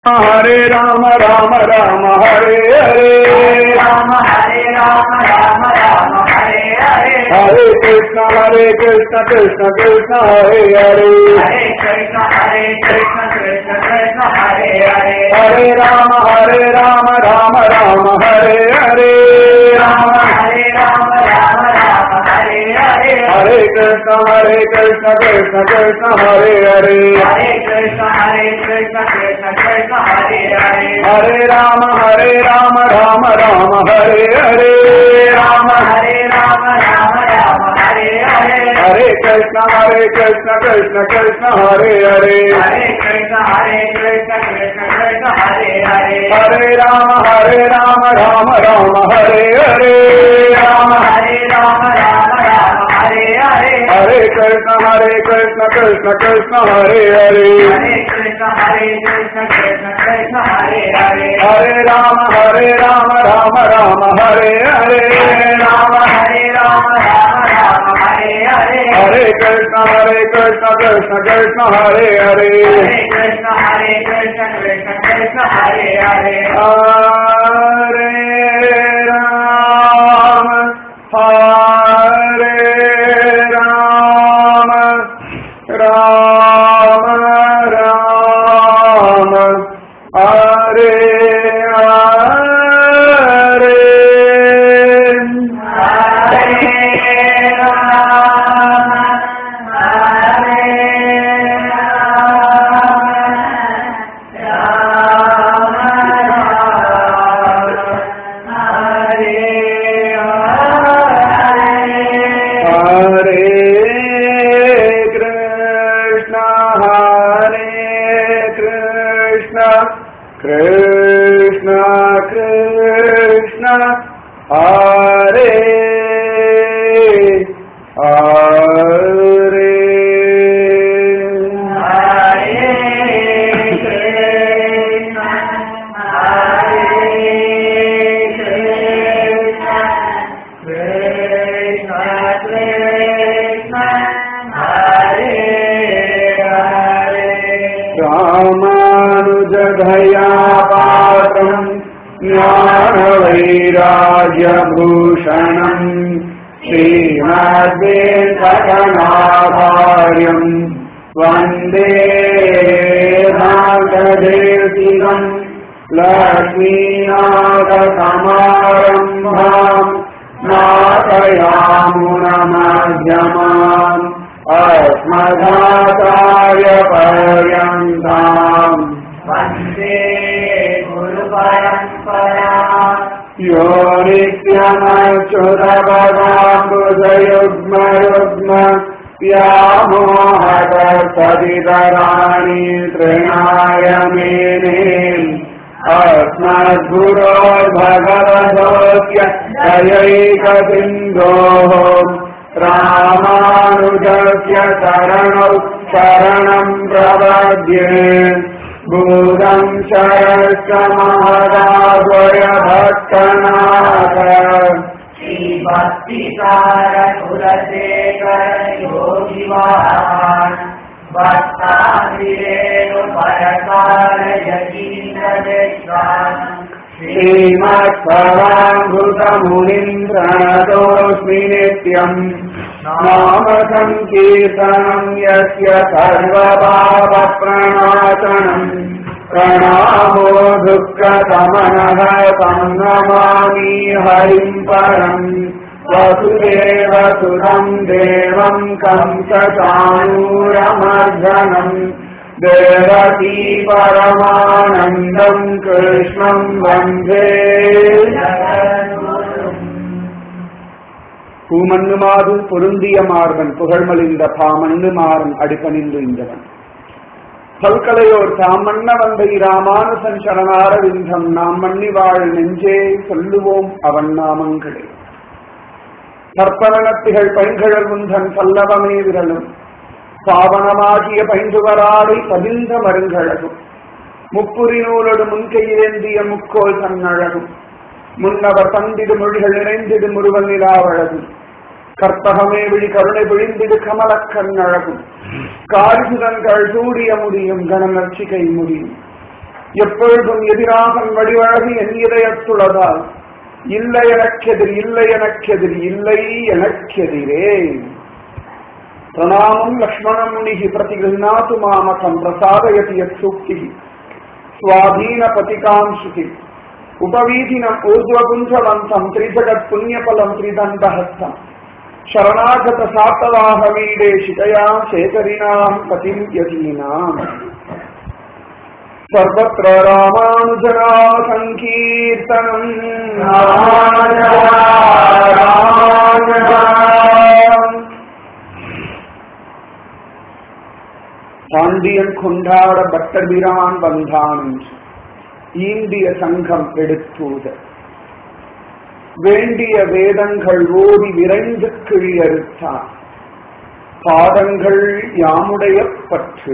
हरे राम राम राम हरे हरे राम हरे राम राम राम हरे हरे हरे कृष्ण हरे कृष्ण कृष्ण कृष्ण हरे हरे हरे कृष्ण हरे कृष्ण कृष्ण कृष्ण हरे हरे हरे राम हरे राम राम राम हरे हरे राम हरे राम राम राम हरे हरे हरे कृष्ण हरे कृष्ण कृष्ण कृष्ण हरे हरे हरे कृष्ण हरे कृष्ण कृष्ण कृष्ण हरे हरे हरे राम हरे राम राम राम हरे हरे राम हरे राम राम राम हरे हरे हरे कृष्ण हरे कृष्ण कृष्ण कृष्ण हरे हरे हरे कृष्ण हरे कृष्ण कृष्ण कृष्ण हरे हरे हरे राम हरे राम राम राम हरे हरे राम हरे राम राम राम हरे हरे हरे कृष्ण हरे कृष्ण कृष्ण कृष्ण हरे हरे हरे कृष्ण हरे कृष्ण कृष्ण कृष्ण हरे हरे हरे राम हरे राम राम राम हरे हरे राम हरे राम राम राम हरे हरे हरे कृष्ण हरे कृष्ण कृष्ण कृष्ण हरे हरे हरे कृष्ण हरे कृष्ण कृष्ण कृष्ण हरे हरे हरे राम हरे राम राम राम हरे हरे हरे राम हरे राम राम राम हरे हरे हरे कृष्ण हरे कृष्ण कृष्ण कृष्ण हरे हरे हरे कृष्ण हरे कृष्ण कृष्ण कृष्ण हरे हरे रामानुजधया पात्रम् ज्ञानवैराग्यभूषणम् श्रीमद्वेङ्कटनाभार्यम् वन्दे नागदेशिकम् लक्ष्मीनाथसमारम्भाम् नाथयामुनमध्यमाम् अस्मदाचार्य पर्यन्ताम् वन्दे गुरुपरम्परा यो नित्यमच्युतपदाम्बुजयुग्मयुग्म व्यामोहतसदितराणि तृणाय मेने अस्मद्गुरोर्भगवतोऽस्य दयैकसिन्धोः रामानुजस्य शरणौ शरणम् प्रपद्ये भूतम् शरस्य महदाद्वय भक्तनाथ श्रीभक्तिसारकुलशेखर योगिवान् भक्ताभिरेणु परकार यतीन्द्रविश्वान् श्रीमत्पराङ्कृतमुनीन्द्रणतोऽस्मि नित्यम् नाम सङ्कीर्तनम् यस्य सर्वपापप्रणाशनम् प्रणामो दुःखतमनः तं नमामि हरिम् परम् वसुदेव सुतम् देवम् कंसचाणूरमर्दनम् देवकी परमानन्दम् कृष्णम् वन्दे பூமண்ணு மாது பொருந்திய மார்பன் புகழ்மலிந்த பாமண்ணு மாறன் அடிபணிந்து இந்தவன் பல்கலையோர் தாமண்ண வந்த இராமானுசன் சரணார விந்தம் நாம் மண்ணி வாழ் நெஞ்சே சொல்லுவோம் அவன் நாமங்களே தர்ப்பணத்திகள் பைங்கழல் முந்தன் பல்லவமே விரலும் பாவனமாகிய பைந்துவராடை பதிந்த மருங்கழகும் முப்புரி நூலோடு முன்கையிலேந்திய முக்கோல் தன்னழகும் முன்னவர் தந்திடு மொழிகள் நிறைந்திடு முருவன் நிலாவழகும் கற்பகமே விழி கருணை விழிந்திடு கமலக்கண் அழகும் காரிசுதன்கள் சூடிய முடியும் கணநர்ச்சிகை முடியும் எப்பொழுதும் எதிராகன் வடிவழகு என் இதயத்துளதால் இல்லை எனக்கெதிர் இல்லை எனக்கெதிர் இல்லை எனக்கெதிரே பிரணாமம் லக்ஷ்மணம் முனிகி பிரதிகிருநாத்து மாமகம் பிரசாதயதி யத் சூக்தி சுவாதீன பதிகாம் ஸ்ருதி உபவீதினம் ஊர்துவகுஞ்சவந்தம் திரிஜகத் புண்ணியபலம் திரிதண்டஹஸ்தம் शरणागत सातवाहवीडे शिकया शेखरिणाम् पतिम् यतीनाम् सर्वत्र रामानुजना सङ्कीर्तनम् பாண்டியன் கொண்டாட பட்டர்பிரான் வந்தான் ஈண்டிய சங்கம் எடுத்தூத வேண்டிய வேதங்கள் ஓடி விரைந்து கிழியறுத்தான் பாதங்கள் யாமுடைய பற்று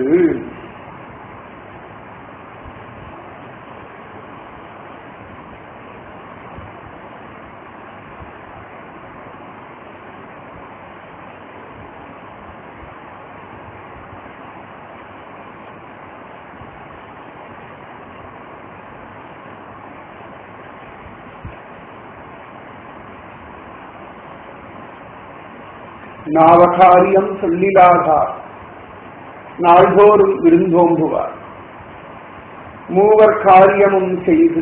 நாவகாரியம் சொல்லிலாகார் நாள்தோறும் விருந்தோம்புவார் மூவர் காரியமும் செய்து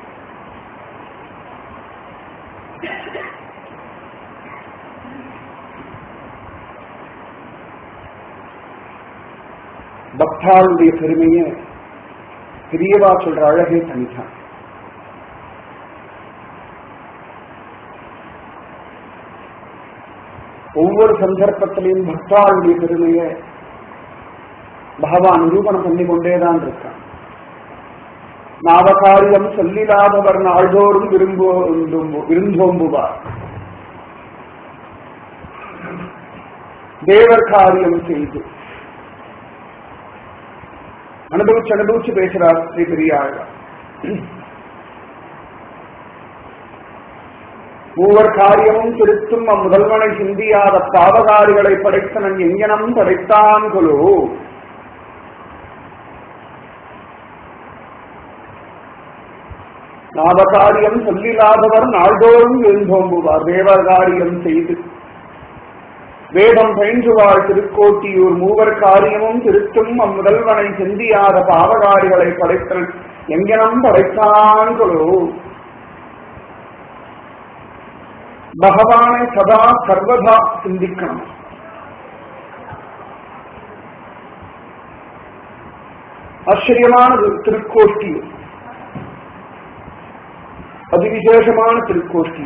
பக்தாளுடைய பெருமையை பெரியவா சொல்ற அழகே தனிதான் ஒவ்வொரு சந்தர்ப்பத்திலையும் பக்தாளுடைய பெருமையை பகவான் நிரூபணம் பண்ணி கொண்டேதான் இருக்கான் நாவகாரியம் சொல்லிலாதவர் நாள்தோறும் விரும்போ விருந்தோம்புவார் தேவர் காரியம் செய்து அனுபவிச்சு அனுபவிச்சு பேசுறார் ஸ்ரீ பெரியாள் மூவர் காரியமும் திருத்தும் அம்முதல்வனை சிந்தியாத பாவகாரிகளை படைத்தனன் எங்கனம் படைத்தான் கொலோ நாவகாரியம் சொல்லிலாதவர் நாள்தோறும் எழுந்தோம்புவார் தேவர் காரியம் செய்து வேதம் பயின்றுவார் திருக்கோட்டியூர் மூவர் காரியமும் திருத்தும் அம்முதல்வனை சிந்தியாத பாவகாரிகளை படைத்தனன் எங்கனம் படைத்தான் கொலோ பகவானை சதா சர்வதா சிந்திக்கணும் ஆச்சரியமானது திருக்கோஷ்டி அதிவிசேஷமான திருக்கோஷ்டி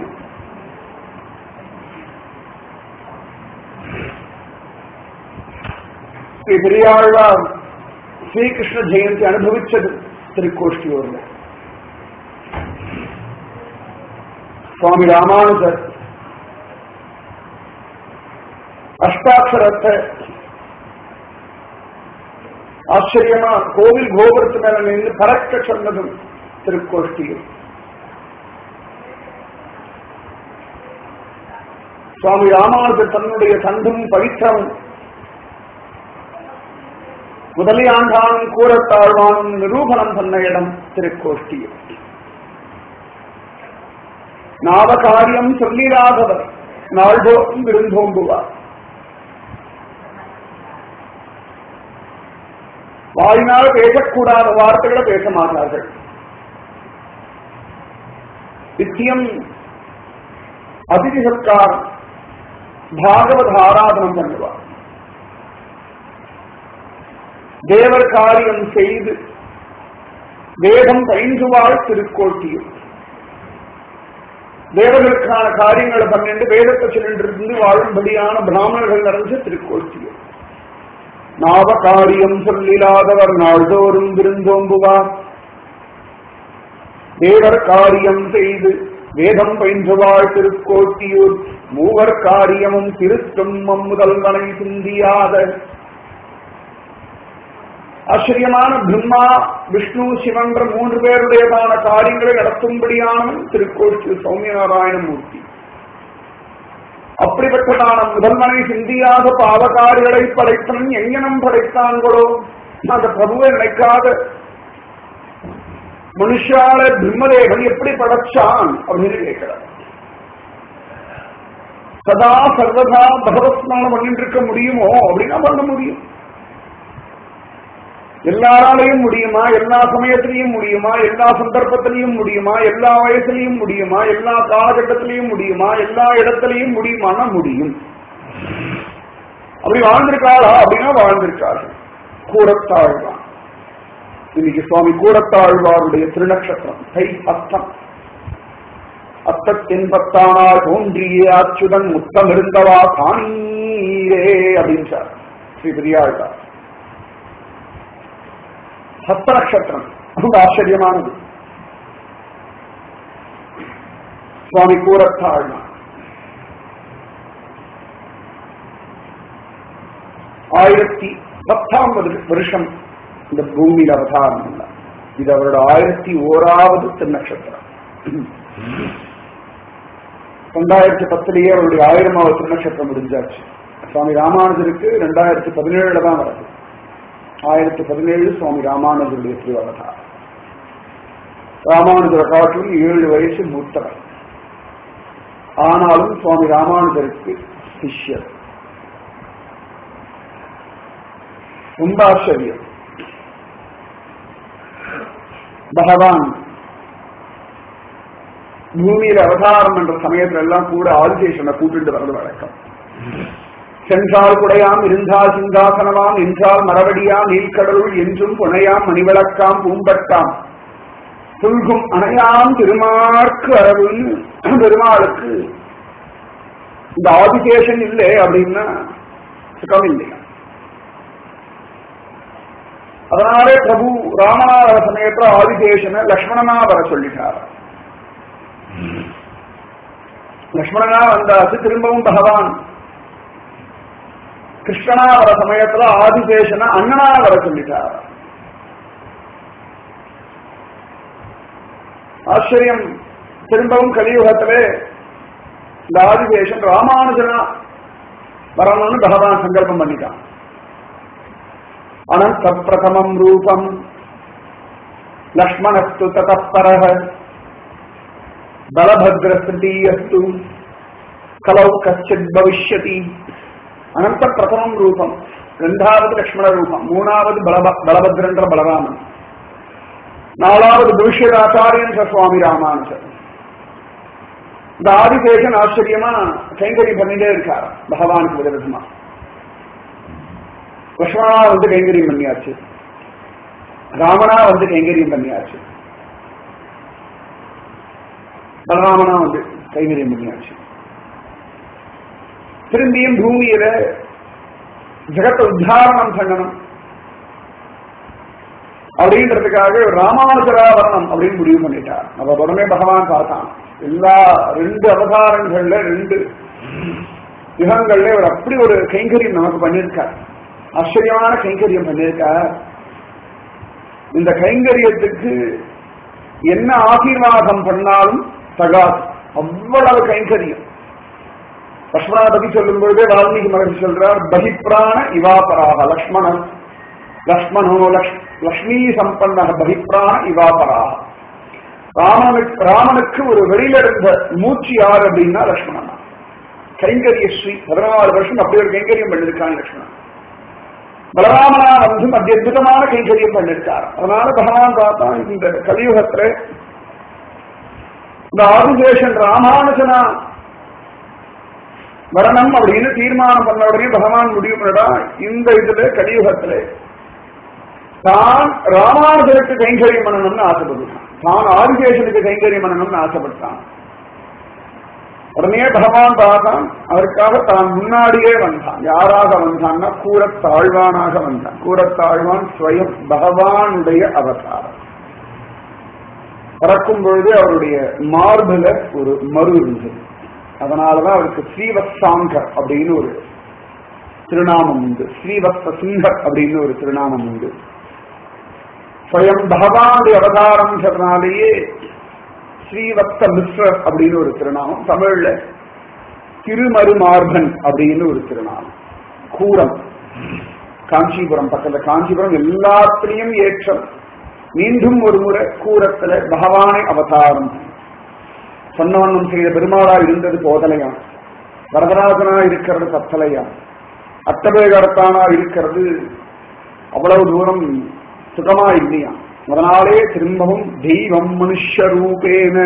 ஸ்ரீ பெரியாழ்வார் ஸ்ரீகிருஷ்ண ஜெயந்தி அனுபவிச்சது திருக்கோஷ்டியூர்ல சுவாமி ராமானுஜர் அஷ்டாட்சரத்தை ஆச்சரியமா கோவில் கோபுரத்து மேல நின்று பறக்க சொன்னதும் திருக்கோஷ்டியில் சுவாமி ராமானுஜர் தன்னுடைய தந்தும் பவித்திரம் முதலியாண்டானும் கூறத்தாழ்வானும் நிரூபணம் பண்ண இடம் திருக்கோஷ்டியில் நாவகாரியம் சொல்லிராதவர் நாள்தோறும் விருந்தோம்புவார் வாயினால் பேசக்கூடாத வார்த்தைகளை பேச மாட்டார்கள் நித்தியம் அதிதி சத்காரம் பாகவத ஆராதனம் பண்ணுவார் தேவர் காரியம் செய்து வேதம் பயின்றுவாள் திருக்கோட்டியும் தேவர்களுக்கான காரியங்களை பண்ணிட்டு வேதத்தை சொல்லிட்டு வாழும்படியான பிராமணர்கள் நிறைஞ்ச திருக்கோஷ்டியம் நாவ காரியம் சொல்லிலாதவர் நாள்தோறும் விருந்தோம்புவார் தேவர் காரியம் செய்து வேதம் பயின்றுவாள் திருக்கோட்டியூர் மூவர் காரியமும் திருத்தும் முதல்வனை சிந்தியாத ஆச்சரியமான பிரம்மா விஷ்ணு சிவன்ற மூன்று பேருடையதான காரியங்களை நடத்தும்படியானவன் திருக்கோஷ்டி சௌமியநாராயணமூர்த்தி அப்படிப்பட்டதான முதல்வனை சிந்தியாத பாவகாரிகளை படைத்தவன் எங்கனம் படைத்தான்களோ அந்த பிரபுவை நினைக்காத மனுஷால பிரம்மதேவன் எப்படி படைச்சான் அப்படின்னு கேட்கிறார் சதா சர்வதா பகவத் ஸ்நானம் பண்ணிட்டு இருக்க முடியுமோ அப்படின்னா பண்ண முடியும் எல்லாராலையும் முடியுமா எல்லா சமயத்திலையும் முடியுமா எல்லா சந்தர்ப்பத்திலையும் முடியுமா எல்லா வயசுலையும் முடியுமா எல்லா காலகட்டத்திலையும் முடியுமா எல்லா இடத்திலையும் முடியுமானா முடியும் அப்படி வாழ்ந்திருக்காளா அப்படின்னா வாழ்ந்திருக்கார்கள் கூடத்தாழ்வான் இன்னைக்கு சுவாமி கூடத்தாழ்வாருடைய திருநக்ஷத்திரம் தை அஸ்தம் அத்தத்தென்பத்தானால் தோன்றிய அச்சுதன் முத்தம் இருந்தவா காணீரே அப்படின்றார் ஸ்ரீ பெரியாழ்வார் ஹஸ்த நட்சத்திரம் ரொம்ப ஆச்சரியமானது சுவாமி கூறத்தாழ்வான் ஆயிரத்தி பத்தாம் வருஷம் இந்த பூமியில் அவதாரம் இல்லை இது அவரோட ஆயிரத்தி ஓராவது திருநட்சத்திரம் ரெண்டாயிரத்தி பத்திலேயே அவருடைய ஆயிரமாவது திருநட்சத்திரம் முடிஞ்சாச்சு சுவாமி ராமானுஜருக்கு ரெண்டாயிரத்தி பதினேழுல தான் வருது ஆயிரத்தி பதினேழு சுவாமி ராமானுஜருடைய திருவவதாரம் ராமானுஜரை காட்டிலும் ஏழு வயசு மூத்தவர் ஆனாலும் சுவாமி ராமானுஜருக்கு சிஷ்யர் ரொம்ப ஆச்சரியம் பகவான் பூமியில அவதாரம் என்ற சமயத்துல எல்லாம் கூட ஆதிசேஷனை கூட்டிட்டு வர்றது வழக்கம் சென்றால் குடையாம் இருந்தால் சிங்காசனமாம் என்றால் மரபடியாம் நீல்கடலுள் என்றும் புனையாம் மணிவிளக்காம் பூம்பட்டாம் புல்கும் அணையாம் திருமார்க்கு அரவுன்னு பெருமாளுக்கு இந்த ஆதிசேஷன் இல்லை அப்படின்னா சுகம் இல்லையா அதனாலே பிரபு ராமநாதர சமயத்துல ஆதிசேஷனை லக்ஷ்மணனா வர சொல்லிட்டார் லக்ஷ்மணனா வந்தாச்சு திரும்பவும் பகவான் கிருஷ்ணனா வர சமயத்துல ஆதிசேஷனை அண்ணனா வர சொல்லிட்டார் ஆச்சரியம் திரும்பவும் கலியுகத்திலே இந்த ஆதிசேஷன் ராமானுஜனா வரணும்னு பகவான் சங்கல்பம் பண்ணிட்டான் அனந்த பிரதமம் ரூபம் லக்ஷ்மணஸ்து ததப்பரக பலபத்ரஸ்தீயஸ்து கலௌ கச்சித் பவிஷ்யதி அனந்த பிரதமம் ரூபம் ரெண்டாவது லக்ஷ்மண ரூபம் மூணாவது பலப பலபத்ரன்ற பலராமன் நாலாவது பவிஷ்யதாச்சாரியன்ற சுவாமி ராமானுஜர் இந்த ஆதிசேஷன் ஆச்சரியமா கைங்கரியம் பண்ணிட்டே இருக்கார் பகவானுக்கு விதவிதமா லக்ஷ்மணா வந்து கைங்கரியம் பண்ணியாச்சு ராமனா வந்து கைங்கரியம் பண்ணியாச்சு பலராமனா வந்து கைங்கரியம் பண்ணியாச்சு திரும்பியும் பூமியில ஜெகத்தை உத்தாரணம் பண்ணணும் அப்படின்றதுக்காக ராமானுஜராவரணம் அப்படின்னு முடிவு பண்ணிட்டார் நம்ம உடனே பகவான் பார்த்தான் எல்லா ரெண்டு அவதாரங்கள்ல ரெண்டு யுகங்கள்ல ஒரு அப்படி ஒரு கைங்கரியம் நமக்கு பண்ணியிருக்கார் ஆச்சரியமான கைங்கரியம் பண்ணியிருக்கார் இந்த கைங்கரியத்துக்கு என்ன ஆசீர்வாதம் பண்ணாலும் தகாது அவ்வளவு கைங்கரியம் லக்ஷ்மணனை பத்தி சொல்லும் பொழுதே வால்மீகி மகர்ஷி சொல்றார் பகிப்ராண இவாபராக லக்ஷ்மணன் லக்ஷ்மணோ லக்ஷ்மி சம்பன்ன பகிப்ராண இவாபராக ராமனுக்கு ராமனுக்கு ஒரு வெளியில இருந்த மூச்சு யார் அப்படின்னா லக்ஷ்மணன் கைங்கரிய ஸ்ரீ பதினாலு வருஷம் அப்படி ஒரு கைங்கரியம் பண்ணிருக்கான் லக்ஷ்மணன் பலராமனா வந்து அத்தியுதமான கைங்கரியம் பண்ணிருக்கார் அதனால பகவான் பார்த்தா இந்த கலியுகத்துல இந்த ஆதிசேஷன் ராமானுஜனா வரணும் அப்படின்னு தீர்மானம் பண்ண உடனே பகவான் முடிவு பண்ணடா இந்த இதுல கலியுகத்துல தான் ராமானுஜருக்கு கைங்கரியம் பண்ணணும்னு ஆசைப்பட்டான் தான் ஆதிசேஷனுக்கு கைங்கரியம் பண்ணணும்னு ஆசைப்பட்டான் உடனே பகவான் பார்த்தான் அதற்காக தான் முன்னாடியே வந்தான் யாராக வந்தான்னா கூறத்தாழ்வானாக வந்தான் கூறத்தாழ்வான் ஸ்வயம் பகவானுடைய அவதாரம் பறக்கும் பொழுது அவருடைய மார்புல ஒரு மறு இருந்தது அதனாலதான் அவருக்கு ஸ்ரீவத்சாங்கர் அப்படின்னு ஒரு திருநாமம் உண்டு ஸ்ரீவத்ச சிங்கர் அப்படின்னு ஒரு திருநாமம் உண்டு ஸ்வயம் பகவானுடைய அவதாரம் சொன்னாலேயே ஸ்ரீவத்ச மிஸ்ரர் அப்படின்னு ஒரு திருநாமம் தமிழ்ல திருமருமார்பன் அப்படின்னு ஒரு திருநாமம் கூரம் காஞ்சிபுரம் பக்கத்துல காஞ்சிபுரம் எல்லாத்திலையும் ஏற்றம் மீண்டும் ஒரு முறை கூரத்துல பகவானை அவதாரம் சொன்னவண்ணம் செய்த பெருமாளா இருந்தது போதலையா வரதராஜனா இருக்கிறது பத்தலையா அட்டபேகரத்தானா இருக்கிறது அவ்வளவு தூரம் சுகமா இல்லையா அதனாலே திரும்பவும் தெய்வம் மனுஷ ரூபேன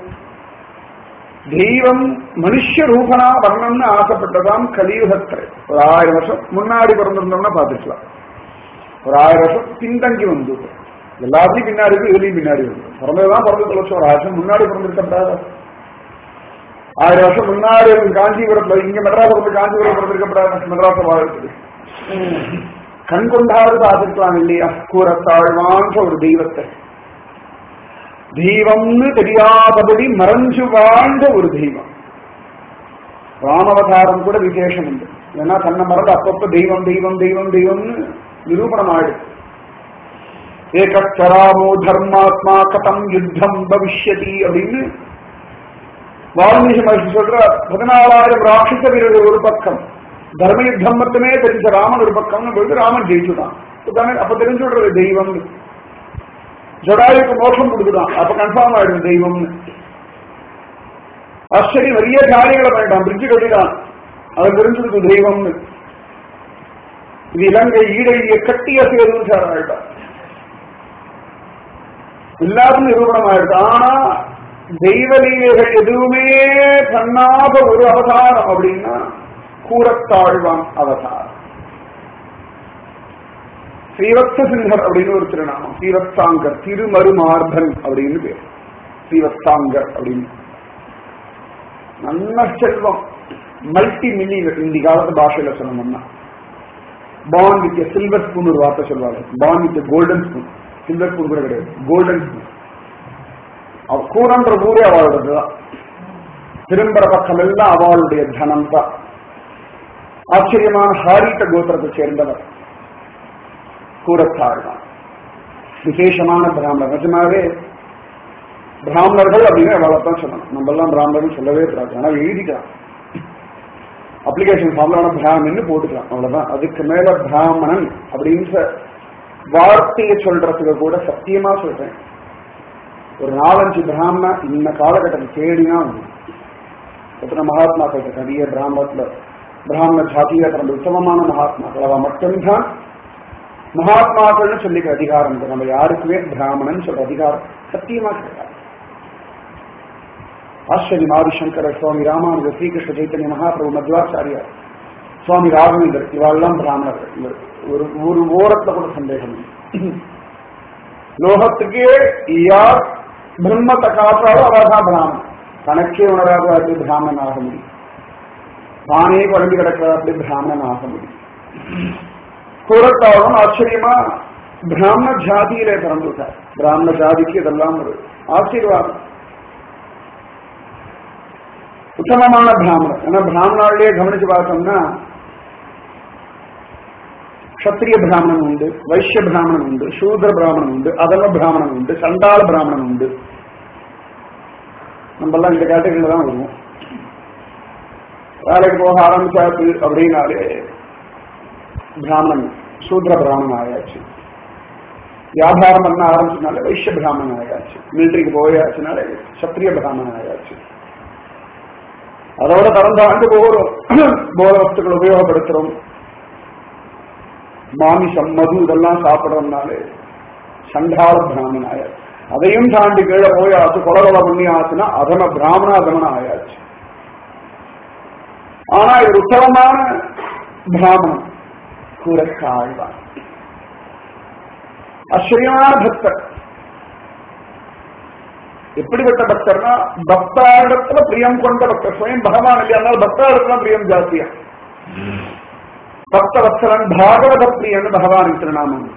தெய்வம் மனுஷ ரூபனா வரணும்னு ஆசைப்பட்டதாம் கலியுகத்துல ஒரு ஆயிரம் வருஷம் முன்னாடி பிறந்திருந்தோம்னா பார்த்துக்கலாம் ஒரு ஆயிரம் வருஷம் பின்தங்கி வந்து எல்லாத்தையும் பின்னாடி இருக்கு இதுலயும் பின்னாடி இருக்கு பிறந்ததுதான் பிறந்து தொலைச்சோம் ஒரு ஆயிரம் முன்னாடி பிறந்திருக்கப்படாது ஆயிரம் வருஷம் முன்னாடி இருந்து காஞ்சிபுரத்துல இங்க மெட்ராஸ் வந்து காஞ்சிபுரம் பிறந்திருக்கப்படாது மெட்ராஸ் வாழ்க்கை கண் கொண்டாவது பார்த்துருக்கலாம் இல்லையா கூறத்தாழ்வான்ற ஒரு தெய்வத்தை தெய்வம்னு தெரியாதபடி மறைஞ்சு வாழ்ந்த ஒரு தெய்வம் ராமவதாரம் கூட விசேஷம் உண்டு ஏன்னா தன்னை மறந்து அப்பப்ப தெய்வம் தெய்வம் தெய்வம் தெய்வம்னு நிரூபணம் ஆயிடுது ஏகச்சராமோ தர்மாத்மா கதம் யுத்தம் பவிஷ்யதி அப்படின்னு வால்மீகி மகர்ஷி சொல்ற பதினாலாயிரம் ராட்சச வீரர்கள் ஒரு பக்கம் தர்ம யுத்தம் மட்டுமே தெரிஞ்ச ராமன் ஒரு பக்கம்னு போயிட்டு ராமன் ஜெயிச்சுட்டான் இப்பதானே அப்ப தெரிஞ்சு விடுறது தெய்வம் ஜடாயுக்கு மோசம் கொடுக்குதான் அப்ப கன்ஃபார்ம் ஆயிடும் தெய்வம்னு ஆச்சரியம் நிறைய காரியங்களை பண்ணிட்டான் பிரிட்ஜு கட்டிட்டான் அதை தெரிஞ்சுடுது தெய்வம்னு இது இலங்கை ஈடையை கட்டிய சேரும் சார் ஆயிட்டான் எல்லாரும் நிரூபணம் ஆயிடுது ஆனா தெய்வலீலைகள் எதுவுமே பண்ணாத ஒரு அவதாரம் அப்படின்னா கூறத்தாழ்வான் அவதாரம் ஸ்ரீவத்ச சிங்கர் அப்படின்னு ஒரு திருநாமம் ஸ்ரீவத்சாங்கர் திருமருமார்பன் அப்படின்னு பேர் ஸ்ரீவத்சாங்கர் அப்படின்னு நல்ல செல்வம் மல்டி மில்லியன் இந்த காலத்து பாஷையில சொன்னோம்னா பான் வித் சில்வர் ஸ்பூன் ஒரு வார்த்தை சொல்லுவாங்க born with golden spoon silver spoon கூட கிடையாது கோல்டன் ஸ்பூன் கூறன்ற ஊரே அவளுடையதுதான் திரும்புற பக்கம் எல்லாம் அவளுடைய தனம் தான் ஆச்சரியமான ஹாரிட்ட கோத்திரத்தை சேர்ந்தவர் கூறத்தாழ்வான் விசேஷமான பிராமணர் நிஜமாவே பிராமணர்கள் அப்படின்னு அவளைத்தான் சொல்லணும் நம்ம எல்லாம் பிராமணர்கள் சொல்லவே கூடாது ஆனா எழுதிக்கலாம் அப்ளிகேஷன் ஃபார்ம்ல பிராமணன் போட்டுக்கலாம் அவ்வளவுதான் அதுக்கு மேல பிராமணன் அப்படின்ற வார்த்தையை சொல்றதுக்கு கூட சத்தியமா சொல்றேன் ஒரு நாலஞ்சு பிராமணா இந்த காலகட்டத்தில் தேடினா எத்தனை மகாத்மாக்கள் நிறைய பிராமணத்துல பிராமண ஜாதியில பிறந்த உத்தமமான மகாத்மாக்கள் அவ மட்டும்தான் மகாத்மாக்கள்னு சொல்லிக்க அதிகாரம் இருக்கு நம்ம யாருக்குமே பிராமணன் சொல்ற அதிகாரம் சத்தியமா கிடையாது ஆச்சரியம் ஆதிசங்கர சுவாமி ராமானுஜ ஸ்ரீகிருஷ்ண சைத்தன்ய மகாபிரபு மத்வாச்சாரியார் சுவாமி ராகவேந்தர் இவாளெல்லாம் பிராமணர்கள் ஒரு ஒரு ஓரத்துல கூட சந்தேகம் லோகத்துக்கே யார் பிரம்மத்தை காற்றாலோ அவர்தான் பிராமணன் தனக்கே உணராத அப்படி பிராமணன் ஆக முடியும் தானே குழம்பு கிடக்கிற அப்படி பிராமணன் ஆக முடியும் கூறத்தாலும் ஆச்சரியமா பிராமண ஜாதியிலே பிறந்துட்டார் பிராமண ஜாதிக்கு இதெல்லாம் ஒரு ஆசீர்வாதம் உத்தமமான பிராமணர் ஏன்னா பிராமணாலேயே கவனிச்சு பார்த்தோம்னா க்ஷத்திரிய பிராமணன் உண்டு வைஷ்ய பிராமணன் உண்டு சூத்ர பிராமணன் உண்டு அதர்வ பிராமணன் உண்டு சண்டாள பிராமணன் உண்டு நம்மெல்லாம் இந்த கேட்டகரியில தான் வருவோம் வேலைக்கு போக ஆரம்பிச்சாச்சு அப்படின்னாலே பிராமணன் சூத்ர பிராமணன் ஆயாச்சு வியாபாரம் பண்ண ஆரம்பிச்சனால வைஷ்ய பிராமணன் ஆயாச்சு மிலிட்டரிக்கு போயாச்சுனால சத்திரிய பிராமணன் ஆயாச்சு அதோட கடந்த ஆண்டு போகிறோம் போத வஸ்துக்கள் உபயோகப்படுத்துறோம் மாமிசம் மது இதெல்லாம் சாப்பிடறதுனாலே சண்டாள பிராமணன் ஆயாச்சு அதையும் தாண்டி கீழே போய் ஆச்சு கொலை கொலை பண்ணி ஆச்சுன்னா அதம பிராமண அதமன ஆயாச்சு ஆனா இது உத்தமமான பிராமணன் கூறக்காழ்வான் ஆச்சரியமான பக்தர் எப்படிப்பட்ட பக்தர்னா பக்தாரிடத்துல பிரியம் கொண்ட பக்தர் சுயம் பகவான் இல்லையா அதனால பக்தாரிடத்துல பிரியம் ஜாஸ்தியா பக்த வத்சலன் பாகவத பிரியன் பகவான் திருநாமம் உண்டு.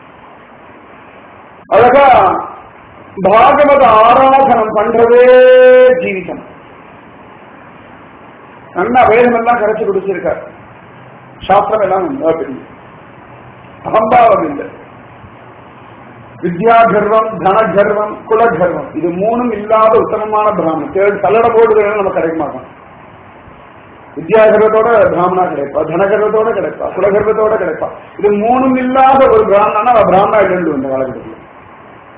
அழகா பாகவத ஆராதனம் பண்றதே ஜீவிதம் நல்லா வேதம் எல்லாம் கரைச்சு குடிச்சிருக்கார் சாஸ்திரம் எல்லாம் நல்லா தெரியும் அகம்பாவம் இல்லை வித்யா கர்வம் தன கர்வம் குல கர்வம் இது மூணும் இல்லாத உத்தமமான பிராமணன் தேடி தள்ளட போடுறது நம்ம கிடைக்க மாட்டோம் வித்யா கர்வத்தோட பிராமணா கிடைப்பா தனகர்வத்தோட கிடைப்பா குலகர்வத்தோட கிடைப்பா இது மூணும் இல்லாத ஒரு பிராமணனா அவ பிராமணா இல்லைன்னு இந்த காலகட்டத்தில்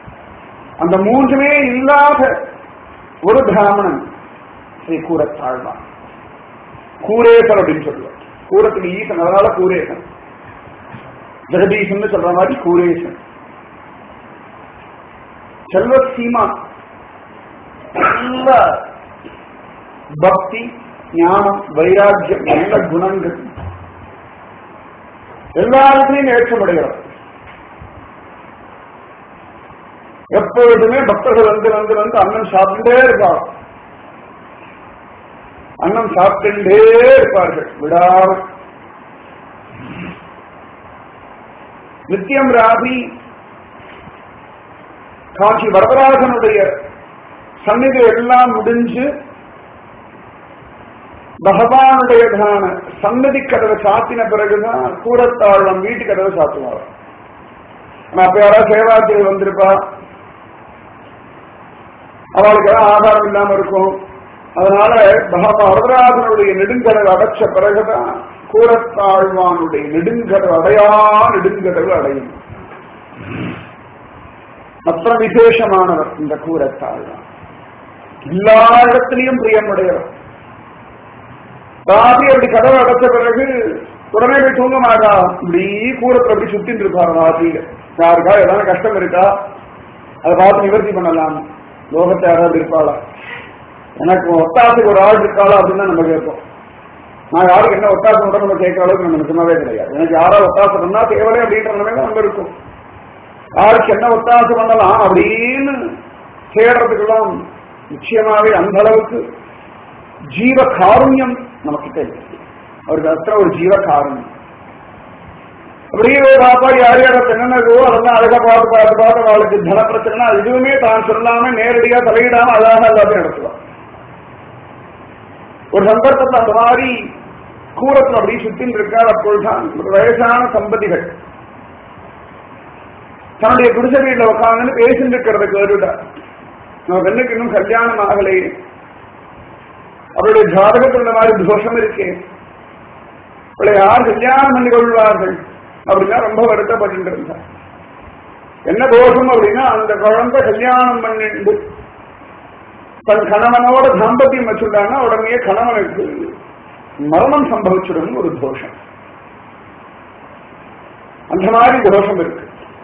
அந்த மூன்றுமே இல்லாத ஒரு பிராமணன் ஸ்ரீ கூரத்தாழ்வான் கூரேசன் அப்படின்னு சொல்லுவார் கூரத்துக்கு ஈசன் அதனால கூரேசன் ஜெகதீசன் சொல்ற மாதிரி கூரேசன் செல்வ சீமா நல்ல பக்தி ஞானம் வைராக்கியம் நல்ல குணங்கள் எல்லாருக்கும் ஏற்றமடைகிறார் எப்பொழுதுமே பக்தர்கள் வந்து வந்து வந்து அண்ணன் சாப்பிட்டே இருப்பார் அண்ணன் சாப்பிட்டுட்டே இருப்பார்கள் விடாம நித்தியம் ராதி காட்சி வரதராஜனுடைய சந்நிதி எல்லாம் முடிஞ்சு பகவானுடையதான சன்னதி கதவை சாத்தின பிறகுதான் கூரத்தாழ்வம் வீட்டு கதவை சாத்துவார் ஆனா அப்ப யாராவது சேவாத்திரி வந்திருப்பா அவளுக்கு எல்லாம் ஆதாரம் இல்லாம இருக்கும் அதனால பகவான் வரதராஜனுடைய நெடுங்கடல் அடைச்ச பிறகுதான் கூரத்தாழ்வானுடைய நெடுங்கடல் அடையா நெடுங்கடல் அடையும் அப்புற விசேஷமானவர் இந்த கூரத்தாழ்வான் எல்லா இடத்திலையும் பிரியமுடையவர் ராத்திரி அப்படி கதவை அடைச்ச பிறகு உடனே போய் தூங்க மாட்டா இப்படி கூரத்துல அப்படி சுத்திட்டு இருப்பார் ராத்திரியில யாருக்கா ஏதாவது கஷ்டம் இருக்கா அதை பார்த்து நிவர்த்தி பண்ணலாம் லோகத்தை யாராவது இருப்பாளா எனக்கு ஒத்தாசுக்கு ஒரு ஆள் இருக்காளா அப்படின்னு தான் நம்ம கேட்போம் நான் யாருக்கு என்ன ஒத்தாசை மட்டும் நம்ம கேட்கிற அளவுக்கு நம்ம நிஜமாவே கிடையாது எனக்கு யாராவது ஒத்தாசை பண்ணா தேவலை அப்படின்ற நிலைமை நம்ம இருக்கும் யாருக்கு என்ன ஒத்தாசை பண்ணலாம் அப்படின்னு தேடுறதுக்கெல்லாம் நிச்சயமாவே அந்த அளவுக்கு ஜீவ காருண்யம் நமக்கிட்ட இருக்கு அவருக்கு அத்தனை ஒரு ஜீவ காருண்யம் அப்படியே பாப்பா யார் யாருக்கு என்னென்னதோ அதெல்லாம் அழகா பார்த்து பார்த்து பார்த்து அவளுக்கு தன பிரச்சனை எதுவுமே தான் சொல்லாம நேரடியா தலையிடாம அழகாக எல்லாத்தையும் நடத்துவான் ஒரு சந்தர்ப்பத்தில் அந்த மாதிரி கூரத்தில் அப்படியே சுத்தின்னு இருக்கார் அப்பொழுதுதான் ஒரு வயசான சம்பதிகள் தன்னுடைய குடிசை வீட்டில் உட்காந்து பேசிட்டு இருக்கிறத கேட்டுட்டார் நம்ம பெண்ணுக்கு இன்னும் கல்யாணம் ஆகலையே அவருடைய ஜாதகத்தில் இந்த மாதிரி தோஷம் இருக்கே அவளை யார் கல்யாணம் பண்ணி கொள்வார்கள் அப்படின்னா ரொம்ப வருத்தப்பட்டு இருந்தார் என்ன தோஷம் அப்படின்னா அந்த குழந்தை கல்யாணம் பண்ணிட்டு தன் கணவனோட தாம்பத்தியம் வச்சுட்டான்னா உடனே கணவனுக்கு மரணம் சம்பவிச்சிடும் ஒரு தோஷம் அந்த மாதிரி தோஷம் இருக்கு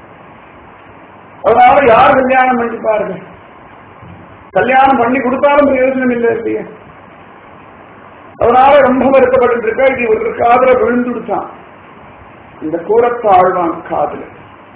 அதனால யார் கல்யாணம் பண்ணிப்பார்கள் கல்யாணம் பண்ணி கொடுத்தாலும் பிரயோஜனம் இல்லை இல்லையா அதனால ரொம்ப வருத்தப்பட்டு இருக்கா இது ஒரு காதல விழுந்துடுச்சான் இந்த கூரத்தாழ்வான் காதல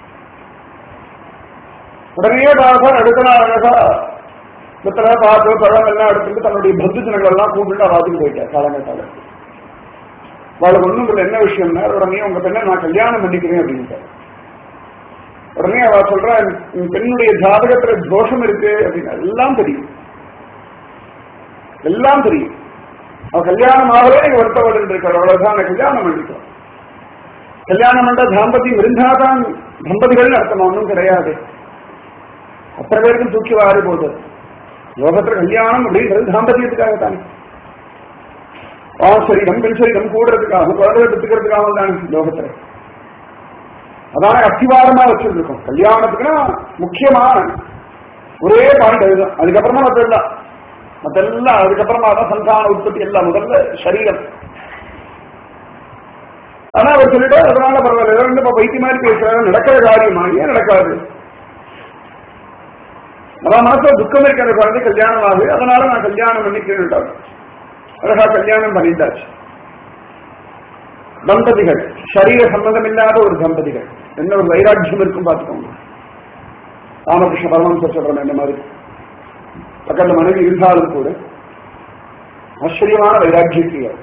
உடனே பார்த்தார் அடுத்த நாள் அழகா புத்தக பாத்து பழம் எல்லாம் எடுத்துட்டு தன்னுடைய பந்து ஜனங்கள் எல்லாம் கூப்பிட்டு அவாத்துக்கு போயிட்டார் காலங்கத்தால அவளுக்கு ஒண்ணும் இல்லை என்ன விஷயம்னா உடனே உங்க பெண்ணை நான் கல்யாணம் பண்ணிக்கிறேன் அப்படின்ட்டு உடனே அவ சொல்றா என் பெண்ணுடைய ஜாதகத்துல தோஷம் இருக்கு அப்படின்னு எல்லாம் தெரியும் எல்லாம் தெரியும் அவ கல்யாணம் ஆகவே நீங்க வருத்தப்பட்டு இருக்கார் அவ்வளவுதான் நான் கல்யாணம் பண்ணிக்கிறோம் கல்யாணம் பண்ற தாம்பத்தியம் இருந்தாதான் தம்பதிகள் அர்த்தம் ஒன்றும் கிடையாது அத்தனை பேருக்கும் தூக்கி வாரி போகுது லோகத்துல கல்யாணம் அப்படின்றது தாம்பத்தியத்துக்காகத்தானே ஆசரிடம் பெண் சரீரம் கூடுறதுக்காக குழந்தை பெற்றுக்கிறதுக்காக தானே லோகத்துல அதான அத்திவாரமா வச்சிருக்கோம் கல்யாணத்துக்குன்னா முக்கியமான ஒரே பாயிண்ட் அதுதான் அதுக்கப்புறமா மற்றெல்லாம் மற்றெல்லாம் அதுக்கப்புறமா தான் சந்தான உற்பத்தி எல்லாம் முதல்ல சரீரம் ஆனா அவர் சொல்லிட்டு அதனால பரவாயில்ல ரெண்டு இப்ப பைத்திய மாதிரி பேசுறாரு நடக்கிற காரியமா ஏன் நடக்காது அதான் மனசுல துக்கம் இருக்கிற குழந்தை கல்யாணம் ஆகுது அதனால நான் கல்யாணம் பண்ணிக்கிறேன் அழகா கல்யாணம் பண்ணிட்டாச்சு தம்பதிகள் சரீர சம்பந்தம் இல்லாத ஒரு தம்பதிகள் என்ன ஒரு வைராக்கியம் இருக்கும் பார்த்துக்கோங்க ராமகிருஷ்ண பரமஹம்சர் சொல்றேன் இந்த மாதிரி பக்கத்துல மனைவி இருந்தாலும் கூட ஆச்சரியமான வைராக்கியத்தியர்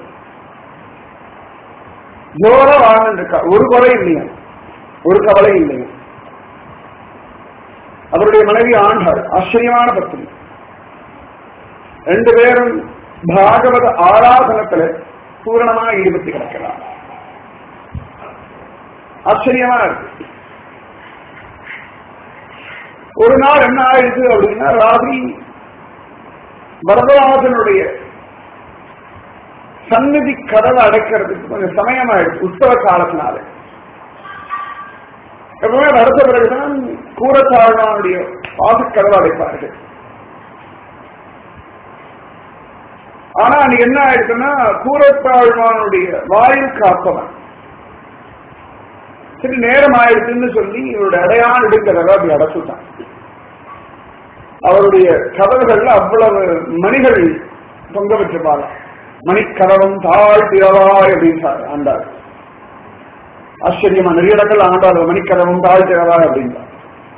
ஜோரா வாழ்ந்து இருக்கா ஒரு கொலை இல்லையா ஒரு கவலை இல்லையா அவருடைய மனைவி ஆண்டாள் ஆச்சரியமான பத்தினி ரெண்டு பேரும் பாகவத ஆராதனத்துல பூரணமா ஈடுபட்டு கிடக்கிறார் ஆச்சரியமா இருக்கு ஒரு நாள் என்ன ஆயிடுச்சு அப்படின்னா ராத்திரி வரதராஜனுடைய சந்நிதி கதவை அடைக்கிறதுக்கு கொஞ்சம் சமயம் ஆயிடுச்சு உற்சவ காலத்தினால எப்பவுமே அடுத்த பிறகுதான் கூரத்தாழ்வானுடைய வாசக்கதவை அடைப்பார்கள் ஆனா அன்னைக்கு என்ன ஆயிடுச்சுன்னா கூரத்தாழ்வானுடைய வாயில் காப்பவன் சரி நேரம் ஆயிடுச்சுன்னு சொல்லி இவருடைய அடையான் எடுக்கிறத அப்படி அடைச்சுட்டான் அவருடைய கதவுகள்ல அவ்வளவு மணிகள் தொங்க வச்சிருப்பாங்க மணிக்கதவம் தாழ் திறவாய் அப்படின்னு ஆண்டார் ஆச்சரியமா நிறைய இடங்கள் ஆண்டாள் மணிக்கதவம் தாழ் திறவாய் அப்படின்றார்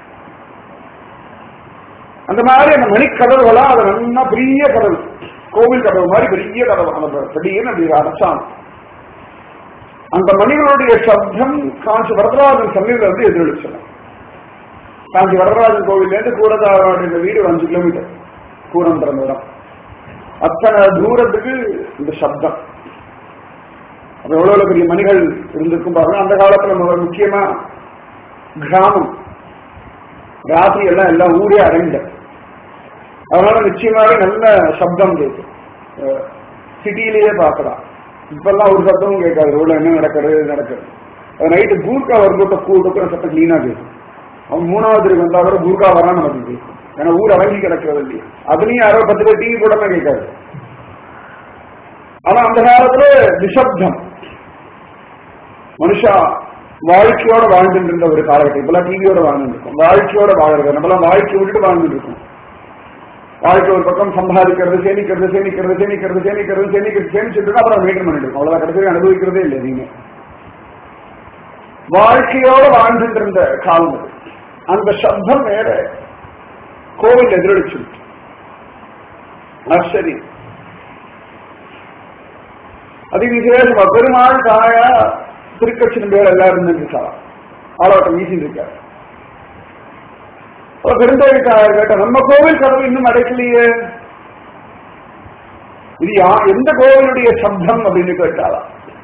அந்த மாதிரி அந்த மணிக்கதவுகளா அது நல்லா பெரிய கதவு கோவில் கதவு மாதிரி பெரிய கதவு அந்த திடீர்னு அப்படி அடைச்சான் அந்த மணிகளுடைய சப்தம் காஞ்சி வரதராஜன் சன்னிதில இருந்து எதிரொலிச்சலாம் காஞ்சி வரதராஜன் கோவில்ல இருந்து கூரதாரோட வீடு ஒரு அஞ்சு கிலோமீட்டர் கூரம் பிறந்த இடம் அத்தனை தூரத்துக்கு இந்த சப்தம் அது எவ்வளவு பெரிய மணிகள் இருந்திருக்கும் பாருங்க அந்த காலத்துல முதல் முக்கியமா கிராமம் ராத்திரி எல்லாம் எல்லாம் ஊரே அடைந்த அதனால நிச்சயமாவே நல்ல சப்தம் கேட்கும் சிட்டியிலேயே பார்க்கலாம் இப்பெல்லாம் ஒரு சத்தமும் கேட்காது ரோட்ல என்ன நடக்கிறது நடக்கிறது நைட்டு கூர்க்கா வரும்போது கூட்டுக்கிற சத்தம் கிளீனா கேட்கும் அவன் மூணாவது தெருக்கு வந்தா கூட கூர்க்கா வரான்னு நமக்கு கேட்கும் ஏன்னா ஊர் அடங்கி கிடக்கிறது இல்லையா அதுலயும் யாரோ பத்து பேர் டிவி போடாம கேட்காது ஆனா அந்த காலத்துல நிசப்தம் மனுஷா வாழ்க்கையோட வாழ்ந்துட்டு இருந்த ஒரு காலகட்டம் இப்பெல்லாம் டிவியோட வாழ்ந்துட்டு இருக்கோம் வாழ்க்கையோட வாழறது நம்மளாம் வாழ்க்கை விட்டுட்டு வாழ்ந்துட்டு இருக்கோம் வாழ்க்கை ஒரு பக்கம் சம்பாதிக்கிறது சேமிக்கிறது சேமிக்கிறது சேமிக்கிறது சேமிக்கிறது சேமிக்கிறது சேமிச்சுட்டு அப்புறம் மெயின்டைன் பண்ணிட்டு இருக்கோம் அவ்வளவுதான் கடைசி அனுபவிக்கிறதே இல்லை நீங்க வாழ்க்கையோட வாழ்ந்துட்டு இருந்த காலம் அது அந்த சப்தம் வேற கோவில் எதிரொலிச்சு ஆச்சரியம் அது விசேஷமா பெருமாள் தாயா திருக்கட்சியின் பேர் எல்லாரும் இருந்துருக்காரா ஆலோட்டம் வீசி இருக்காரு பெருந்தேவி தாயார் கேட்ட நம்ம கோவில் கதவு இன்னும் அடைக்கலையே இது யா எந்த கோவிலுடைய சப்தம் அப்படின்னு கேட்டாளா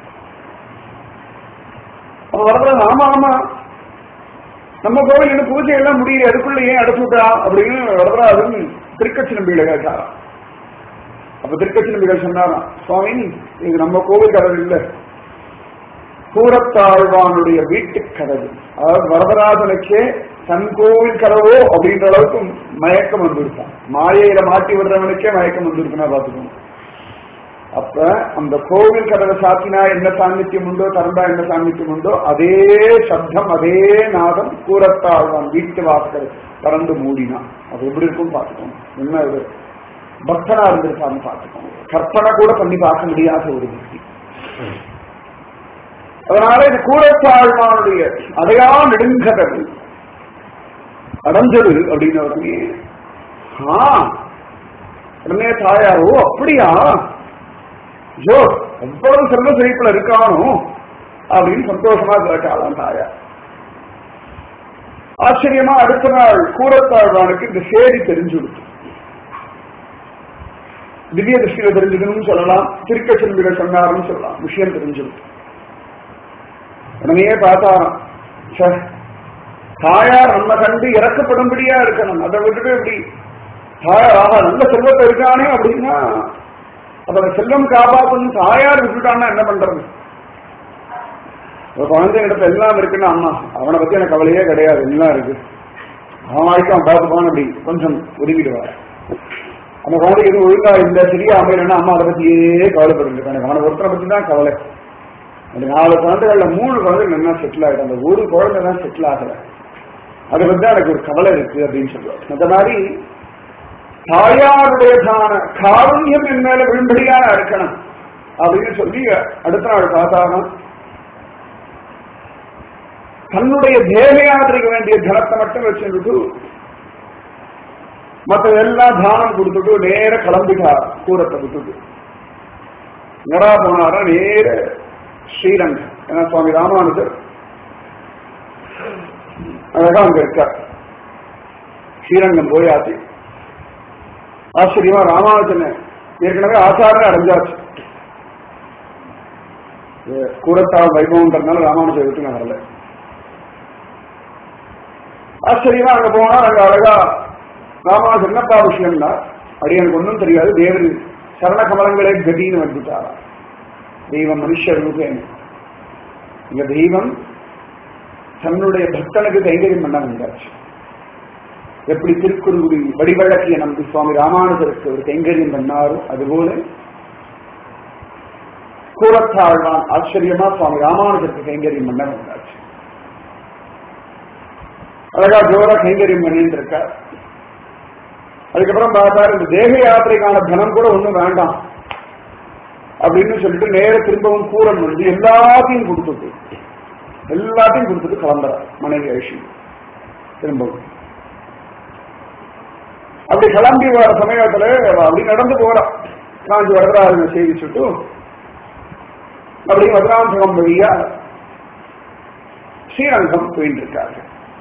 அப்ப வரதுல ஆமா ஆமா நம்ம கோவில் இன்னும் பூஜை எல்லாம் முடியல அதுக்குள்ள ஏன் அடைச்சுட்டா அப்படின்னு வரதராஜன் திருக்கட்சி நம்பிகளை கேட்டாராம் அப்ப திருக்கட்சி நம்பிகள் சொன்னாராம் சுவாமி இது நம்ம கோவில் கதவு இல்லை கூரத்தாழ்வானுடைய வீட்டு கதவு அதாவது வரதராஜனுக்கே தன் கோவில் கதவோ அப்படின்ற அளவுக்கு மயக்கம் வந்துருக்கான் மாயையில மாட்டி விடுறவனுக்கே மயக்கம் வந்திருக்குன்னா பாத்துக்கோங்க அப்ப அந்த கோவில் கதவை சாத்தினா என்ன சாநித்தியம் உண்டோ திறந்தா என்ன சாநித்தியம் உண்டோ அதே சப்தம் அதே நாதம் கூரத்தாழ்வான் வீட்டு வாசல் திறந்து மூடினான் அது எப்படி இருக்கும் பார்த்துக்கோங்க என்ன ஒரு பக்தனா இருந்திருக்கான்னு பார்த்துக்கோங்க கற்பனை கூட பண்ணி பார்க்க முடியாத ஒரு பக்தி அதனால இது கூரத்தாழ்வானுடைய அதையா நெடுங்கதவு அடைஞ்சது அப்படின்னு உடனே ஆ உடனே தாயாரோ அப்படியா ஜோ எவ்வளவு செல்வ செழிப்புல இருக்கானோ அப்படின்னு சந்தோஷமா கேட்டாளாம் தாயார் ஆச்சரியமா அடுத்த நாள் கூரத்தாழ்வானுக்கு இந்த சேரி தெரிஞ்சு கொடுத்து திவ்ய திருஷ்டியில தெரிஞ்சதுன்னு சொல்லலாம் திருக்கச்சந்திர சொன்னாருன்னு சொல்லலாம் விஷயம் தெரிஞ்சு உடனே பார்த்தாராம் சார் தாயார் நம்ம கண்டு இறக்கப்படும்படியா இருக்கணும் அதை விட்டுட்டு எப்படி தாயார் ஆகா நல்ல செல்வத்தை இருக்கானே அப்படின்னா அப்ப அந்த செல்வம் காப்பாற்றணும் தாயார் விட்டுட்டான்னா என்ன பண்றது ஒரு குழந்தைகிட்ட எல்லாம் இருக்குன்னா அம்மா அவனை பத்தி எனக்கு கவலையே கிடையாது எல்லாம் இருக்கு அவன் வாழ்க்கை அவன் பார்த்துப்பான் அப்படி கொஞ்சம் ஒதுங்கிடுவார் அந்த குழந்தைக்கு எதுவும் ஒழுங்கா இல்ல சரியா அமையலன்னா அம்மா அதை பத்தியே கவலைப்பட்டு இருக்காங்க அவனை ஒருத்தரை பத்தி தான் கவலை அந்த நாலு குழந்தைகள்ல மூணு குழந்தைகள் என்ன செட்டில் ஆகிடும் அந்த ஒரு குழந்தை தான் செட்டில் ஆகல அதை பத்தி எனக்கு ஒரு கவலை இருக்கு அப்படின்னு சொல்லுவார் அந்த மாதிரி தாயாருடையதான காரண்யம் என் மேல விழும்படியா இருக்கணும் அப்படின்னு சொல்லி அடுத்த நாள் பார்த்தாதான் தன்னுடைய தேக யாத்திரைக்கு வேண்டிய தனத்தை மட்டும் வச்சுட்டு மற்றதெல்லாம் தானம் கொடுத்துட்டு நேர கிளம்பிட்டார் கூரத்தை விட்டுட்டு எங்கடா போனாரா நேர ஸ்ரீரங்கம் ஏன்னா சுவாமி ராமானுஜர் அழகா அங்க இருக்கார் ஸ்ரீரங்கம் போயாச்சு ஆச்சரியமா ராமானுஜன் ஏற்கனவே ஆச்சாரம் அடைஞ்சாச்சு கூரத்தாள் வைபவம்ன்றதுனால ராமானுஜர் விட்டு நான் வரல ஆச்சரியமா அங்க போனா அங்க அழகா ராமானுஜர் என்னப்பா விஷயம்னா அப்படி எனக்கு ஒன்றும் தெரியாது தேவர் சரண கமலங்களே கதின்னு வந்துட்டாரா தெய்வம் மனுஷ ரூபேன் இந்த தெய்வம் தன்னுடைய பக்தனுக்கு கைங்கரியம் பண்ண வந்தாச்சு எப்படி திருக்குறுங்குடி வடிவழக்கிய நம்பி சுவாமி ராமானுஜருக்கு ஒரு கைங்கரியம் பண்ணாரோ அதுபோல கூறத்தாழ்வான் ஆச்சரியமா சுவாமி ராமானுஜருக்கு கைங்கரியம் பண்ண வந்தாச்சு அழகா ஜோரா கைங்கரியம் பண்ணிட்டு இருக்கார் அதுக்கப்புறம் பார்த்தாரு இந்த தேக யாத்திரைக்கான தனம் கூட ஒண்ணும் வேண்டாம் அப்படின்னு சொல்லிட்டு நேர திரும்பவும் கூரம் வந்து எல்லாத்தையும் கொடுத்துட்டு எல்லாத்தையும் கொடுத்துட்டு கிளம்புறார் மனைவி ஐஷி திரும்பவும் அப்படி கிளம்பி வர சமயத்துல அப்படி நடந்து போறான் காஞ்சி வரதராஜனை சேவிச்சுட்டு அப்படி மதுராந்தகம் வழியா ஸ்ரீரங்கம் போயிட்டு இருக்காரு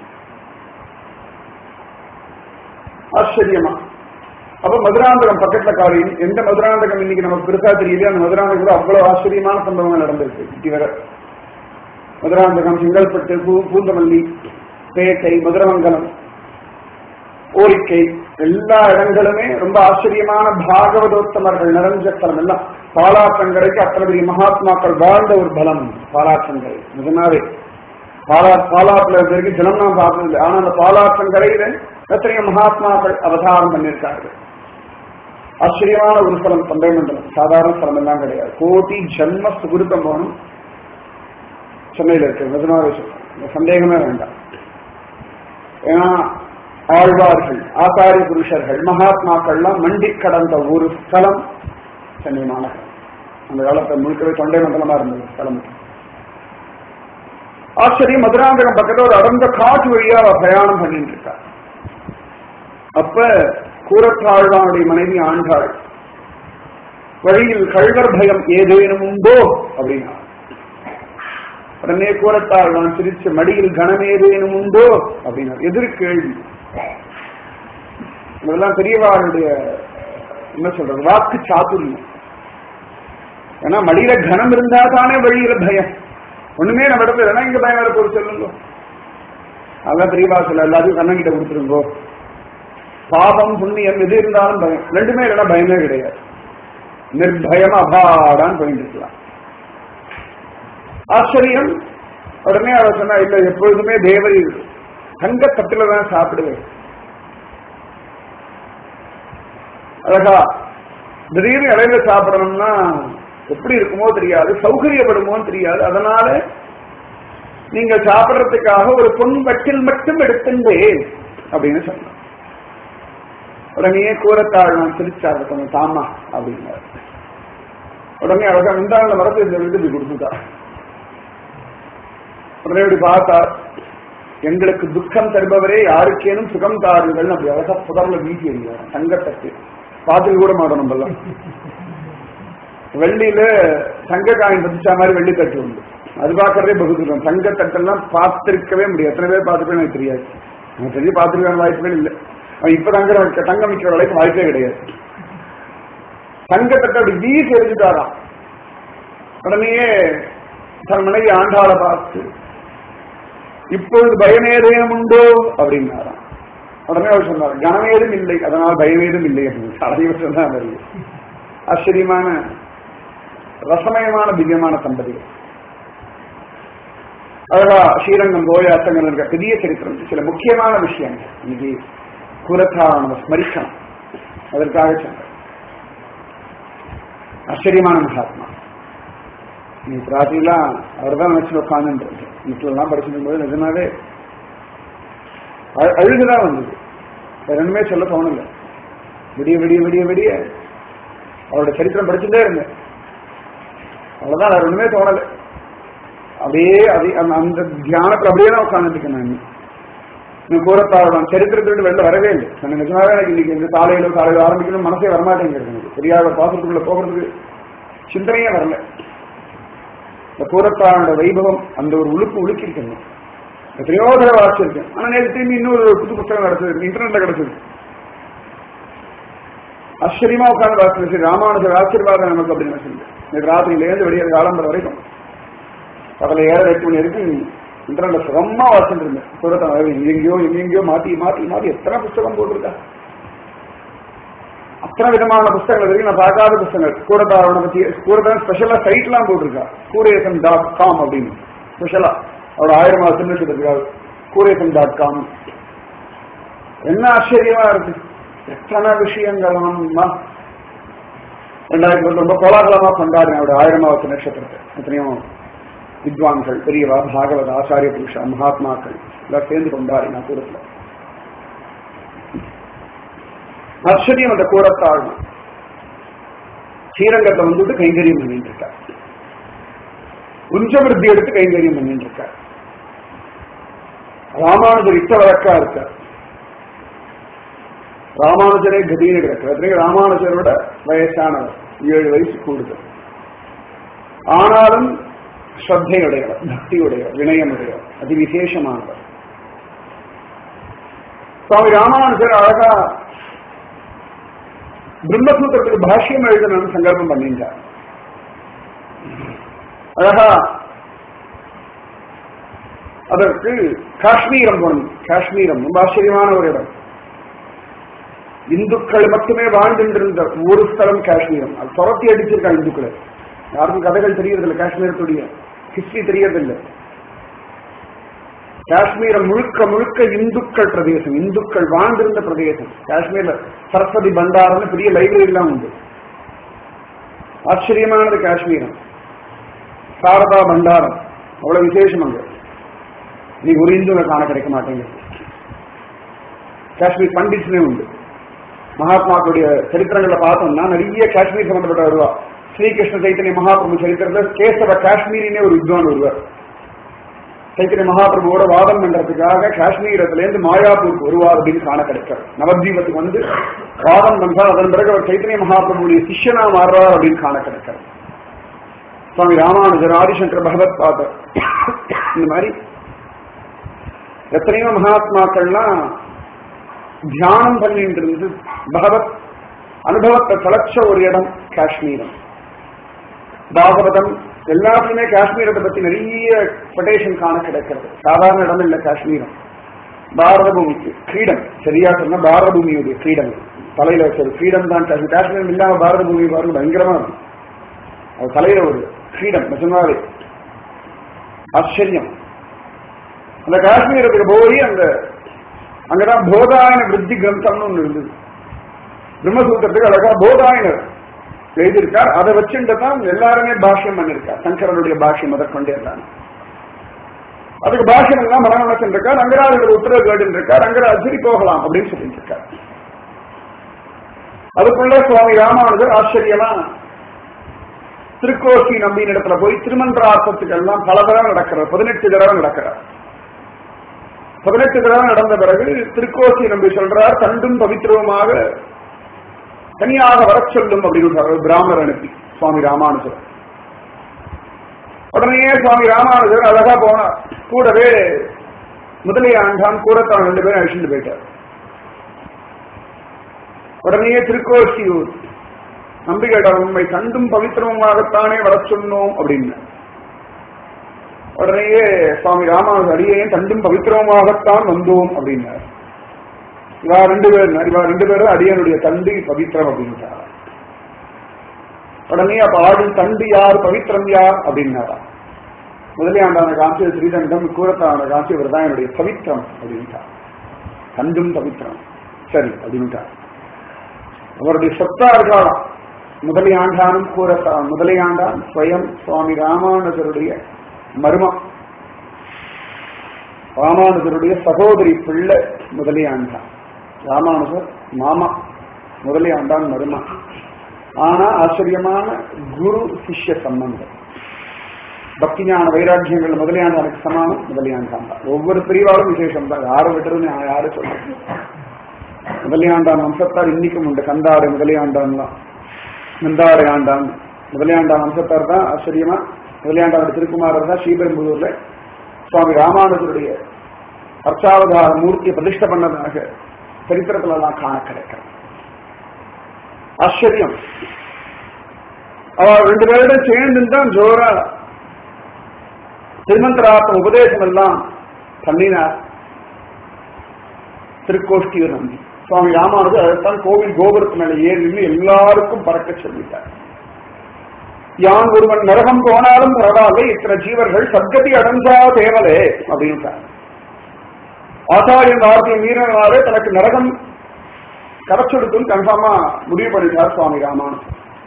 ஆச்சரியமா அப்ப மதுராந்தகம் பக்கத்துல காரி எந்த மதுராந்தகம் இன்னைக்கு நமக்கு பெருசா தெரியல அந்த மதுராந்தகம் கூட அவ்வளவு ஆச்சரியமான சம்பவங்கள் நடந்திருக்கு இதுவரை மதுராந்தகம் செங்கல்பட்டு பூ- பூந்தமல்லி பேட்டை மதுரமங்கலம் ஓரிக்கை எல்லா இடங்களுமே ரொம்ப ஆச்சரியமான பாகவதோத்தமர்கள் நிறைஞ்ச ஸ்தலம் எல்லாம் பாலாற்றங்கரைக்கு அத்தனை பெரிய மகாத்மாக்கள் வாழ்ந்த ஒரு பலம் பாலாற்றங்கரை நிஜமாவே பாலா பாலாற்றுல வரைக்கும் ஜனம் நான் பார்த்தது இல்லை ஆனா அந்த பாலாற்றங்கரையில எத்தனையோ மகாத்மாக்கள் அவதாரம் பண்ணியிருக்கார்கள் ஆச்சரியமான ஒரு ஸ்தலம் சந்தை மண்டலம் சாதாரண ஸ்தலம் எல்லாம் கிடையாது கோடி ஜன்ம சுகிருத்தம் போகணும் சென்னையில் இருக்கு நிஜமாவே சொல்றேன் சந்தேகமே வேண்டாம் ஏன்னா ஆழ்வார்கள் ஆசாரிய புருஷர்கள் மகாத்மாக்கள்லாம் மண்டி கடந்த ஒரு ஸ்தலம் சென்னை மாநகரம் அந்த காலத்தை முழுக்கவே தொண்டை மண்டலமா இருந்தது ஸ்தலம் ஆச்சரியம் மதுராந்தகம் பக்கத்துல ஒரு அடர்ந்த காட்டு வழியா அவ பிரயாணம் பண்ணிட்டு இருக்கா அப்ப கூரத்தாழ்வானுடைய மனைவி ஆண்டாள் வழியில் கழ்வர் பயம் ஏதேனும் உண்டோ அப்படின்னா உடனே கூரத்தாழ்வான் சிரிச்ச மடியில் கணம் ஏதேனும் உண்டோ அப்படின்னா எதிர் கேள்வி இதெல்லாம் பெரியவாளுடைய என்ன சொல்றது வாக்கு சாத்துரியம் ஏன்னா மடியில கனம் இருந்தா தானே வழியில பயம் ஒண்ணுமே நம்ம இடத்துல இல்லைன்னா இங்க பயம் வரப்போது சொல்லுங்க அதான் பெரியவா சொல்ல எல்லாத்தையும் கண்ணங்கிட்ட கொடுத்துருங்கோ பாபம் புண்ணியம் எது இருந்தாலும் பயம் ரெண்டுமே இல்லைன்னா பயமே கிடையாது நிர்பயம் அபாடான்னு போயிட்டு இருக்கலாம் ஆச்சரியம் உடனே அவர் சொன்னா இல்ல எப்பொழுதுமே தேவரி தங்க தட்டுல தான் சாப்பிடுவேன் அழகா திடீர்னு இலையில சாப்பிடணும்னா எப்படி இருக்குமோ தெரியாது சௌகரியப்படுமோ தெரியாது அதனால நீங்க சாப்பிடுறதுக்காக ஒரு பொன் வட்டில் மட்டும் எடுத்துட்டேன் அப்படின்னு சொன்னார் உடனே கூறத்தாள் நான் சிரிச்சார் கொஞ்சம் தாமா அப்படின்னாரு உடனே அழகா முந்தாண்ட வரது இந்த விருது இப்படி கொடுத்துட்டா உடனே இப்படி பார்த்தார் எங்களுக்கு துக்கம் தருபவரே யாருக்கேனும் சுகம் தாருங்கள் அப்படி அழகா புதர்ல வீசி எறிகிறார் தங்கத்தட்டு பாத்தில் கூட மாட்டோம் நம்மலாம் வெள்ளியில தங்க காயின் பதிச்சா மாதிரி வெள்ளி தட்டு உண்டு அது பார்க்கறதே பகுதிக்கிறோம் தங்க தட்டெல்லாம் பார்த்திருக்கவே முடியாது எத்தனை பேர் பார்த்துருப்பேன் எனக்கு தெரியாது எனக்கு தெரிஞ்சு பார்த்துருக்கான வாய்ப்புகள் இல்லை அவன் இப்ப தங்க தங்கம் விற்கிற வரைக்கும் வாய்ப்பே கிடையாது தங்கத்தட்டை அப்படி வீசி எரிஞ்சுட்டாராம் உடனேயே தன் மனைவி ஆண்டாளை பார்த்து இப்பொழுது பயமேதேனும் உண்டோ அப்படின்னாராம் உடனே அவர் சொன்னார் கனமேதும் இல்லை அதனால் பயமேதும் இல்லை அப்படின்னு அதையும் சொன்னார் ஆச்சரியமான ரசமயமான திவ்யமான தம்பதிகள் அழகா ஸ்ரீரங்கம் கோயாத்தங்கள் இருக்க பெரிய சரித்திரம் சில முக்கியமான விஷயங்கள் இன்னைக்கு குரத்தா நம்ம ஸ்மரிக்கணும் அதற்காக சொன்னார் ஆச்சரியமான மகாத்மா இன்னைக்கு ராத்திரிலாம் அவர் தான் நினைச்சு உட்காந்துட்டு வீட்டுலாம் படிச்சுட்டு போது நிஜமாவே அழு- அழுகுதான் வந்தது வேற ஒண்ணுமே சொல்ல தோணல விடிய விடிய விடிய விடிய அவரோட சரித்திரம் படிச்சுட்டே இருந்தேன் அவ்வளவுதான் வேற ஒண்ணுமே தோணல அப்படியே அதே அந்த- அந்த தியானத்துல அப்படியே தான் உட்காந்துருக்கேன் நான் இன்னும் கூறத்தாழ்வான் சரித்திரத்திலிருந்து வெளில வரவே இல்லை நான் நிஜமாவே எனக்கு இன்னைக்கு இந்த காலையில காலையில ஆரம்பிக்கணும் மனசே வரமாட்டேங்கிறது எனக்கு தெரியாத பாசத்துக்குள்ள போகிறதுக்கு சிந்தனையே வரல இந்த கூறத்தாழோட வைபவம் அந்த ஒரு உழுப்பு உழுக்கிருக்கணும் எத்தனையோ தடவை வாசிச்சிருக்கேன் ஆனா நேற்று திரும்பி இன்னொரு புது புத்தகம் கிடைச்சது இன்டர்நெட்ல கிடைச்சது ஆச்சரியமா உட்கார்ந்து வாசிச்சு சரி ராமானுஜர் ஆசீர்வாதம் நமக்கு அப்படின்னு சொல்லி நேற்று ராத்திரியிலேருந்து வெளியே காலம்பரம் வரைக்கும் பகல ஏழரை எட்டு மணி வரைக்கும் இன்டர்நெட்ல சுகமா வாசிட்டு இருந்தேன் கூறத்தான் எங்கெங்கயோ எங்கெங்கயோ மாத்தி மாத்தி மாத்தி எத்தனை புத்தகம் போட்டிருக்கா அத்தனை விதமான புத்தகங்கள் வரைக்கும் நான் பார்க்காத புத்தகங்கள் கூடத்தாரோட பத்தி கூடத்தான் ஸ்பெஷலா சைட்லாம் போட்டிருக்கா கூரேசன் டாட் காம் அப்படின்னு ஸ்பெஷலா அவரோட ஆயிரம் மாதம் சின்னத்துக்காக கூரேசன் டாட் காம் என்ன ஆச்சரியமா இருக்கு எத்தனை விஷயங்கள் ஆமா ரெண்டாயிரத்தி பத்து ரொம்ப கோலாகலமா கொண்டாடின அவருடைய ஆயிரமாவது நட்சத்திரத்தை எத்தனையோ வித்வான்கள் பெரியவா பாகவத ஆச்சாரிய புருஷா மகாத்மாக்கள் எல்லாம் சேர்ந்து கொண்டாடினா கூடத்துல ஆச்சரியம் அந்த கூடத்தாழ்மா ஸ்ரீரங்கத்தை வந்துட்டு கைங்கரியம் பண்ணிட்டு இருக்கார் உஞ்சவிருத்தி எடுத்து கைங்கரியம் பண்ணிட்டு இருக்கார் ராமானுஜர் இட்ட வழக்கா இருக்கார் ராமானுஜரே கதின்னு கிடக்கிறார் ராமானுஜரோட வயசானவர் ஏழு வயசு கூடுதல் ஆனாலும் ஸ்ரத்தையுடையவர் பக்தியுடையவர் வினயமுடையவர் அதி விசேஷமானவர் சுவாமி ராமானுஜர் அழகா பிரம்மசூத்திரத்துக்கு பாஷ்யம் எழுதணும்னு சங்கல்பம் பண்ணிட்டார் அழகா அதற்கு காஷ்மீரம் போனோம் காஷ்மீரம் ரொம்ப ஆச்சரியமான ஒரு இடம் இந்துக்கள் மட்டுமே வாழ்ந்துருந்த ஒரு ஸ்தலம் காஷ்மீரம் அது துரத்தி அடிச்சிருக்காங்க இந்துக்களை யாருக்கும் கதைகள் தெரியறதில்லை காஷ்மீரத்துடைய ஹிஸ்டரி தெரியறதில்லை காஷ்மீரம் முழுக்க முழுக்க இந்துக்கள் பிரதேசம் இந்துக்கள் வாழ்ந்திருந்த பிரதேசம் காஷ்மீர்ல சரஸ்வதி பண்டாரம்னு பெரிய லைப்ரரி எல்லாம் உண்டு ஆச்சரியமானது காஷ்மீரம் சாரதா பண்டாரம் அவ்வளவு விசேஷம் அங்க நீ ஒரு இந்துவை காண கிடைக்க மாட்டேங்க காஷ்மீர் பண்டிட்ஸ்னே உண்டு மகாத்மாக்களுடைய சரித்திரங்களை பார்த்தோம்னா நிறைய காஷ்மீர் சம்பந்தப்பட்ட வருவா ஸ்ரீகிருஷ்ண சைத்தன்ய மகாபிரபு சரித்திரத்தில் கேசவ காஷ்மீரினே ஒரு வித்வான் வருவார் சைத்தன்ய மகாபிரபுவோட வாதம் பண்றதுக்காக காஷ்மீரத்துல இருந்து மாயாப்பூருக்கு வருவார் அப்படின்னு காண கிடைக்கிறார் நவத்வீபத்துக்கு வந்து வாதம் பண்றார் அதன் பிறகு அவர் சைத்தன்ய மகாபிரபுடைய சிஷ்யனா மாறுறார் அப்படின்னு காண கிடைக்கிறார் சுவாமி ராமானுஜர் ஆதிசங்கர் பகவத் பாதர் இந்த மாதிரி எத்தனையோ மகாத்மாக்கள்லாம் தியானம் பண்ணிட்டு இருந்து பகவத் அனுபவத்தை கலச்ச ஒரு இடம் காஷ்மீரம் பாகவதம் எல்லாத்துலயுமே காஷ்மீரத்தை பத்தி நிறைய கொட்டேஷன் காண கிடைக்கிறது சாதாரண இடம் இல்ல காஷ்மீரம் பாரத பூமிக்கு கிரீடம் சரியா சொன்னா பாரத பூமியுடைய கிரீடம் தலையில வச்ச ஒரு கிரீடம் தான் காஷ்மீர் காஷ்மீரம் இல்லாம பாரத பூமி பாருங்க பயங்கரமா இருக்கும் அது தலையில ஒரு கிரீடம் நிஜமாவே ஆச்சரியம் அந்த காஷ்மீரத்துக்கு போய் அந்த அங்கதான் போதாயன விருத்தி கிரந்தம்னு ஒண்ணு இருந்தது பிரம்மசூத்திரத்துக்கு அழகா போதாயனர் எழுதியிருக்கார் அதை வச்சுட்டு தான் எல்லாருமே பாஷ்யம் பண்ணிருக்கார் சங்கரனுடைய பாஷ்யம் அதை கொண்டே இருந்தாங்க அதுக்கு பாஷ்யம் எல்லாம் மரணம் இருக்கார் ரங்கராஜர் உத்தரவு கேட்டு இருக்கார் ரங்கராஜ் சரி போகலாம் அப்படின்னு சொல்லிட்டு இருக்கார் அதுக்குள்ள சுவாமி ராமானுஜர் ஆச்சரியமா திருக்கோசி நம்பியின் இடத்துல போய் திருமன்றார்த்தத்துக்கு எல்லாம் பல தடவை நடக்கிறார் பதினெட்டு தடவை நடக்கிறார் பதினெட்டு தடவை நடந்த பிறகு திருக்கோசி நம்பி சொல்றார் தண்டும் பவித்திரவுமாக தனியாக வர சொல்லும் அப்படின்னு பிராமணர் அனுப்பி சுவாமி ராமானுஜர் உடனே சுவாமி ராமானுஜர் அழகா போனார் கூடவே முதலியாண்டான் கூடத்தான் ரெண்டு பேரும் அழிச்சுட்டு போயிட்டார் உடனே திருக்கோசியூர் நம்பிக்கையிடம் உண்மை கண்டும் பவித்திரமாகத்தானே வர சொன்னோம் அப்படின்னு உடனேயே சுவாமி ராமானுஜர் அடியையும் கண்டும் பவித்திரமாகத்தான் வந்தோம் அப்படின்னார் இவா ரெண்டு பேர் இவா ரெண்டு பேரும் அடியனுடைய தண்டு பவித்திரம் அப்படின்ட்டார் உடனே அப்ப ஆடும் தண்டு யார் பவித்திரம் யார் அப்படின்னாரா முதலியாண்டான காட்சி ஸ்ரீதண்டம் கூறத்தான காட்சி இவர் தான் என்னுடைய பவித்திரம் அப்படின்ட்டார் தண்டும் பவித்திரம் சரி அப்படின்ட்டார் அவருடைய சொத்தா இருக்காளாம் முதலியாண்டானும் கூறத்தான் முதலியாண்டான் ஸ்வயம் சுவாமி ராமானுஜருடைய மர்மம் ராமானுஜருடைய சகோதரி பிள்ளை முதலியாண்டான் ராமானுஜர் மாமா முதலியாண்டான் மருமா ஆனா ஆச்சரியமான குரு சிஷ்ய சம்பந்தம் பக்தி ஞான வைராக்கியங்கள் முதலியாண்டானுக்கு சமானம் முதலியாண்டான் தான் ஒவ்வொரு பிரிவாலும் விசேஷம் தான் யாரை விட்டுறது யாரு சொல்றது முதலியாண்டான் வம்சத்தார் இன்னைக்கும் உண்டு கந்தாடு முதலியாண்டான் தான் நந்தாடு ஆண்டான் முதலியாண்டான் வம்சத்தார் தான் ஆச்சரியமா முதலியாண்டான் திருக்குமாரர் தான் ஸ்ரீபெரும்புதூர்ல சுவாமி ராமானுஜருடைய அர்ச்சாவதார மூர்த்தியை பிரதிஷ்ட பண்ணதாக சரித்திரத்துல எல்லாம் காண கிடைக்கிறது ஆச்சரியம் அவ ரெண்டு பேரோட சேர்ந்து தான் ஜோரா திருமந்திராத்த உபதேசம் எல்லாம் பண்ணினார் திருக்கோஷ்டியூர் நம்பி சுவாமி ராமானுஜர் அதைத்தான் கோவில் கோபுரத்து மேல ஏறி நின்று எல்லாருக்கும் பறக்க சொல்லிட்டார் யான் ஒருவன் நரகம் போனாலும் பரவாயில்லை இத்தனை ஜீவர்கள் சத்கதி அடைஞ்சா தேவலே அப்படின்ட்டார் ஆச்சாரியன் வார்த்தையை மீறினாலே தனக்கு நரகம் கரைச்செடுக்கும் கன்ஃபார்மா முடிவு பண்ணிட்டார் சுவாமி ராமானுஜன்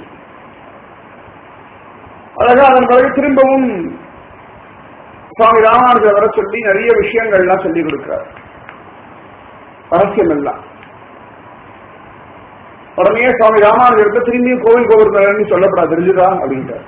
அழகா அதன் பிறகு திரும்பவும் சுவாமி ராமானுஜர் வர சொல்லி நிறைய விஷயங்கள்லாம் சொல்லி கொடுக்கிறார் ரகசியம் எல்லாம் உடனே சுவாமி ராமானுஜருக்கு திரும்பியும் கோவில் கோவில் சொல்லப்படாது தெரிஞ்சுதா அப்படின்ட்டார்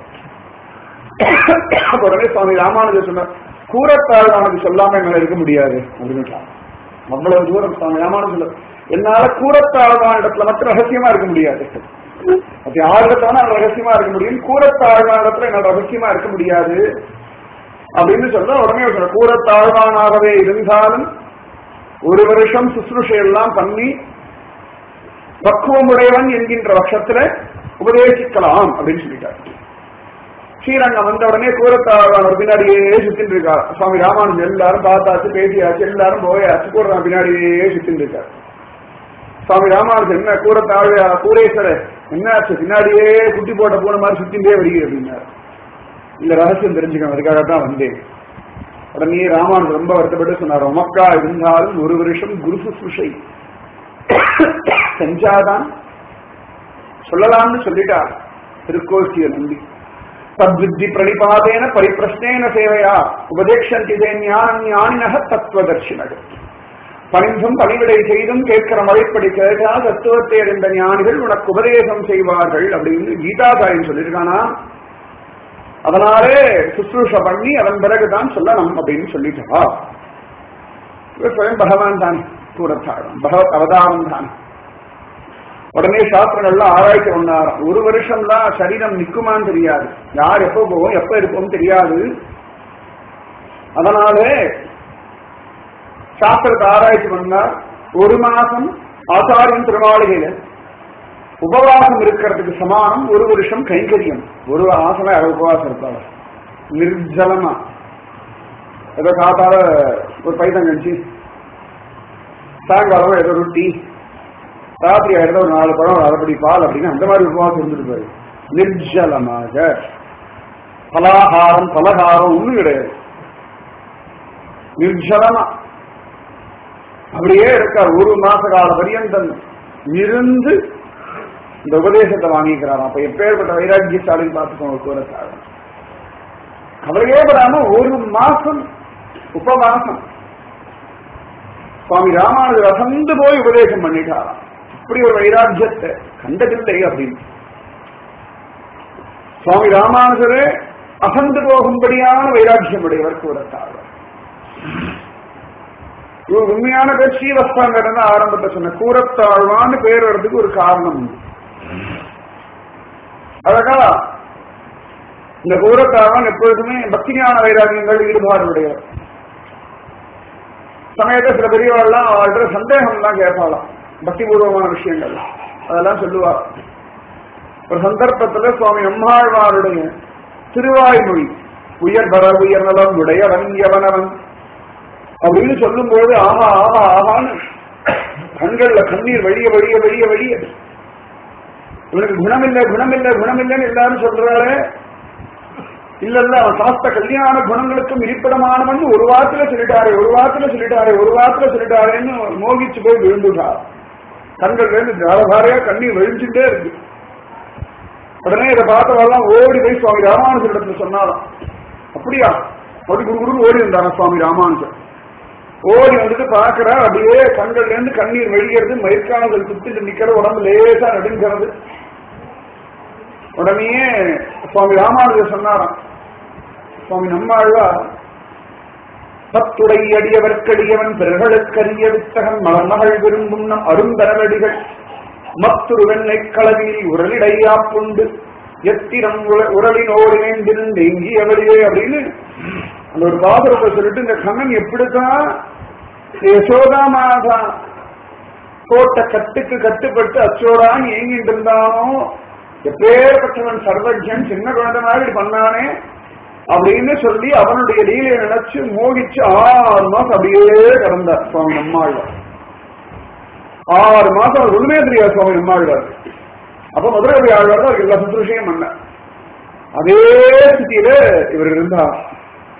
அப்ப உடனே சுவாமி ராமானுஜர் சொன்னார் கூறத்தாழ்வானது சொல்லாம என்னால இருக்க முடியாது அப்படின்ட்டார் அவ்வளவு தூரம் சுவாமி ராமானுஜர் சொல்ல என்னால கூறத்தாழ்வான இடத்துல மட்டும் ரகசியமா இருக்க முடியாது அது யாரிடத்தான ரகசியமா இருக்க முடியும் கூறத்தாழ்வான இடத்துல என்னால் ரகசியமா இருக்க முடியாது அப்படின்னு சொல்ல உடனே சொல்ற கூறத்தாழ்வானாகவே இருந்தாலும் ஒரு வருஷம் சுசுருஷையெல்லாம் பண்ணி பக்குவமுடையவன் என்கின்ற பட்சத்துல உபதேசிக்கலாம் அப்படின்னு சொல்லிட்டார் ஸ்ரீரங்கம் வந்த உடனே கூறத்தாழ்வானவர் பின்னாடியே சுத்தின்னு இருக்கார் சுவாமி ராமானுஜன் எல்லாரும் பார்த்தாச்சு பேசியாச்சு எல்லாரும் போயாச்சு கூடுறான் பின்னாடியே சுத்தின்னு இருக்கார் சுவாமி ராமானுஜன் என்ன கூறத்தாழ்வா கூரேஸ்வரர் என்னாச்சு பின்னாடியே குட்டி போட்ட பூனை மாதிரி சுத்தின்றே வருகிறது அப்படின்னார் இந்த ரகசியம் தெரிஞ்சுக்கணும் அதுக்காக தான் வந்தேன் உடனே ராமானுஜன் ரொம்ப வருத்தப்பட்டு சொன்னார் உமக்கா இருந்தாலும் ஒரு வருஷம் குரு சுசுஷை செஞ்சாதான் சொல்லலாம்னு சொல்லிட்டார் திருக்கோசிய நம்பி தத்வித்தி பிரணிபாதேன பரிப்பிரஷ்னேன சேவையா உபதேக்ஷந்தி ஞானம் ஞானினக தத்துவதர்ஷினக பணிந்தும் பணிவிடை செய்தும் கேட்கிற மழைப்படி கேட்டால் தத்துவத்தை அறிந்த ஞானிகள் உனக்கு உபதேசம் செய்வார்கள் அப்படின்னு கீதாதாரின் சொல்லியிருக்கானா அதனாலே சுশ্ரூஷ பண்ணி அதன் பிறகுதான் சொல்லணும் அப்படின்னு சொல்லிட்டா இவர் சுயம் பகவான் தான் கூறத்தாழம் பகவத் அவதாரம் தான் உடனே சாஸ்திரங்கள்லாம் ஆராய்ச்சி பண்ணாராம் ஒரு வருஷம்லாம் சரீரம் நிக்குமான்னு தெரியாது யார் எப்போ போவோம் எப்ப இருப்போம் தெரியாது அதனாலே சாஸ்திரத்தை ஆராய்ச்சி பண்ணார் ஒரு மாசம் ஆச்சாரியம் திருமாளிகையில உபவாசம் இருக்கிறதுக்கு சமானம் ஒரு வருஷம் கைங்கரியம் ஒரு மாசம் யாரும் உபவாசம் இருப்பாங்க நிர்ஜலமா ஏதோ காத்தால ஒரு பைத்தங்கஞ்சி சாயங்காலம் ஏதோ ரொட்டி ராத்திரி ஆயிரத்தி ஒரு நாலு பழம் அரைப்படி பால் அப்படின்னு அந்த மாதிரி உபவாசம் இருந்துருப்பாரு நிர்ஜலமாக பலாகாரம் பலகாரம் ஒண்ணும் கிடையாது நிர்ஜலமா அப்படியே இருக்கார் ஒரு மாச கால பரியந்தம் இருந்து இந்த உபதேசத்தை வாங்கிக்கிறாராம் அப்ப எப்பேற்பட்ட வைராக்கியசாலின்னு பார்த்துக்கோங்க கூறத்தாழ கவலையே படாம ஒரு மாசம் உபவாசம் சுவாமி ராமானுஜர் அசந்து போய் உபதேசம் பண்ணிட்டாராம் இப்படி ஒரு வைராக்கியத்தை கண்டதில்லை அப்படின்னு சுவாமி ராமானுஜரே அசந்து போகும்படியான வைராக்கியம் உடையவர் கூறத்தாழ்வார் இவர் உண்மையான பேர் ஸ்ரீவஸ்தாங்கர் ஆரம்பத்தை சொன்ன கூறத்தாழ்வான்னு பேர் வர்றதுக்கு ஒரு காரணம் உண்டு அழகா இந்த கூறத்தாழ்வான் எப்பொழுதுமே பக்திஞான வைராகியங்கள் ஈடுபாடு உடையவர் சமயத்தை சில பெரியவாள்லாம் அவர்கிட்ட சந்தேகம்லாம் கேட்பாளாம் பக்திபூர்வமான விஷயங்கள் அதெல்லாம் சொல்லுவார் ஒரு சந்தர்ப்பத்துல சுவாமி அம்மாழ்வாருடைய திருவாய்மொழி உயர் பர உயர் நலம் உடையவன் எவனவன் அப்படின்னு சொல்லும்போது ஆஹா ஆஹா ஆஹான்னு கண்கள்ல கண்ணீர் வழிய வழிய வழிய வழிய இவனுக்கு குணமில்லை குணமில்லை குணமில்லைன்னு எல்லாரும் சொல்றாரு இல்ல இல்ல அவன் சாஸ்த கல்யாண குணங்களுக்கும் இருப்பிடமானவன் ஒரு வாரத்துல சொல்லிட்டாரு ஒரு வாரத்துல சொல்லிட்டாரு ஒரு வாரத்துல சொல்லிட்டாருன்னு மோகிச்சு போய் விழுந்துட்டார் கண்கள் இருந்து தாரதாரையா கண்ணீர் வழிஞ்சுட்டே இருக்கு உடனே இதை பார்த்தவெல்லாம் ஓடி போய் சுவாமி ராமானுஜர் இடத்துல சொன்னாராம் அப்படியா அப்படி குரு குரு ஓடி இருந்தாரா சுவாமி ராமானுஜர் ஓடி வந்துட்டு பாக்குறா அப்படியே கண்கள்ல இருந்து கண்ணீர் வெளியறது மயிர்கானங்கள் குத்திட்டு நிக்கிற உடம்பு லேசா நடுங்கிறது உடனே சுவாமி ராமானுஜர் சொன்னாராம் சுவாமி நம்மாழ்வா பத்துடை அடியவர்க்கடியவன் பிறர்களுக்கரிய வித்தகன் மலர்மகள் விரும்பும் நம் அரும்பெறலடிகள் மத்துரு வெண்ணை களவில் உரலிடையாப்புண்டு எத்திரம் உரலினோடு வேண்டில் நெங்கியவழியே அப்படின்னு அந்த ஒரு பாசுரத்தை சொல்லிட்டு இந்த கண்ணன் எப்படித்தான் யசோதா மாதா போட்ட கட்டுக்கு கட்டுப்பட்டு அச்சோடான் ஏங்கிட்டு இருந்தானோ எப்பேற்பட்டவன் சர்வஜன் சின்ன குழந்தை மாதிரி பண்ணானே அப்படின்னு சொல்லி அவனுடைய லீலையை நினைச்சு மோகிச்சு ஆறு மாசம் அப்படியே கிடந்தார் சுவாமி நம்மாழ்வார் ஆறு மாசம் அவர் ஒண்ணுமே தெரியாது சுவாமி நம்மாழ்வார் அப்ப மதுரை ஆழ்வார் தான் எல்லா சுற்றுஷையும் பண்ண அதே ஸ்திதியில இவர் இருந்தார்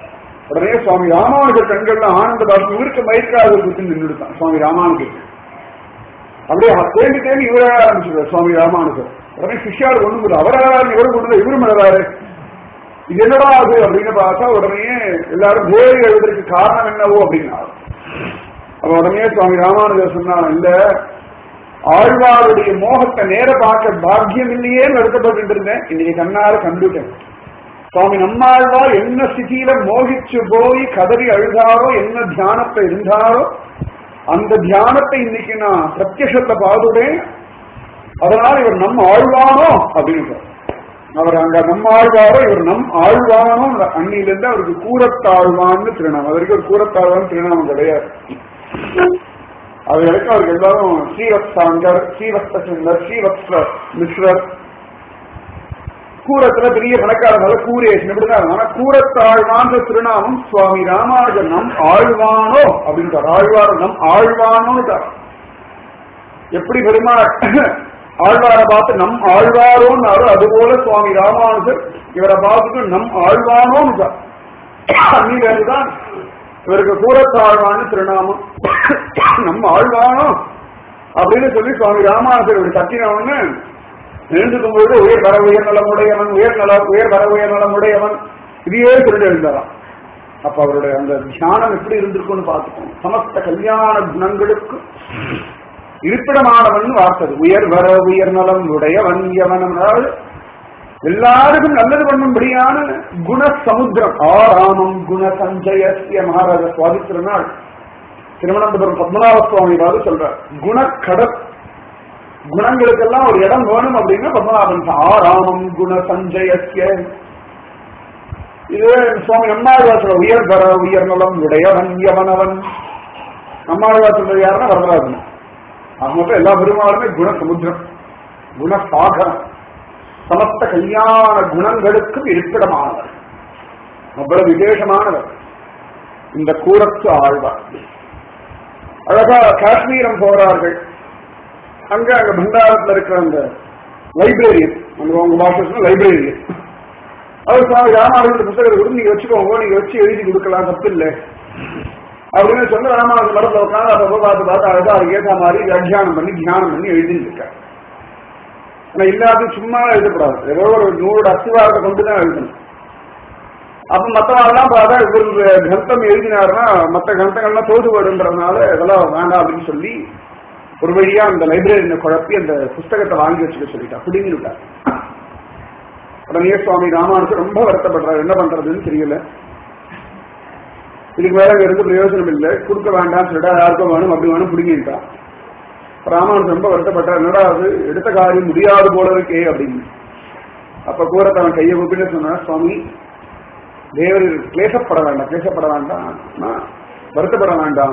உடனே சுவாமி ராமானுஜர் கண்கள்ல ஆனந்த பாஷம் இவருக்கு மயக்காத குத்து நின்றுட்டான் சுவாமி ராமானுஜர் அப்படியே அவர் தேடி தேடி இவரே ஆரம்பிச்சிருக்கார் சுவாமி ராமானுஜர் உடனே சிஷ்யார் ஒண்ணும் இல்லை அவரால் இவரும் கொண்டு இவரும் எழுதாரு இது என்னடா அது அப்படின்னு பார்த்தா உடனே எல்லாரும் தேவி எழுதுறதுக்கு காரணம் என்னவோ அப்படின்னா அப்ப உடனே சுவாமி ராமானுஜர் சொன்னான் இல்ல ஆழ்வாருடைய மோகத்தை நேர பார்க்க பாக்கியம் இல்லையே வருத்தப்பட்டு இருந்தேன் இன்னைக்கு கண்ணால கண்டுட்டேன் சுவாமி நம்மாழ்வார் என்ன ஸ்திதியில மோகிச்சு போய் கதறி அழுதாரோ என்ன தியானத்தை இருந்தாரோ அந்த தியானத்தை இன்னைக்கு நான் பிரத்யசத்தை பார்த்துட்டேன் அதனால இவர் நம் ஆழ்வானோ அப்படின்னு அவர் அங்க நம் ஆழ்வாரோ இவர் நம் ஆழ்வானோ அன்னிலிருந்து அவருக்கு கூரத்தாழ்வான்னு திருநாமம் அது வரைக்கும் ஒரு கூரத்தாழ்வான் திருநாமம் கிடையாது அது வரைக்கும் அவருக்கு எல்லாரும் ஸ்ரீவத்சாங்கர் ஸ்ரீவத்ச சுந்தர் ஸ்ரீவத்ஸ மிஸ்ரர் கூரத்துல பெரிய பணக்காரனால கூரேஷன் இப்படிதான் ஆனா கூரத்தாழ்வான்ற திருநாமம் சுவாமி ராமானுஜர் நம் ஆழ்வானோ அப்படின்னு ஆழ்வார் நம் ஆழ்வானோன்னு எப்படி பெருமாள் ஆழ்வாரை பார்த்து நம் ஆழ்வாரோன்னாரு அதுபோல சுவாமி ராமானுஜர் இவரை பார்த்துட்டு நம் ஆழ்வானோன்னு அன்னிலிருந்துதான் இவருக்கு கூரத்தாழ்வான்னு திருநாமம் நம்ம ஆழ்வானோ அப்படின்னு சொல்லி சுவாமி ராமானுஜர் இப்படி கத்தினவன்னு எழுந்துக்கும் பொழுது உயர் வர உயர் நலமுடையவன் உயர் நல உயர் வர உயர் நலமுடையவன் இதையே சொல்லிட்டு எழுந்தாராம் அப்ப அவருடைய அந்த தியானம் எப்படி இருந்திருக்கும்னு பார்த்துக்கோங்க சமஸ்த கல்யாண குணங்களுக்கு இருப்பிடமானவன் வார்த்தது உயர் வர உயர் நலம் உடையவன் யவனம் அதாவது எல்லாருக்கும் நல்லது பண்ணும்படியான குண சமுத்திரம் ஆராமம் குண சஞ்சயசிய மகாராஜ சுவாதித்திர நாள் திருவனந்தபுரம் பத்மநாப சுவாமி பாது சொல்றார் குணக்கடல் குணங்களுக்கெல்லாம் ஒரு இடம் வேணும் அப்படின்னா பத்மநாபன் ஆராமம் குண சஞ்சயசிய இது சுவாமி நம்மாழ்வாசல உயர் வர உயர் நலம் உடையவன் யவனவன் நம்மாழ்வாசல் யாருன்னா வரதராஜன் ஆக மொத்தம் எல்லா பெருமாளுமே குண சமுத்திரம் குணசாகரம் சமஸ்த கல்யாண குணங்களுக்கும் இருப்பிடமானவர் அவ்வளவு விசேஷமானவர் இந்த கூரத்து ஆழ்வார் அழகா காஷ்மீரம் போறார்கள் அங்க அங்க பண்டாரத்துல இருக்கிற அந்த லைப்ரரியன் அங்க உங்க பாஷை லைப்ரரியன் அவர் சுவாமி ராமானுஜர் புத்தகத்தை கொடுத்து நீங்க வச்சுக்கோங்க நீங்க வச்சு எழுதி கொடுக்கலாம் தப்பு இல்லை அப்படின்னு சொன்ன ராமானுஜர் மரத்துல உட்காந்து அப்ப பார்த்து பார்த்து அழகா அதுக்கு ஏற்ற மாதிரி வியாக்கியானம் பண்ணி தியானம் பண்ணி எழுதிட்டு இருக்காரு ஆனா இல்லாத சும்மா எழுதக்கூடாது ஏதோ ஒரு நூறு அஸ்திவாரத்தை கொண்டு தான் எழுதணும் அப்ப மத்தவெல்லாம் பார்த்தா இவர் கிரந்தம் எழுதினாருன்னா மத்த கிரந்தங்கள்லாம் தோது போடுன்றதுனால இதெல்லாம் வேண்டாம் அப்படின்னு சொல்லி ஒரு வழியா அந்த லைப்ரரியில குழப்பி அந்த புஸ்தகத்தை வாங்கி வச்சுக்க சொல்லிட்டா பிடிங்கி விட்டார் உடனே சுவாமி ராமானுக்கு ரொம்ப வருத்தப்படுறாரு என்ன பண்றதுன்னு தெரியல இதுக்கு மேல அங்க இருந்து பிரயோஜனம் இல்லை கொடுக்க வேண்டாம்னு சொல்லிட்டா யாருக்கும் வேணும் அப்படி வேணும் பிடிங்கிட்டான் ராமானுஜன் ரொம்ப வருத்தப்பட்டார் என்னடா அது எடுத்த காரியம் முடியாது போல இருக்கே அப்படின்னு அப்ப கூறத்தவன் கையை கூப்பிட்டு சொன்னா சுவாமி தேவர் கிளேசப்பட வேண்டாம் கிளேசப்பட வேண்டாம் நான் வருத்தப்பட வேண்டாம்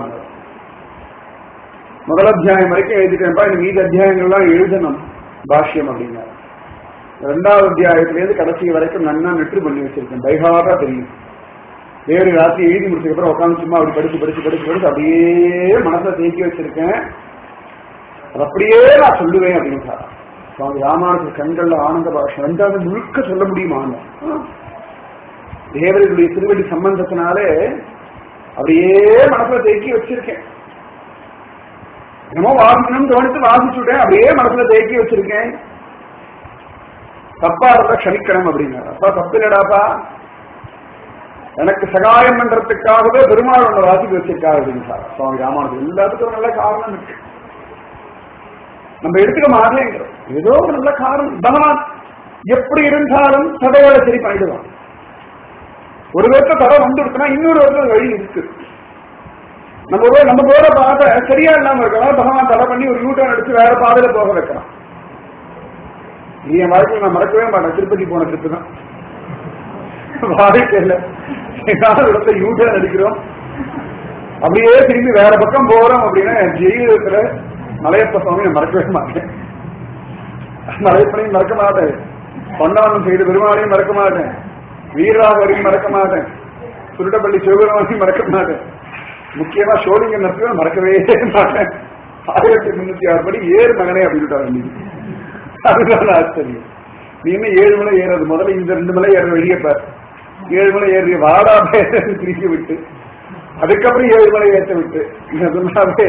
முதல் அத்தியாயம் வரைக்கும் எழுதிட்டேன்ப்பா எனக்கு மீதி அத்தியாயங்கள்லாம் எழுதணும் பாஷ்யம் அப்படின்னாரு ரெண்டாவது அத்தியாயத்திலேருந்து கடைசி வரைக்கும் நன்னா நெற்று பண்ணி வச்சிருக்கேன் பைஹாரா தெரியும் வேறு ராத்திரி எழுதி முடிச்சதுக்கு அப்புறம் உட்காந்து சும்மா அப்படி படிச்சு படிச்சு படிச்சு படிச்சு அப்படியே மனசுல தேக்கி வச்சிருக்கேன் அது அப்படியே நான் சொல்லுவேன் அப்படின்னு சார் சுவாமி ராமானுஜர் கண்கள்ல ஆனந்த பாஷம் ரெண்டாவது முழுக்க சொல்ல முடியுமா தேவர்களுடைய திருவடி சம்பந்தத்தினாலே அப்படியே மனசுல தேக்கி வச்சிருக்கேன் என்னமோ வாசிக்கணும்னு தோணித்து வாசிச்சுட்டேன் அப்படியே மனசுல தேக்கி வச்சிருக்கேன் தப்பா இருந்தா க்ஷமிக்கணும் அப்படின்னாரு அப்பா தப்பு இல்லடாப்பா எனக்கு சகாயம் பண்றதுக்காகவே பெருமாள் ஒன்று வாசிக்க வச்சிருக்காரு அப்படின்னு சார் சுவாமி ராமானுஜர் எல்லாத்துக்கும் ஒரு நல்ல காரணம் இருக்கு நம்ம எடுத்துக்க மாட்டேங்கிறோம் ஏதோ ஒரு நல்ல காரணம் பகவான் எப்படி இருந்தாலும் தடையோட சரி பண்ணிடுவான் ஒரு விதத்தை தடை வந்துடுச்சுன்னா இன்னொரு விதத்துல வழி இருக்கு நம்ம போய் நம்ம போற பாதை சரியா இல்லாம இருக்கலாம் பகவான் தடை பண்ணி ஒரு யூட்டர்ன் அடிச்சு வேற பாதையில போக வைக்கலாம் நீ என் வாழ்க்கையில் நான் மறக்கவே மாட்டேன் திருப்பதி போன ட்ரிப்பு தான் வாழ்க்கையில ஏதாவது இடத்துல யூட்டர்ன் அடிக்கிறோம் அப்படியே திரும்பி வேற பக்கம் போறோம் அப்படின்னா என் ஜெயிலத்துல மலையப்ப சுவாமி நான் மறக்கவே மாட்டேன் மலையப்பனையும் மறக்க மாட்டேன் பொன்னவனம் செய்த பெருமாளையும் மறக்க மாட்டேன் வீரராகவரையும் மறக்க மாட்டேன் சுருட்டப்பள்ளி சிவபெருமானையும் மறக்க மாட்டேன் முக்கியமா சோழிங்க நரசிம்ம மறக்கவே மாட்டேன் ஆயிரத்தி முன்னூத்தி ஆறு படி ஏழு மகனே அப்படின்ட்டாங்க நீ அதுதான் ஆச்சரியம் நீ என்ன ஏழு மலை ஏறது முதல்ல இந்த ரெண்டு மலை ஏற வெளியே பார் ஏழு மலை ஏறி வாடா பேரன்னு திருப்பி விட்டு அதுக்கப்புறம் ஏழு மலை ஏற்ற விட்டு அதனாலே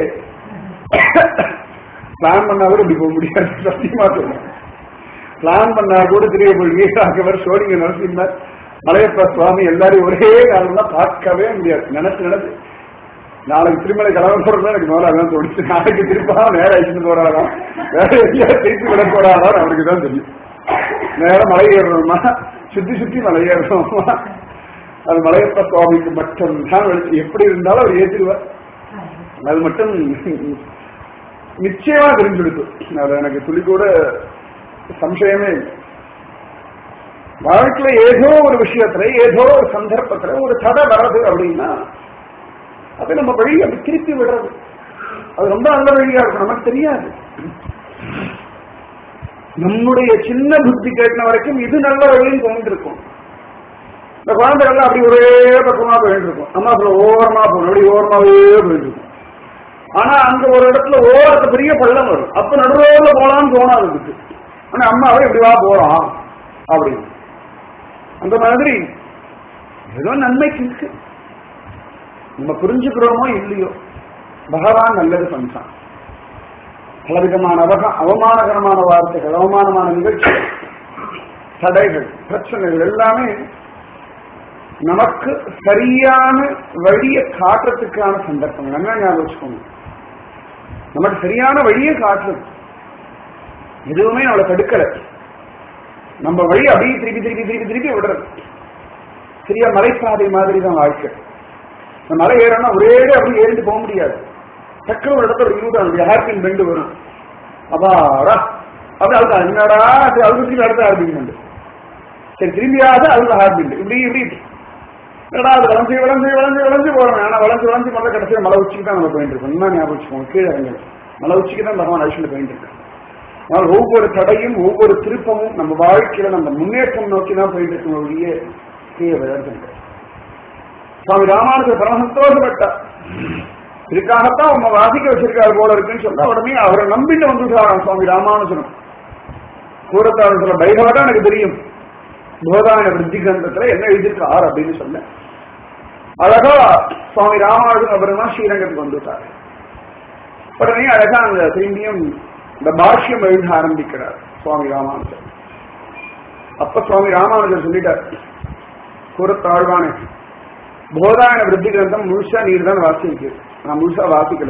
பிளான் பண்ணா கூட இப்படி போக முடியாது சத்தியமா சொல்றேன் பிளான் பண்ணா கூட தெரிய போய் வீராகவர் சோழிங்க நரசிம்மர் மலையப்ப சுவாமி எல்லாரையும் ஒரே நாள் தான் பார்க்கவே முடியாது நினைச்சு நினைச்சு நாளைக்கு திருமலை கிளம்ப போறதா எனக்கு முதல்ல அதான் தோணுச்சு நாளைக்கு திருப்பா நேரம் அழிச்சுட்டு போறாராம் வேற எங்கேயா திருப்பி விட போறாராம் அவருக்கு தான் தெரியும் நேரம் மலை ஏறணுமா சுத்தி சுத்தி மலை ஏறணுமா அது மலையப்ப சுவாமிக்கு மட்டும் தான் வெளிச்சம். எப்படி இருந்தாலும் அவர் ஏற்றிடுவார் அது மட்டும் நிச்சயமா தெரிஞ்சுடுது அது எனக்கு துளி கூட சம்சயமே இல்லை வாழ்க்கையில ஏதோ ஒரு விஷயத்துல ஏதோ ஒரு சந்தர்ப்பத்துல ஒரு தடை வர்றது அப்படின்னா அது நம்ம வழி அப்படி திருப்பி விடுறது அது ரொம்ப நல்ல வழியா இருக்கும் நமக்கு தெரியாது நம்முடைய சின்ன புத்தி கேட்டின வரைக்கும் இது நல்ல வழின்னு தோன்றிருக்கும் இந்த குழந்தைகள்லாம் அப்படி ஒரே பக்கமா போயிட்டு இருக்கும் அம்மா சொல்ல ஓரமா போகணும் அப்படி ஓரமாவே போயிட்டு இருக்கும் ஆனா அங்க ஒரு இடத்துல ஓரத்து பெரிய பள்ளம் வரும் அப்ப நடுரோல போலான்னு தோணாது அதுக்கு ஆனா அம்மாவே இப்படி வா போறான் அப்படின்னு அந்த மாதிரி ஏதோ நன்மைக்கு இருக்கு நம்ம புரிஞ்சுக்கிறோமோ இல்லையோ பகவான் நல்லது பண்றான் பலவிதமான அவக அவமானகரமான வார்த்தைகள் அவமானமான நிகழ்ச்சிகள் தடைகள் பிரச்சனைகள் எல்லாமே நமக்கு சரியான வழியை காட்டுறதுக்கான சந்தர்ப்பம் என்ன ஞாபகம் வச்சுக்கோங்க நமக்கு சரியான வழியை காட்டுறது எதுவுமே நம்மளை தடுக்கல நம்ம வழி அப்படியே திருப்பி திருப்பி திருப்பி திருப்பி விடுறது சரியா மலைப்பாதை மாதிரி தான் வாழ்க்கை இந்த மலை ஏறனா ஒரே அப்படி ஏறிட்டு போக முடியாது டக்குனு ஒரு இடத்துல ஒரு யூட்டன் ஹேர்பின் பெண்டு வரும் அப்பாடா அப்படி அதுதான் என்னடா அது அது திருப்பி அடுத்த ஹேர்பின் சரி திரும்பியாவது அதுல ஹேர்பின் இப்படி இப்படி என்னடா அது வளைஞ்சு வளைஞ்சு வளைஞ்சு வளைஞ்சு போறோம் ஆனா வளைஞ்சு வளைஞ்சு முதல்ல கடைசியா மலை உச்சிக்கு தான் நம்ம போயிட்டு இருக்கோம் இன்னும் ஞாபகம் வச்சுக்கோங்க கீழே இறங்கல மலை உச்சிக்கு தான் பகவான் அழிச்சுட்டு போயிட்டு இருக்கு ஆனால் ஒவ்வொரு தடையும் ஒவ்வொரு திருப்பமும் நம்ம வாழ்க்கையில நம்ம முன்னேற்றம் நோக்கி தான் போயிட்டு இருக்கோம் ஒழிய கீழே விளையாடுறது சுவாமி ராமானுஜர் பரம சந்தோஷப்பட்டார் இதுக்காகத்தான் உங்க வாசிக்க வச்சிருக்காரு போல இருக்குன்னு சொன்னா உடனே அவரை நம்பிட்டு வந்துட்டாராம் சுவாமி ராமானுஜனம் கூறத்தாள் சொல்ல பைரவட்டா எனக்கு தெரியும் போதான விருத்தி கிரந்தத்துல என்ன எழுதியிருக்கார் அப்படின்னு சொன்னேன் அழகா சுவாமி ராமானுஜன் அப்புறமா ஸ்ரீரங்கத்துக்கு வந்துட்டார் உடனே அழகா அந்த திரும்பியும் இந்த பாஷ்யம் எழுத ஆரம்பிக்கிறார் சுவாமி ராமானுஜர் அப்ப சுவாமி ராமானுஜர் சொல்லிட்டார் கூறத்தாழ்வானே போதாயன விருத்தி கிரந்தம் முழுசா நீர் தான் வாசிக்கு நான் முழுசா வாசிக்கல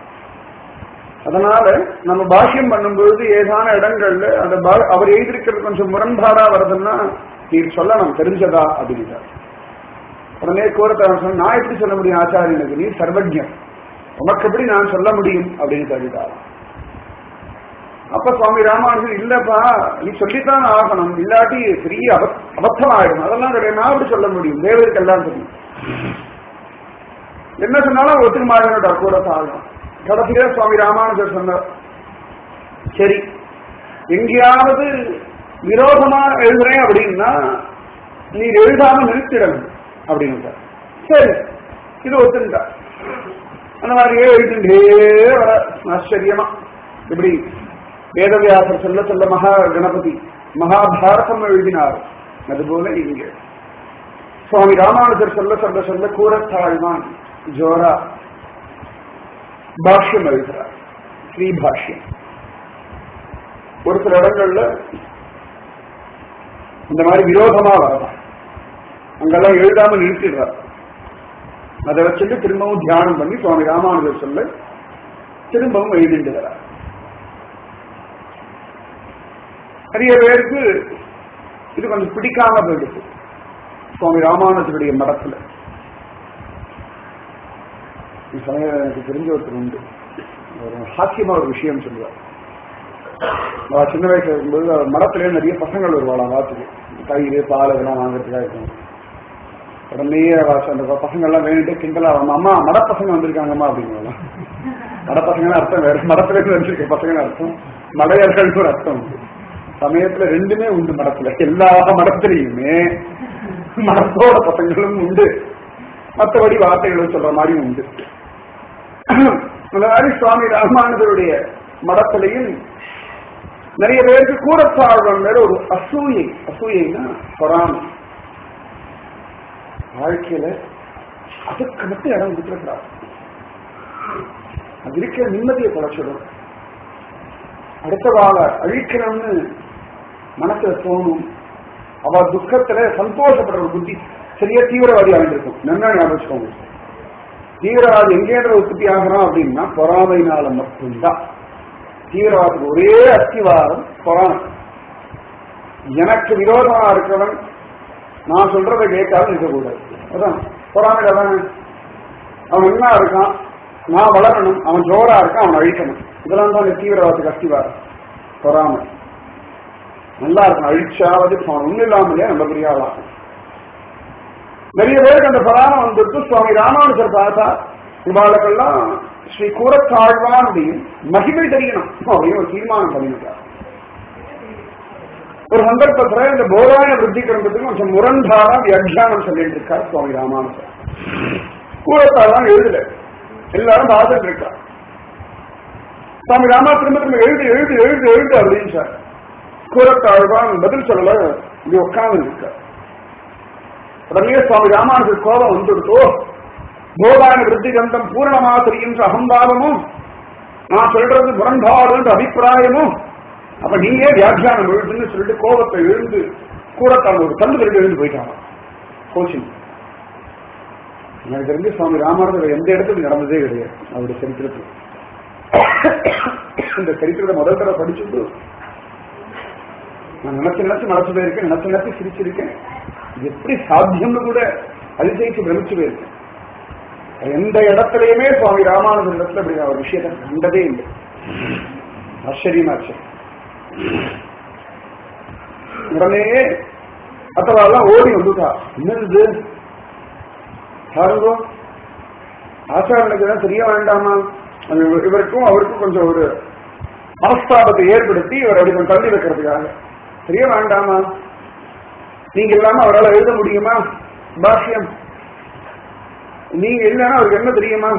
அதனால நம்ம பாஷ்யம் பண்ணும்பொழுது ஏதான இடங்கள்ல அந்த பா- அவர் எழுதியிருக்கிறது கொஞ்சம் முரண்பாடா வருதுன்னா நீர் சொல்லணும் தெரிஞ்சதா அப்படின்றார் உடனே கோரத்தவன் சொன்ன நான் எப்படி சொல்ல முடியும் ஆச்சாரியனுக்கு நீ சர்வஜன் உனக்கு எப்படி நான் சொல்ல முடியும் அப்படின்னு சொல்லிட்டார் அப்ப சுவாமி ராமானுஜன் இல்லப்பா நீ சொல்லித்தான் ஆகணும் இல்லாட்டி பெரிய அபத்- அபத்தம் ஆயிடும் அதெல்லாம் கிடையாது நான் எப்படி சொல்ல முடியும் தேவருக்கு எல்லாம் தெரியும் என்ன சொன்னாலும் ஒத்துக்க மாட்டேன் கூட சாகணும் கடைசியில சுவாமி ராமானுஜர் சொன்னார் சரி எங்கேயாவது விரோதமா எழுதுறேன் அப்படின்னா நீர் எழுதாம நிறுத்திடணும் அப்படின்னு சரி இது ஒத்துண்டா அந்த மாதிரியே எழுதிண்டே வர ஆச்சரியமா இப்படி வேதவியாசர் சொல்ல சொல்ல மகா கணபதி மகாபாரதம் எழுதினார் அதுபோல இங்க சுவாமி ராமானுஜர் சொல்ல சொல்ல சொல்ல கூறத்தாழ்வான் ஜோரா பாஷ்யம் எழுதுறார் ஸ்ரீ பாஷ்யம் ஒரு சில இடங்கள்ல இந்த மாதிரி விரோதமா வரலாம் அங்கெல்லாம் எழுதாம நிறுத்திடுறார் அதை வச்சுட்டு திரும்பவும் தியானம் பண்ணி சுவாமி ராமானுஜர் சொல்ல திரும்பவும் எழுதிட்டு வரார் நிறைய பேருக்கு இது கொஞ்சம் பிடிக்காம போயிடுச்சு சுவாமி ராமானுஜருடைய மடத்துல இந்த சமயம் எனக்கு தெரிஞ்ச ஒருத்தர் உண்டு ஒரு ஹாக்கியமா ஒரு விஷயம் சொல்லுவார் அவ சின்ன வயசுல இருக்கும்போது அவர் மடத்திலே நிறைய பசங்கள் வருவாளாம் வாத்துக்கு தயிர் பால் இதெல்லாம் வாங்குறதுக்காக இருக்கும் உடனே அவ அந்த பசங்கள்லாம் வேணுட்டு கிண்டலா அவங்க அம்மா மடப்பசங்க வந்திருக்காங்கம்மா அப்படிங்களா மடப்பசங்கன்னு அர்த்தம் வேற மடத்துல இருந்து வந்திருக்க பசங்கன்னு அர்த்தம் மடையர்கள் ஒரு அர்த்தம் உண்டு சமயத்துல ரெண்டுமே உண்டு மடத்துல எல்லா மடத்திலையுமே மடத்தோட பசங்களும் உண்டு மற்றபடி வார்த்தைகளும் சொல்ற மாதிரி உண்டு அந்த மாதிரி சுவாமி ராமானுஜருடைய மடத்திலையும் நிறைய பேருக்கு கூடத்தாழ்வன் மேல ஒரு அசூயை அசூயைன்னா பொறாமை வாழ்க்கையில அதுக்கு மட்டும் இடம் கொடுத்துருக்கிறார் அது இருக்கிற நிம்மதியை குறைச்சிடும் அடுத்த வாழ அழிக்கணும்னு மனசுல தோணும் அவ துக்கத்துல சந்தோஷப்படுற ஒரு புத்தி சரியா தீவிரவாதி ஆகிருக்கும் நல்லா ஞாபகம் வச்சுக்கோங்க தீவிரவாதி எங்கேன்ற உற்பத்தி ஆகிறோம் அப்படின்னா பொறாமைனால மட்டும்தான் தீவிரவாதத்துக்கு ஒரே அஸ்திவாரம் பொறாமை எனக்கு விரோதமா இருக்கிறவன் நான் சொல்றதை கேட்டாலும் இருக்கக்கூடாது அதான் பொறாமையில தானே அவன் என்ன இருக்கான் நான் வளரணும் அவன் ஜோரா இருக்கான் அவன் அழிக்கணும் இதெல்லாம் தான் இந்த தீவிரவாதத்துக்கு அஸ்திவாரம் பொறாமை நல்லா இருக்கும் அழிச்சாவது அவன் ஒண்ணு இல்லாமலே நம்ம பெரிய ஆளாகும் நிறைய பேருக்கு அந்த பொறாமை வந்துட்டு சுவாமி ராமானுஜர் பார்த்தா இவாளுக்கெல்லாம் ஸ்ரீ கூரத்தாழ்வானுடைய மகிமை தெரியணும் அப்படின்னு ஒரு தீர்மானம் பண்ணிவிட்டார் ஒரு சந்தர்ப்பத்துல இந்த போராயண விருத்தி கிரந்தத்துக்கு கொஞ்சம் முரண்பாடா வியாக்கியானம் சொல்லிட்டு இருக்கார் சுவாமி ராமானுஜர் கூரத்தாழ்வான் எழுதல எல்லாரும் பார்த்துட்டு இருக்கா சுவாமி ராமா திரும்ப திரும்ப எழுது எழுது எழுது எழுது அப்படின்னு சார் கூரத்தாழ்வான் பதில் சொல்லல இங்க உட்கார்ந்து இருக்கார் உடனே சுவாமி ராமானுஜர் கோபம் வந்துடுத்தோ போதான விருத்தி கந்தம் பூரணமா தெரிகின்ற அகம்பாவமும் நான் சொல்றது முரண்பாடுன்ற அபிப்பிராயமும் அப்ப நீங்க வியாக்கியானம் எழுதுன்னு சொல்லிட்டு கோபத்தை எழுந்து கூடத்தான் ஒரு கல்லு ரெண்டு எழுந்து போயிட்டாங்க கோச்சிங் எனக்கு தெரிஞ்சு சுவாமி ராமானுஜர் எந்த இடத்துல நடந்ததே கிடையாது அவருடைய சரித்திரத்தில் இந்த சரித்திரத்தை முதல் தடவை படிச்சுட்டு நான் நினைச்சு நினைச்சு மனசு போயிருக்கேன் நினைச்சு நினைச்சு சிரிச்சிருக்கேன் இது எப்படி சாத்தியம்னு கூட அதிசயிச்சு பிரமிச்சு போயிருக்கேன் எந்த இடத்துலயுமே சுவாமி ராமானுஜர் இடத்துல அப்படி ஒரு விஷயத்தை கண்டதே இல்லை ஆச்சரியமாச்சு உடனே மற்றவெல்லாம் ஓடி வந்துட்டா என்னது பாருங்க ஆச்சாரனுக்கு தான் தெரிய வேண்டாமா அது இவருக்கும் அவருக்கும் கொஞ்சம் ஒரு மனஸ்தாபத்தை ஏற்படுத்தி இவர் அப்படி கொஞ்சம் தள்ளி வைக்கிறதுக்காக தெரிய வேண்டாமா நீங்க இல்லாம அவரால் எழுத முடியுமா பாஷ்யம் நீங்க இல்லைன்னா அவருக்கு என்ன தெரியுமா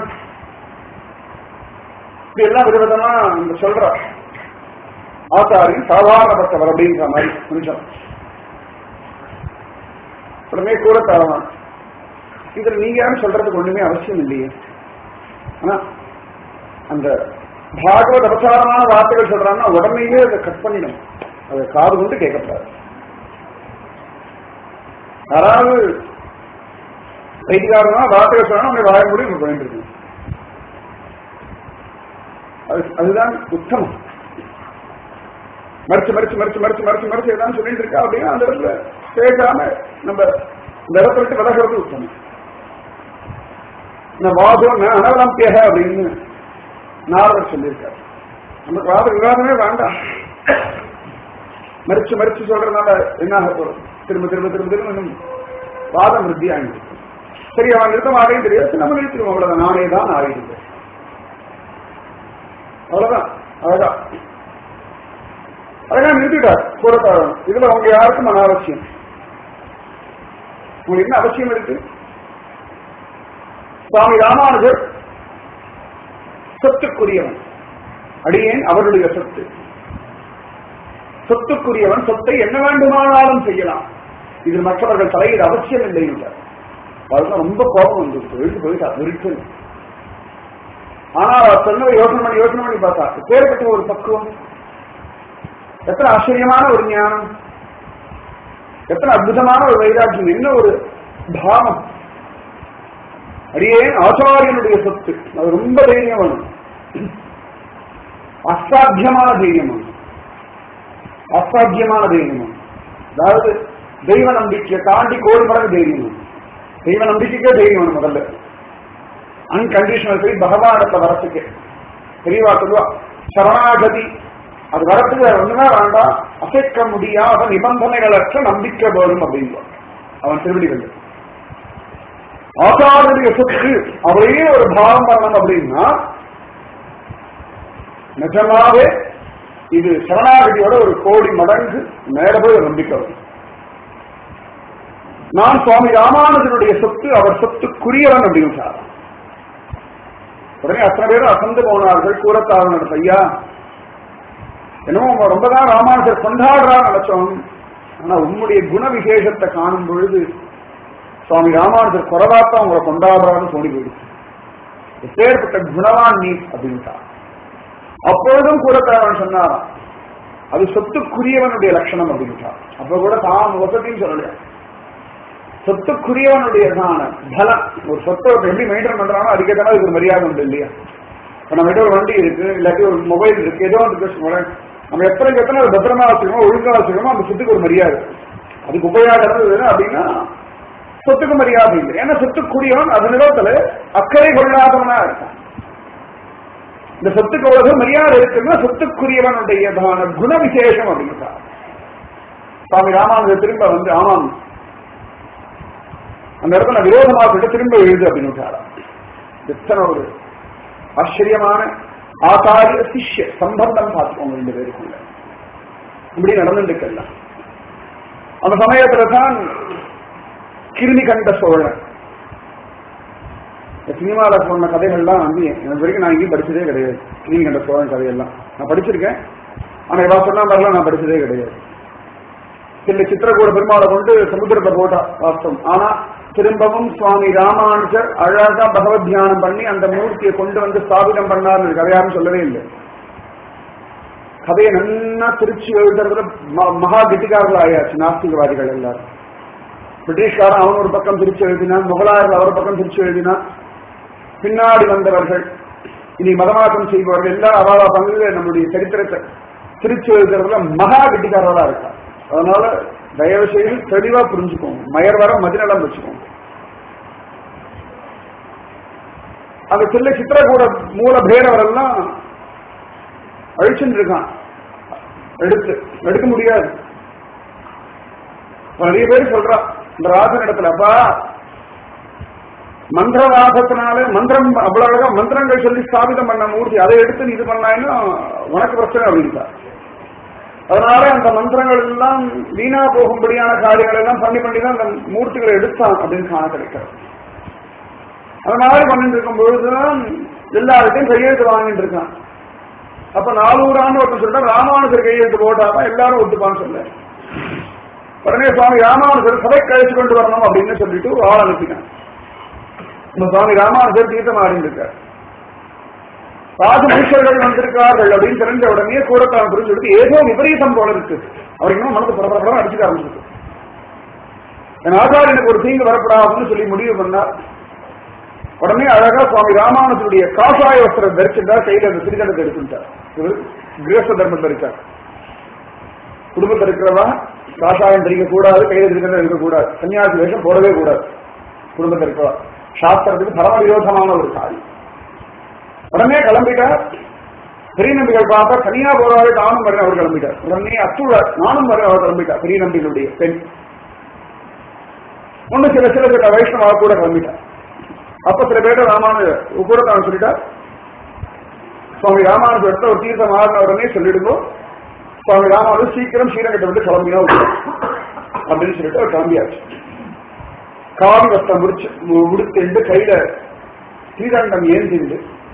இப்படி எல்லாம் விதவிதமா நம்ம சொல்ற ஆச்சாரின் சாதாரணப்பட்டவர் அப்படின்ற மாதிரி கொஞ்சம் உடனே கூட தரலாம் இதுல நீங்க யாரும் சொல்றதுக்கு ஒண்ணுமே அவசியம் இல்லையே ஆனா அந்த பாகவத அபசாரமான வார்த்தைகள் சொல்றாங்கன்னா உடனேயே அதை கட் பண்ணிடும் அதை காது கொண்டு கேட்கக்கூடாது யாராவது வைத்தியாரமா வார்த்தைகள் சொன்னா உன்னை வாய மூடி உங்களுக்கு வேண்டியிருக்கு அது அதுதான் உத்தமம் மறைச்சு மறைச்சு மறைச்சு மறைச்சு மறைச்சு மறைச்சு ஏதாவது சொல்லிட்டு இருக்கா அப்படின்னா அந்த இடத்துல பேசாம நம்ம இந்த இடத்துல விட்டு விலகிறது உத்தமம் இந்த வாதம் அனவலம்பியக அப்படின்னு நாரதர் சொல்லியிருக்காரு நமக்கு வாத விவாதமே வேண்டாம் மறிச்சு மறிச்சு சொல்றதுனால என்ன ஆக போறது திரும்ப திரும்ப திரும்ப திரும்ப இன்னும் வாதம் விருத்தி ஆகிட்டு சரி அவன் நிறுத்தமாகவே தெரியாது நம்ம நிறுத்திடுவோம் அவ்வளவுதான் நானே தான் ஆகிடுது அவ்வளவுதான் அழகா அழகா நிறுத்திட்டார் கூறத்தாரம் இதுல அவங்க யாருக்கும் அனாவசியம் உங்களுக்கு என்ன அவசியம் இருக்கு சுவாமி ராமானுஜர் சொத்துக்குரியவன் அடியேன் அவருடைய சொத்து சொத்துக்குரியவன் சொத்தை என்ன வேண்டுமானாலும் செய்யலாம் இதில் மற்றவர்கள் தலையீடு அவசியம் இல்லை என்றார் அதுதான் ரொம்ப கோபம் வந்துருக்கு எழுந்து போயிட்டா விருட்டு ஆனா அவர் சொன்னதை யோசனை பண்ணி யோசனை பண்ணி பார்த்தா பேர்பட்ட ஒரு பக்குவம் எத்தனை ஆச்சரியமான ஒரு ஞானம் எத்தனை அற்புதமான ஒரு வைராக்கியம் என்ன ஒரு பாவம் அடியேன் ஆச்சாரியனுடைய சொத்து அது ரொம்ப தைரியம் வேணும் அசாத்தியமான தைரியம் வேணும் அசாத்தியமான தைரியம் வேணும் அதாவது தெய்வ நம்பிக்கையை தாண்டி கோடி மடங்கு தைரியம் வேணும் தெய்வ நம்பிக்கைக்கே தைரியம் வேணும் முதல்ல அன்கண்டிஷனல் போய் பகவானத்தை வரத்துக்கு தெரியவா சொல்லுவா சரணாகதி அது வரத்துக்கு வேற ஒண்ணுமே வேண்டாம் அசைக்க முடியாத நிபந்தனைகளற்ற நம்பிக்கை வேணும் அப்படின்னு அவன் திருவடிகள் ஆச்சாரிய சொத்து அவையே ஒரு பாவம் வரணும் அப்படின்னா நிஜமாவே இது சரணாகதியோட ஒரு கோடி மடங்கு மேல போய் ஒரு நம்பிக்கை வரும் நான் சுவாமி ராமானுஜனுடைய சொத்து அவர் சொத்துக்குரியவன் அப்படின்னு சார் உடனே அத்தனை பேரும் அசந்து போனார்கள் கூறத்தாரன் ஐயா என்னமோ ரொம்ப தான் ராமானுஜர் கொண்டாடுறான்னு நினைச்சோம் ஆனா உன்னுடைய குண விசேஷத்தை காணும் பொழுது சுவாமி ராமானுஜர் குறவாத்தான் உங்களை கொண்டாடுறாருன்னு தோணி போயிடுச்சு எப்பேற்பட்ட குணவான் நீ அப்படின்ட்டா அப்பொழுதும் கூட அவன் சொன்னாராம் அது சொத்துக்குரியவனுடைய லட்சணம் அப்படின்ட்டா அப்ப கூட தான் வசதியும் சொல்லலையா சொத்துக்குரியவனுடையதான பலம் ஒரு சொத்தை எப்படி மெயின்டைன் பண்றானோ அதுக்கேற்ற அதுக்கு ஒரு மரியாதை உண்டு இல்லையா இப்ப நம்ம கிட்ட ஒரு வண்டி இருக்கு இல்லாட்டி ஒரு மொபைல் இருக்கு ஏதோ ஒன்று வச்சுக்கோங்களேன் நம்ம எத்தனைக்கு எத்தனை அதை பத்திரமா வச்சுக்கணும் ஒழுங்கா வச்சுக்கணுமோ அந்த சொத்துக்கு ஒரு மரியாதை அதுக்கு உபயோகம் அப்படின்னா சொத்துக்கு மரியாதை இல்லை ஏன்னா சொத்துக்குரியவன் அதனிடத்துல அக்கறை கொள்ளாதவனா இருக்கான் இந்த சொத்துக்கு அவ்வளவு மரியாதை இருக்குன்னா சொத்துக்குரியவனுடையதான குண விசேஷம் அப்படின்றார் சுவாமி ராமானுஜர் திரும்ப வந்து ஆமாம் அந்த இடத்துல விரோதமாக திரும்ப எழுது அப்படின்னு எத்தனை ஒரு ஆச்சரியமான ஆச்சாரிய சிஷ்ய சம்பந்தம் பார்த்துக்கோங்க ரெண்டு பேருக்குள்ள இப்படி நடந்துட்டுக்கெல்லாம் அந்த சமயத்துல தான் கிருமி கண்ட சோழன் சினிமால சொன்ன கதைகள்லாம் வந்து எனக்கு வரைக்கும் நான் எங்கேயும் படிச்சதே கிடையாது கிருமி கண்ட சோழன் கதையெல்லாம் நான் படிச்சிருக்கேன் ஆனா இவா சொன்ன மாதிரிலாம் நான் படிச்சதே கிடையாது சில சித்திரக்கூட பெருமாளை கொண்டு சமுத்திரத்தை போட்டா வாஸ்தவம் ஆனா திரும்பவும் சுவாமி ராமானுஜர் அழகா பகவத் தியானம் பண்ணி அந்த மூர்த்தியை கொண்டு வந்து ஸ்தாபிதம் பண்ணார்னு கதையாரும் சொல்லவே இல்லை கதையை நன்னா திருச்சி எழுதுறதுல மகா கெட்டிக்காரர்கள் ஆயாச்சு நாஸ்திகவாதிகள் எல்லாரும் பிரிட்டிஷ்காரன் அவன் ஒரு பக்கம் திருச்சி எழுதினான் முகலாயர்கள் அவர் பக்கம் திருச்சி எழுதினான் பின்னாடி வந்தவர்கள் இனி மதமாற்றம் செய்பவர்கள் எல்லா அவாவா பங்குல நம்முடைய சரித்திரத்தை திருச்சி எழுதுறதுல மகா கெட்டிக்காரர்களா இருக்கா அதனால தயவு செய்து தெளிவா புரிஞ்சுக்கோங்க மயர் வர மதிநலம் வச்சுக்கோங்க அந்த சில்ல சித்திரக்கூட மூல பேரவர் எல்லாம் அழிச்சுட்டு இருக்கான் எடுத்து எடுக்க முடியாது நிறைய பேர் சொல்றா இந்த ராஜன் இடத்துல அப்பா மந்திரவாதத்தினால மந்திரம் அவ்வளவு அழகா மந்திரங்கள் சொல்லி ஸ்தாபிதம் பண்ண மூர்த்தி அதை எடுத்து நீ இது பண்ணாங்கன்னா உனக்கு பிரச்சனை அப்படின்ட்டா அதனால அந்த மந்திரங்கள் எல்லாம் வீணா போகும்படியான காரியங்கள் எல்லாம் பண்ணி பண்ணி தான் அந்த மூர்த்திகளை எடுத்தான் அப்படின்னு காண கிடைக்கிறது அது மாதிரி பண்ணிட்டு இருக்கும் பொழுதுதான் எல்லார்கிட்டையும் கையெழுத்து வாங்கிட்டு இருக்கான் அப்ப நானூறாண்டு ஒருத்தர் சொல்லிட்டா ராமானுஜர் கையெழுத்து போட்டாதான் எல்லாரும் ஒத்துப்பான்னு சொல்ல உடனே சுவாமி ராமானுஜர் சபை கழிச்சு கொண்டு வரணும் அப்படின்னு சொல்லிட்டு ஒரு ஆள் அனுப்பினான் இந்த சுவாமி ராமானுஜர் தீர்த்தம் ஆடிட்டு இருக்கார் ராஜ மனுஷர்கள் வந்திருக்கார்கள் அப்படின்னு தெரிஞ்ச உடனே கூடத்தான் புரிஞ்சு கொடுத்து ஏதோ விபரீதம் போல இருக்கு அவருக்கு இன்னும் மனசு பரபரப்படம் அடிச்சுக்க ஆரம்பிச்சிருக்கு என் ஆச்சாரியனுக்கு ஒரு தீங்கு வரப்படாதுன்னு சொல்லி முடிவு பண்ணார் உடனே அழகா சுவாமி ராமானுஜருடைய காஷாய வஸ்திரம் தரிச்சிருந்தார் கையில அந்த சிறுகண்டத்தை எடுத்துட்டார் இவர் கிரகஸ்த தர்மத்தில் இருக்கார் குடும்பத்தில் இருக்கிறவா காஷாயம் தரிக்க கூடாது கையில திருக்கண்டம் இருக்கக்கூடாது சன்னியாசி வேஷம் போடவே கூடாது குடும்பத்தில் இருக்கிறவா சாஸ்திரத்துக்கு பரம விரோதமான ஒரு காரியம் உடனே கிளம்பிட்டார் பெரிய நம்பிகள் பார்த்தா தனியா போறாரு நானும் வரேன் அவர் கிளம்பிட்டார் உடனே அத்துழார் நானும் வரேன் அவர் கிளம்பிட்டார் பெரிய நம்பிகளுடைய பெண் ஒண்ணு சில சில சில வைஷ்ணவா கூட கிளம்பிட்டார் அப்ப சில பேர் ராமானு கூட தான் சொல்லிட்டார் சுவாமி ராமானுஜ இடத்துல ஒரு தீர்த்தம் ஆடின உடனே சொல்லிடுங்கோ சுவாமி ராமானு சீக்கிரம் ஸ்ரீரங்கத்தை விட்டு கிளம்பினா அப்படின்னு சொல்லிட்டு அவர் கிளம்பியாச்சு காவி வஸ்திரம் முடிச்சு உடுத்துண்டு கையில ஸ்ரீரங்கம் ஏந்திண்டு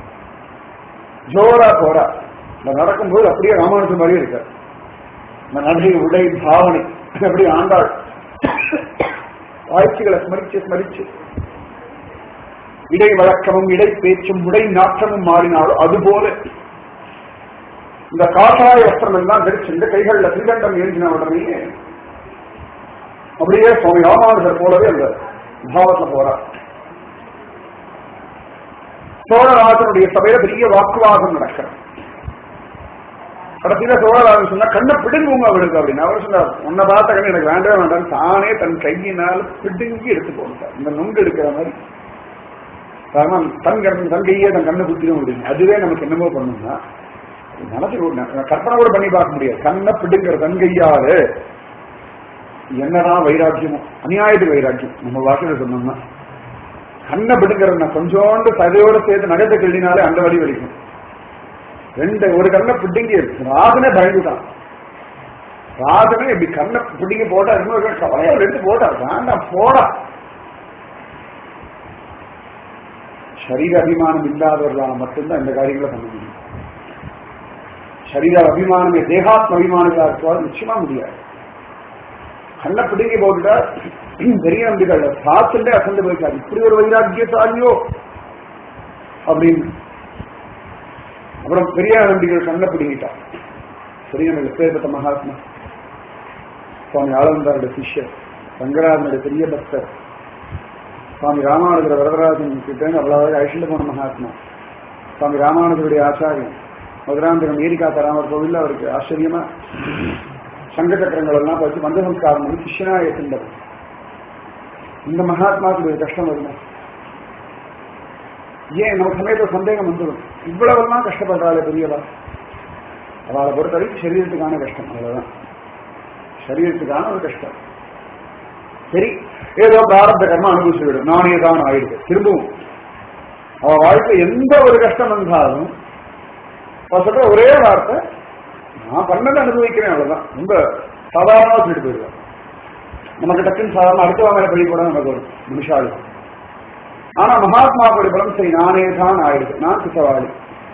ஜோரா போறா இந்த நடக்கும்போது அப்படியே ராமானுஜம் மாதிரியே இருக்கார் இந்த நடை உடை பாவனை அப்படியே ஆண்டாள் ஆட்சிகளை ஸ்மரிச்சு ஸ்மரிச்சு இடை வழக்கமும் இடை பேச்சும் உடை நாற்றமும் மாறினாலும் அதுபோல இந்த காஷாய வஸ்திரம் எல்லாம் தரிச்சு இந்த கைகள்ல திரிகண்டம் ஏந்தின உடனே அப்படியே சுவாமி ராமானுஜர் போலவே அந்த பாவத்துல போறார் சோழராஜனுடைய சபையில பெரிய வாக்குவாதம் நடக்கிறது கடைசியில சோழராஜன் சொன்னா கண்ணை பிடுங்குங்க அவளுக்கு அப்படின்னு அவர் சொன்னார் உன்னை பார்த்த கண்ணு எனக்கு வேண்டவே வேண்டாம் தானே தன் கையினால் பிடுங்கி எடுத்து போட்டார் இந்த நுங்கு எடுக்கிற மாதிரி காரணம் தன் கண் தன் கையே தன் கண்ணை குத்திடும் அப்படின்னு அதுவே நமக்கு என்னமோ பண்ணும்னா மனசு கற்பனை கூட பண்ணி பார்க்க முடியாது கண்ணை பிடுங்கிற தன் கையாறு என்னதான் வைராக்கியமோ அநியாயத்துக்கு வைராக்கியம் நம்ம வாக்கில சொன்னோம்னா கண்ணை பிடுங்கிறதுனா கொஞ்சோண்டு சதையோட சேர்த்து நகத்தை கிள்ளினாலே அந்த வழி வலிக்கும் ரெண்டு ஒரு கண்ணை பிடுங்கி ராஜனே பயந்துட்டான் ராஜனே இப்படி கண்ணை பிடுங்கி போட்டா இன்னொரு கவலையோட எடுத்து போட்டா வேண்டாம் போடா சரீர அபிமானம் இல்லாதவர்களால் மட்டும்தான் இந்த காரியங்களை பண்ண முடியும் சரீர அபிமானமே தேகாத்ம அபிமானங்களா இருக்காது நிச்சயமா முடியாது கண்ணை பிடுங்கி போட்டுட்டா பெரிய நம்பிகள் பார்த்துட்டே அசந்து போயிட்டார் இப்படி ஒரு வைராக்கியசாலியோ அப்படின்னு அப்புறம் பெரிய நம்பிகள் கண்ணை பிடுங்கிட்டார் பெரிய நம்பிகள் பேர்பட்ட மகாத்மா சுவாமி ஆளவந்தாருடைய சிஷ்யர் ரங்கராஜனுடைய பெரிய பக்தர் சுவாமி ராமானுஜர வரதராஜன் கிட்ட அவ்வளவு அழிச்சுட்டு போன மகாத்மா சுவாமி ராமானுஜருடைய ஆச்சாரியம் மதுராந்தகம் ஏரிகாத்த ராமர் கோவில் அவருக்கு ஆச்சரியமா சங்க சக்கரங்கள் எல்லாம் வச்சு மந்தசம்ஸ்காரம் பண்ணி சிஷ்யனா ஏற்றுண்டது இந்த மகாத்மாவுக்கு ஒரு கஷ்டம் வருமா ஏன் நம்ம சமயத்துல சந்தேகம் வந்துடும் இவ்வளவெல்லாம் கஷ்டப்படுறாள் பெரியவா அவளை பொறுத்தவரைக்கும் சரீரத்துக்கான கஷ்டம் அவ்வளவுதான் சரீரத்துக்கான ஒரு கஷ்டம் சரி ஏதோ பிராரப்த கர்மம் அனுபவிச்சு விடும் நானே தான் ஆயிடுது திரும்பவும் அவ வாழ்க்கை எந்த ஒரு கஷ்டம் வந்தாலும் அவ சொல்ற ஒரே வார்த்தை நான் பண்ணதை அனுபவிக்கிறேன் அவ்வளவுதான் ரொம்ப சாதாரணமா சொல்லிட்டு போயிடுவேன் நமக்கு டக்குன்னு சாதாரண அடுத்த மேல பழி கூட நமக்கு ஒரு நிமிஷாலு ஆனா மகாத்மா பலம் சரி நானே தான் ஆயிடுது நான் குசவாளி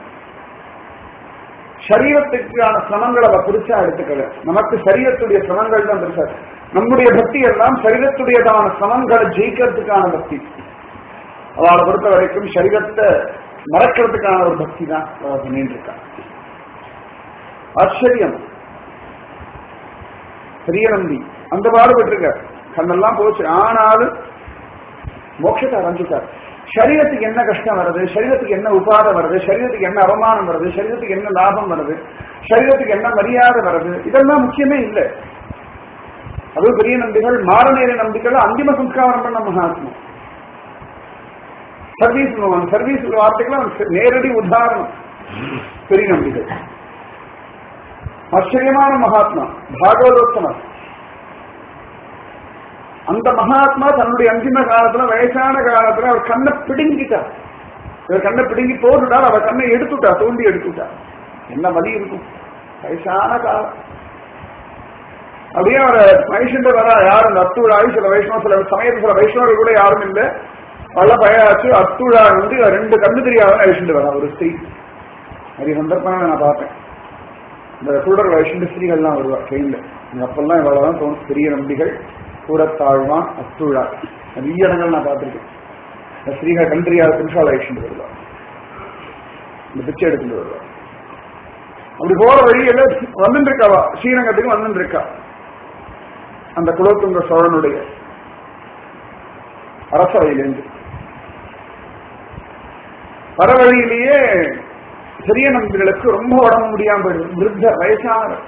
சரீரத்துக்கான சிரமங்களை அவ புதுசா எடுத்துக்கல நமக்கு சரீரத்துடைய சிரமங்கள் தான் பெருசா நம்முடைய பக்தி எல்லாம் சரீரத்துடையதான சிரமங்களை ஜெயிக்கிறதுக்கான பக்தி அவளை பொறுத்த வரைக்கும் சரீரத்தை மறக்கிறதுக்கான ஒரு பக்தி தான் அவ பண்ணிட்டு இருக்கா ஆச்சரியம் பெரிய நம்பி அந்த பாடுபட்டு இருக்க கண்ணெல்லாம் போச்சு ஆனாலும் மோட்சத்தை அடைஞ்சுட்டார் சரீரத்துக்கு என்ன கஷ்டம் வருது சரீரத்துக்கு என்ன உபாதை வருது சரீரத்துக்கு என்ன அவமானம் வருது சரீரத்துக்கு என்ன லாபம் வருது சரீரத்துக்கு என்ன மரியாதை வருது இதெல்லாம் முக்கியமே இல்லை அது பெரிய நம்பிகள் மாறநேர நம்பிகள் அந்திம சம்ஸ்காரம் பண்ண மகாத்மா சர்வீஸ் சர்வீஸ் வார்த்தைகள் நேரடி உதாரணம் பெரிய நம்பிகள் ஆச்சரியமான மகாத்மா பாகவதோத்தமர் அந்த மகாத்மா தன்னுடைய அந்திம காலத்துல வயசான காலத்துல அவர் கண்ணை பிடுங்கிட்டார் இவர் கண்ணை பிடுங்கி போட்டுட்டார் அவர் கண்ணை எடுத்துட்டார் தோண்டி எடுத்துட்டார் என்ன வலி இருக்கும் வயசான காலம் அப்படியே அவர் மனுஷன் வரா யார் அந்த அத்துழாய் சில வைஷ்ணவ சில சமயத்து சில வைஷ்ணவர்கள் கூட யாரும் இல்லை பல பயாச்சு அத்துழா வந்து ரெண்டு கண்ணு தெரியாத அழிச்சுட்டு வரா ஒரு ஸ்திரீ நிறைய சந்தர்ப்பம் நான் பார்த்தேன் இந்த குருடர் வைஷ்ணவ ஸ்திரீகள்லாம் வருவா ட்ரெயின்ல அப்பெல்லாம் இவ்வளவுதான் தோணும் பெரிய நம்பிகள் கூடத்தாழ்வான் அத்துழா நிறைய இடங்கள் நான் பார்த்திருக்கேன் இந்த ஸ்ரீகர் கண் தெரியாத புருஷால் அழிச்சுட்டு வருவா இந்த பிச்சை எடுத்துட்டு வருவா அப்படி போற வழியில வந்துட்டு இருக்காவா ஸ்ரீரங்கத்துக்கு வந்துட்டு இருக்கா அந்த குலோத்துங்க சோழனுடைய அரசவையிலிருந்து வர வழியிலேயே பெரிய நம்பிகளுக்கு ரொம்ப உடம்பு முடியாம போயிடுது விருத்த வயசானவர்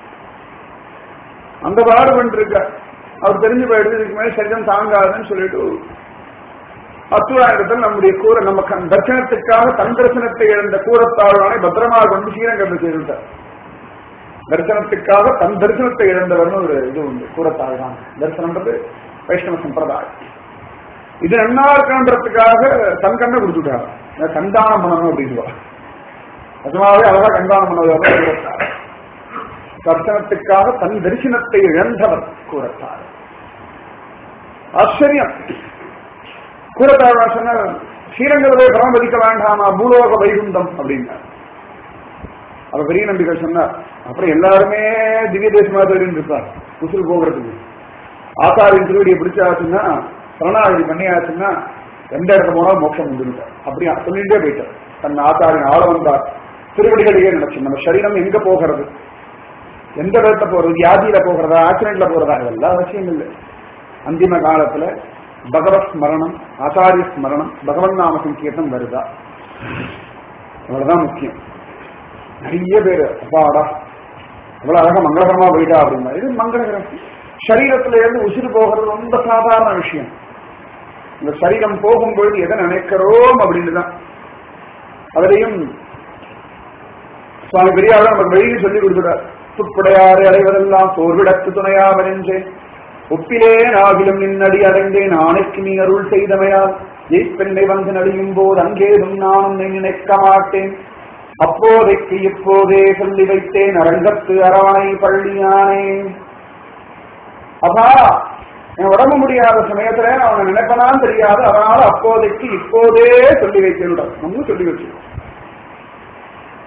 அந்த பாடு பண்ணிருக்க அவர் தெரிஞ்சு போயிடுது இதுக்கு மேலே சரீரம் தாங்காதுன்னு சொல்லிட்டு அத்துவாயிரத்தில் நம்முடைய கூரை நம்ம கண் தர்சனத்துக்காக தன் தரிசனத்தை இழந்த கூரத்தாழ்வானை பத்திரமாக கொண்டு ஸ்ரீரங்கத்தில் சேர்ந்தார் தரிசனத்துக்காக தன் தரிசனத்தை இழந்தவர்னு ஒரு இது உண்டு கூரத்தாழ்வான் தரிசனம்ன்றது வைஷ்ணவ சம்பிரதாயம் இது நன்னா இருக்கான்றதுக்காக தன் கண்ணை கொடுத்துட்டார் கண்தானம் பண்ணணும் அப்படின்வா நிஜமாவே அழகா கண்தானம் பண்ணவர் தர்சனத்துக்காக தன் தரிசனத்தை இழந்தவர் கூறத்தார் ஆச்சரியம் கூறத்தாழ்வா சொன்ன ஸ்ரீரங்கத்தை பரமதிக்க வேண்டாமா பூலோக வைகுந்தம் அப்படின்னார் அவ பெரிய நம்பிகள் சொன்னார் அப்புறம் எல்லாருமே திவ்ய தேசமா தேடின்னு இருப்பார் உசுல் போகிறதுக்கு ஆசாரின் திருவடியை பிடிச்சாச்சுன்னா சரணாகதி பண்ணியாச்சுன்னா எந்த இடத்துல போனாலும் மோட்சம் வந்துருக்கார் அப்படி சொல்லிட்டே போயிட்டார் தன் ஆத்தாரின் ஆள வந்தார் திருவடிகளையே நினைச்சு நம்ம சரீரம் எங்க போகிறது எந்த விதத்தை போறது வியாதியில போகிறதா ஆக்சிடென்ட்ல போறதா இதெல்லாம் அவசியம் இல்லை அந்திம காலத்துல பகவத் ஸ்மரணம் ஆச்சாரிய ஸ்மரணம் பகவன் நாம சங்கீர்த்தம் வருதா அவ்வளவுதான் முக்கியம் நிறைய பேர் அப்பாடா இவ்வளவு அழகா மங்களகரமா போயிட்டா அப்படின்னா இது மங்களகரம் சரீரத்துல இருந்து உசிறு போகிறது ரொம்ப சாதாரண விஷயம் இந்த சரீரம் போகும்பொழுது எதை நினைக்கிறோம் அப்படின்னு தான் அதிலையும் சுவாமி பெரியார் நமக்கு வெளியே சொல்லி கொடுக்கிறார் துப்புடையாறு அடைவதெல்லாம் சோர்விடத்து துணையாவர் என்றேன் ஒப்பிலே நாகிலும் நின்னடி அடைந்தேன் ஆணைக்கு நீ அருள் செய்தமையால் பெண்ணை வந்து நடியும் போது அங்கேதும் நானும் நினைக்க மாட்டேன் அப்போதைக்கு இப்போதே சொல்லி வைத்தேன் அரங்கத்து அரவணை பள்ளியானே அப்பா என் உடம்பு முடியாத சமயத்துல அவனை நினைப்பனான்னு தெரியாது அதனால அப்போதைக்கு இப்போதே சொல்லி வைத்தேன் நம்ம சொல்லி வச்சிருக்கோம்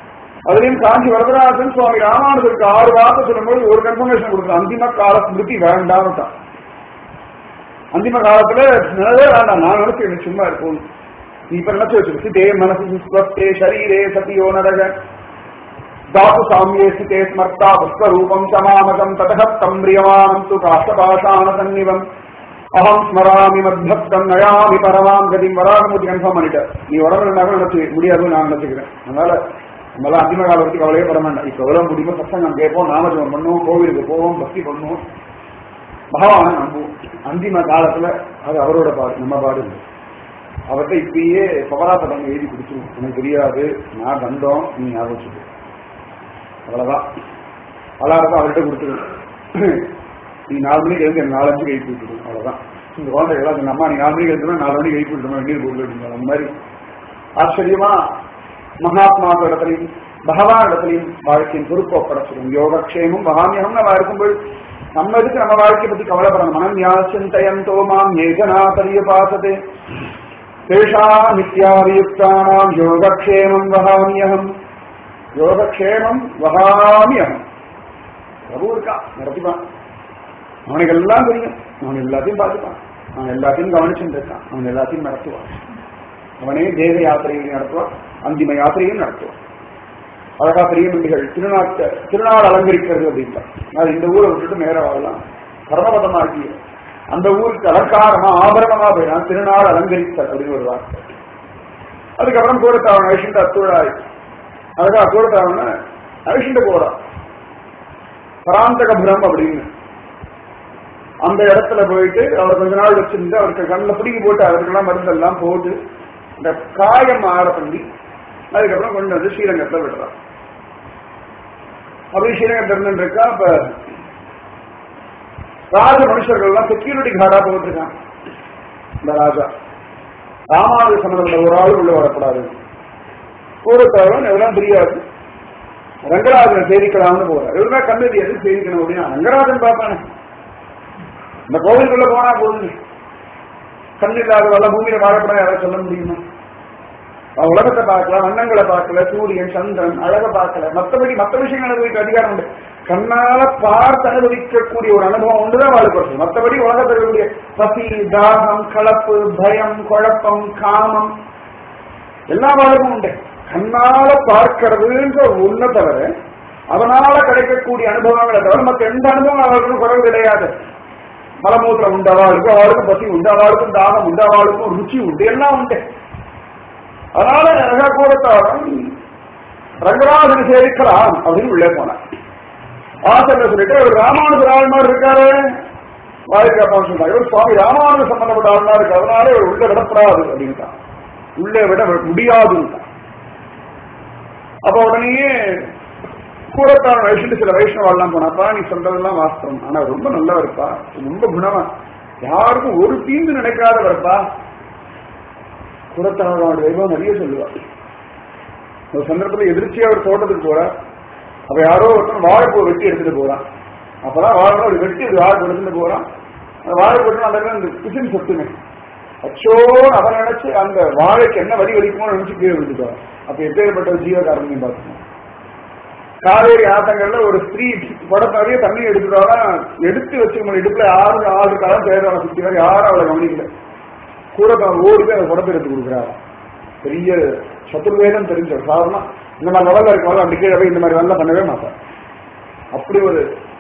அதுலயும் காஞ்சி வரதராஜன் சுவாமி ராமானுஜருக்கு ஆறு வார்த்தை சொல்லும்போது ஒரு கன்ஃபர்மேஷன் கொடுக்குறோம் அந்திம கால ஸ்மிருதி வேண்டாம்ட்டான் அந்திம காலத்துல நிலவே வேண்டாம் நான் நினைச்சு சும்மா இருக்கும் நீ இப்ப நினைச்சு வச்சிருக்கு சிதே மனசு ஸ்வஸ்தே ஷரீரே சதியோ நரக தாத்து சாமியே சிதே ஸ்மர்த்தா புஷ்பரூபம் சமாமகம் ததக தம்ரியமானம் து காஷ்டபாஷான சன்னிவம் அகம் ஸ்மராமி மத்பக்தம் நயாமி பரமாம் கதிம் வராகமூர்த்தி கன்ஃபார்ம் பண்ணிட்டார் நீ உடம்பு நினைச்சு முடியாதுன்னு நான் நினைச்சுக்கிறேன் அதனால நம்மளாம் அந்திம காலம் வரைக்கும் கவலையே பட வேண்டாம் இப்ப எவ்வளவு முடியுமோ சத்தங்கம் கேட்போம் நாமஜபம் பண்ணுவோம் கோவிலுக்கு போவோம் பக்தி பண்ணுவோம் பகவானை நம்புவோம் அந்திம காலத்துல அது அவரோட பாடு நம்ம பாடு இல்லை அவர்கிட்ட இப்பயே பவராசடம் எழுதி கொடுத்துருவோம் எனக்கு தெரியாது நான் கண்டோம் நீ ஞாபகம் வச்சுக்கோ அவ்வளவுதான் அலாரத்தை அவர்கிட்ட கொடுத்துருவோம் நீ நாலு மணிக்கு எழுந்து எனக்கு நாலஞ்சு எழுப்பி விட்டுடும் அவ்வளவுதான் இந்த குழந்தைகளாம் இந்த அம்மா நீ நாலு மணிக்கு எழுதுனா நாலு மணிக்கு எழுப்பி விட்டுருமா நீர் போட்டு அந்த மாதிரி ஆச்சரியமா மகாத்மா இடத்துலையும் பகவான் இடத்துலையும் வாழ்க்கையின் பொறுப்பை ஒப்படைச்சிடும் யோகக்ஷேமும் மகாமியகம் நம்ம இருக்கும்போது நம்ம இதுக்கு நம்ம வாழ்க்கையை பத்தி கவலைப்படணும் மனம் யாசிந்தயந்தோ மாம் ஏகனா பரியபாசதே தேஷா நித்யாவியுக்தானாம் யோகக்ஷேமம் வகாமியகம் யோகக்ஷேமம் வகாமியகம் பிரபு இருக்கா நடத்திப்பான் அவனுக்கு எல்லாம் தெரியும் அவன் எல்லாத்தையும் பார்த்துப்பான் அவன் எல்லாத்தையும் கவனிச்சுட்டு இருக்கான் அவன் எல்லாத்தையும் நடத்துவான் அவனே தேவ யாத்திரையும் நடத்துவான் அந்திம யாத்திரையும் நடத்துவான் அழகா பெரிய மண்டிகள் திருநாட்ட திருநாள் அலங்கரிக்கிறது அப்படின்ட்டான் அது இந்த ஊரை விட்டுட்டு நேரம் வாழலாம் பரமபதமாக்கி அந்த ஊருக்கு அலங்காரமா ஆபரணமா போயிடான் திருநாள் அலங்கரித்தல் அப்படின்னு ஒரு வார்த்தை அதுக்கப்புறம் கூடத்தாவன் அழிச்சுட்டு அத்துழாய் அழகா கூடத்தாவன அழிச்சுட்டு போறான் பராந்தகபுரம் அப்படின்னு அந்த இடத்துல போயிட்டு அவர் கொஞ்ச நாள் வச்சிருந்து அவருக்கு கண்ணில் பிடிங்கி போட்டு அவருக்கெல்லாம் மருந்தெல்லாம் போட்டு இந்த காயம் ஆற பண்ணி அதுக்கப்புறம் கொண்டு வந்து ஸ்ரீரங்கத்தில் விடுறான் அப்படி ஸ்ரீரங்கத்தில் இருந்து இருக்கா அப்ப ராஜ மனுஷர்கள்லாம் செக்யூரிட்டி கார்டா போட்டிருக்கான் இந்த ராஜா ராமானுஜ சம்பந்தப்பட்ட ஒரு ஆள் உள்ள வரக்கூடாது கூடத்தவன் எவ்வளவு தெரியாது ரங்கராஜனை சேவிக்கலாம்னு போறார் இவருமே கண்ணு எது சேவிக்கணும் அப்படின்னா ரங்கராஜன் பார்ப்பானே இந்த கோவிலுக்குள்ள போனா போதுங்க கண் இல்லாதவள பூமியில வாழப்பட யாராவது சொல்ல முடியுமா அவன் உலகத்தை பார்க்கல வண்ணங்களை பார்க்கல சூரியன் சந்திரன் அழக பார்க்கல மற்றபடி மற்ற விஷயங்கள் அனுபவிக்க அதிகாரம் உண்டு கண்ணால பார்த்து அனுபவிக்கக்கூடிய ஒரு அனுபவம் ஒன்றுதான் வாழ்க்கை மற்றபடி உலகத்தில் இருக்கக்கூடிய பசி தாகம் கலப்பு பயம் குழப்பம் காமம் எல்லா வாழ்வும் உண்டு கண்ணால பார்க்கறதுன்ற ஒண்ணு தவிர அதனால கிடைக்கக்கூடிய அனுபவங்களை தவிர மற்ற எந்த அனுபவம் அவர்களுக்கும் குறைவு கிடையாது மலமூத்திரம் உண்டு அவளுக்கும் அவளுக்கும் பசி உண்டு அவளுக்கும் தாகம் உண்டு அவளுக்கும் ருச்சி உண்டு எல்லாம் உண்டு அதனால ரக கூடத்தாரம் ரங்கராஜனை சேவிக்கலாம் அப்படின்னு உள்ளே போனான் ஆசிரியர் சொல்லிட்டு ஒரு ராமானுஜர் ஆள் மாதிரி இருக்காரு வாழ்க்கை அப்பா சொன்னாங்க இவர் சுவாமி ராமானுஜர் சம்பந்தப்பட்ட ஆள் இருக்கு அதனால இவர் உள்ள விடப்படாது அப்படின்ட்டான் உள்ளே விட முடியாதுன்ட்டான் அப்ப உடனேயே கூடத்தான் வயசுட்டு சில வைஷ்ணவெல்லாம் போனாப்பா நீ சொல்றதெல்லாம் வாஸ்தவம் ஆனா ரொம்ப நல்லவர்ப்பா ரொம்ப குணமா யாருக்கும் ஒரு தீங்கு நினைக்காதவர்ப்பா கூடத்தானோட வைபவம் நிறைய சொல்லுவார் ஒரு சந்தர்ப்பத்தில் எதிர்ச்சியா ஒரு தோட்டத்துக்கு போற அப்ப யாரோ ஒருத்தன் வாழைப்பூ வெட்டி எடுத்துட்டு போறான் அப்பதான் வாழை ஒரு வெட்டி ஒரு வாழைப்பூ எடுத்துட்டு போறான் அந்த வாழைப்பூ அந்த இடத்துல இந்த பிசின் சொத்துமே அச்சோ அவன் நினைச்சு அந்த வாழைக்கு என்ன வரி வலிக்குமோ நினைச்சு கீழே விழுந்துட்டான் அப்ப எப்பேற்பட்ட ஜீவகாரணையும் பார்க்கணும் காவேரி ஆத்தங்கள்ல ஒரு ஸ்திரீ குடத்தாவே தண்ணி எடுத்துட்டாரா எடுத்து வச்சுக்கணும் இடுப்புல யாரும் ஆறு காலம் தேர்தலை சுத்தி வர யாரும் அவளை கவனிக்கல கூட தான் ஓடி போய் அந்த குடத்தை எடுத்து கொடுக்குறாரு பெரிய சத்துர்வேதம் தெரிஞ்சவர் சாதாரண இந்த மாதிரி லெவல்ல இருக்கவங்க அப்படி கீழே போய் இந்த மாதிரி வேலை பண்ணவே மாட்டார் அப்படி ஒரு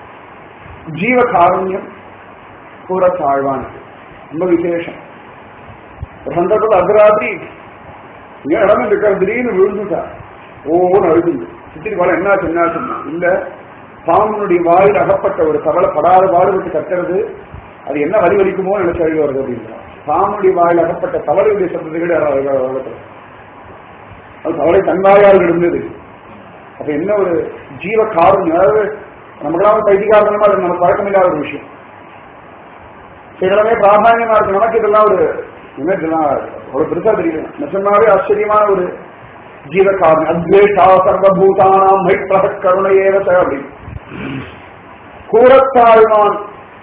ஜீவ காருண்யம் கூட தாழ்வான் ரொம்ப விசேஷம் ஒரு சந்தர்ப்பத்தில் அர்த்தராத்திரி இங்க இடம் இருக்காரு திடீர்னு விழுந்துட்டா ஓன்னு அழுதுங்க சித்திரி பாடம் என்னாச்சு என்னாச்சுன்னா இல்ல பாம்பனுடைய வாயில் அகப்பட்ட ஒரு கவலை படாத பாடுபட்டு கத்துறது அது என்ன வலி வலிக்குமோ நினைச்சு அழுக வருது அப்படின்னா பாம்பனுடைய வாயில் அகப்பட்ட தவளையுடைய சத்தத்தை கூட உலகத்துல அது தவளை தன்வாயால் இருந்தது அப்ப என்ன ஒரு ஜீவ காரணம் அதாவது நமக்கெல்லாம் பைத்தியகாரணமா அது நமக்கு பழக்கமில்லாத ஒரு விஷயம் இதெல்லாமே பிராதானியமா இருக்கு நமக்கு இதெல்லாம் ஒரு என்ன இதெல்லாம் ஒரு பெருசா தெரியல நிஜமாவே ஆச்சரியமான ஒரு ஜீவ காரணம் அத்வேஷா சர்வபூதானாம் மைத்ரக கருணையேவ அப்படி கூறத்தாழ்வான்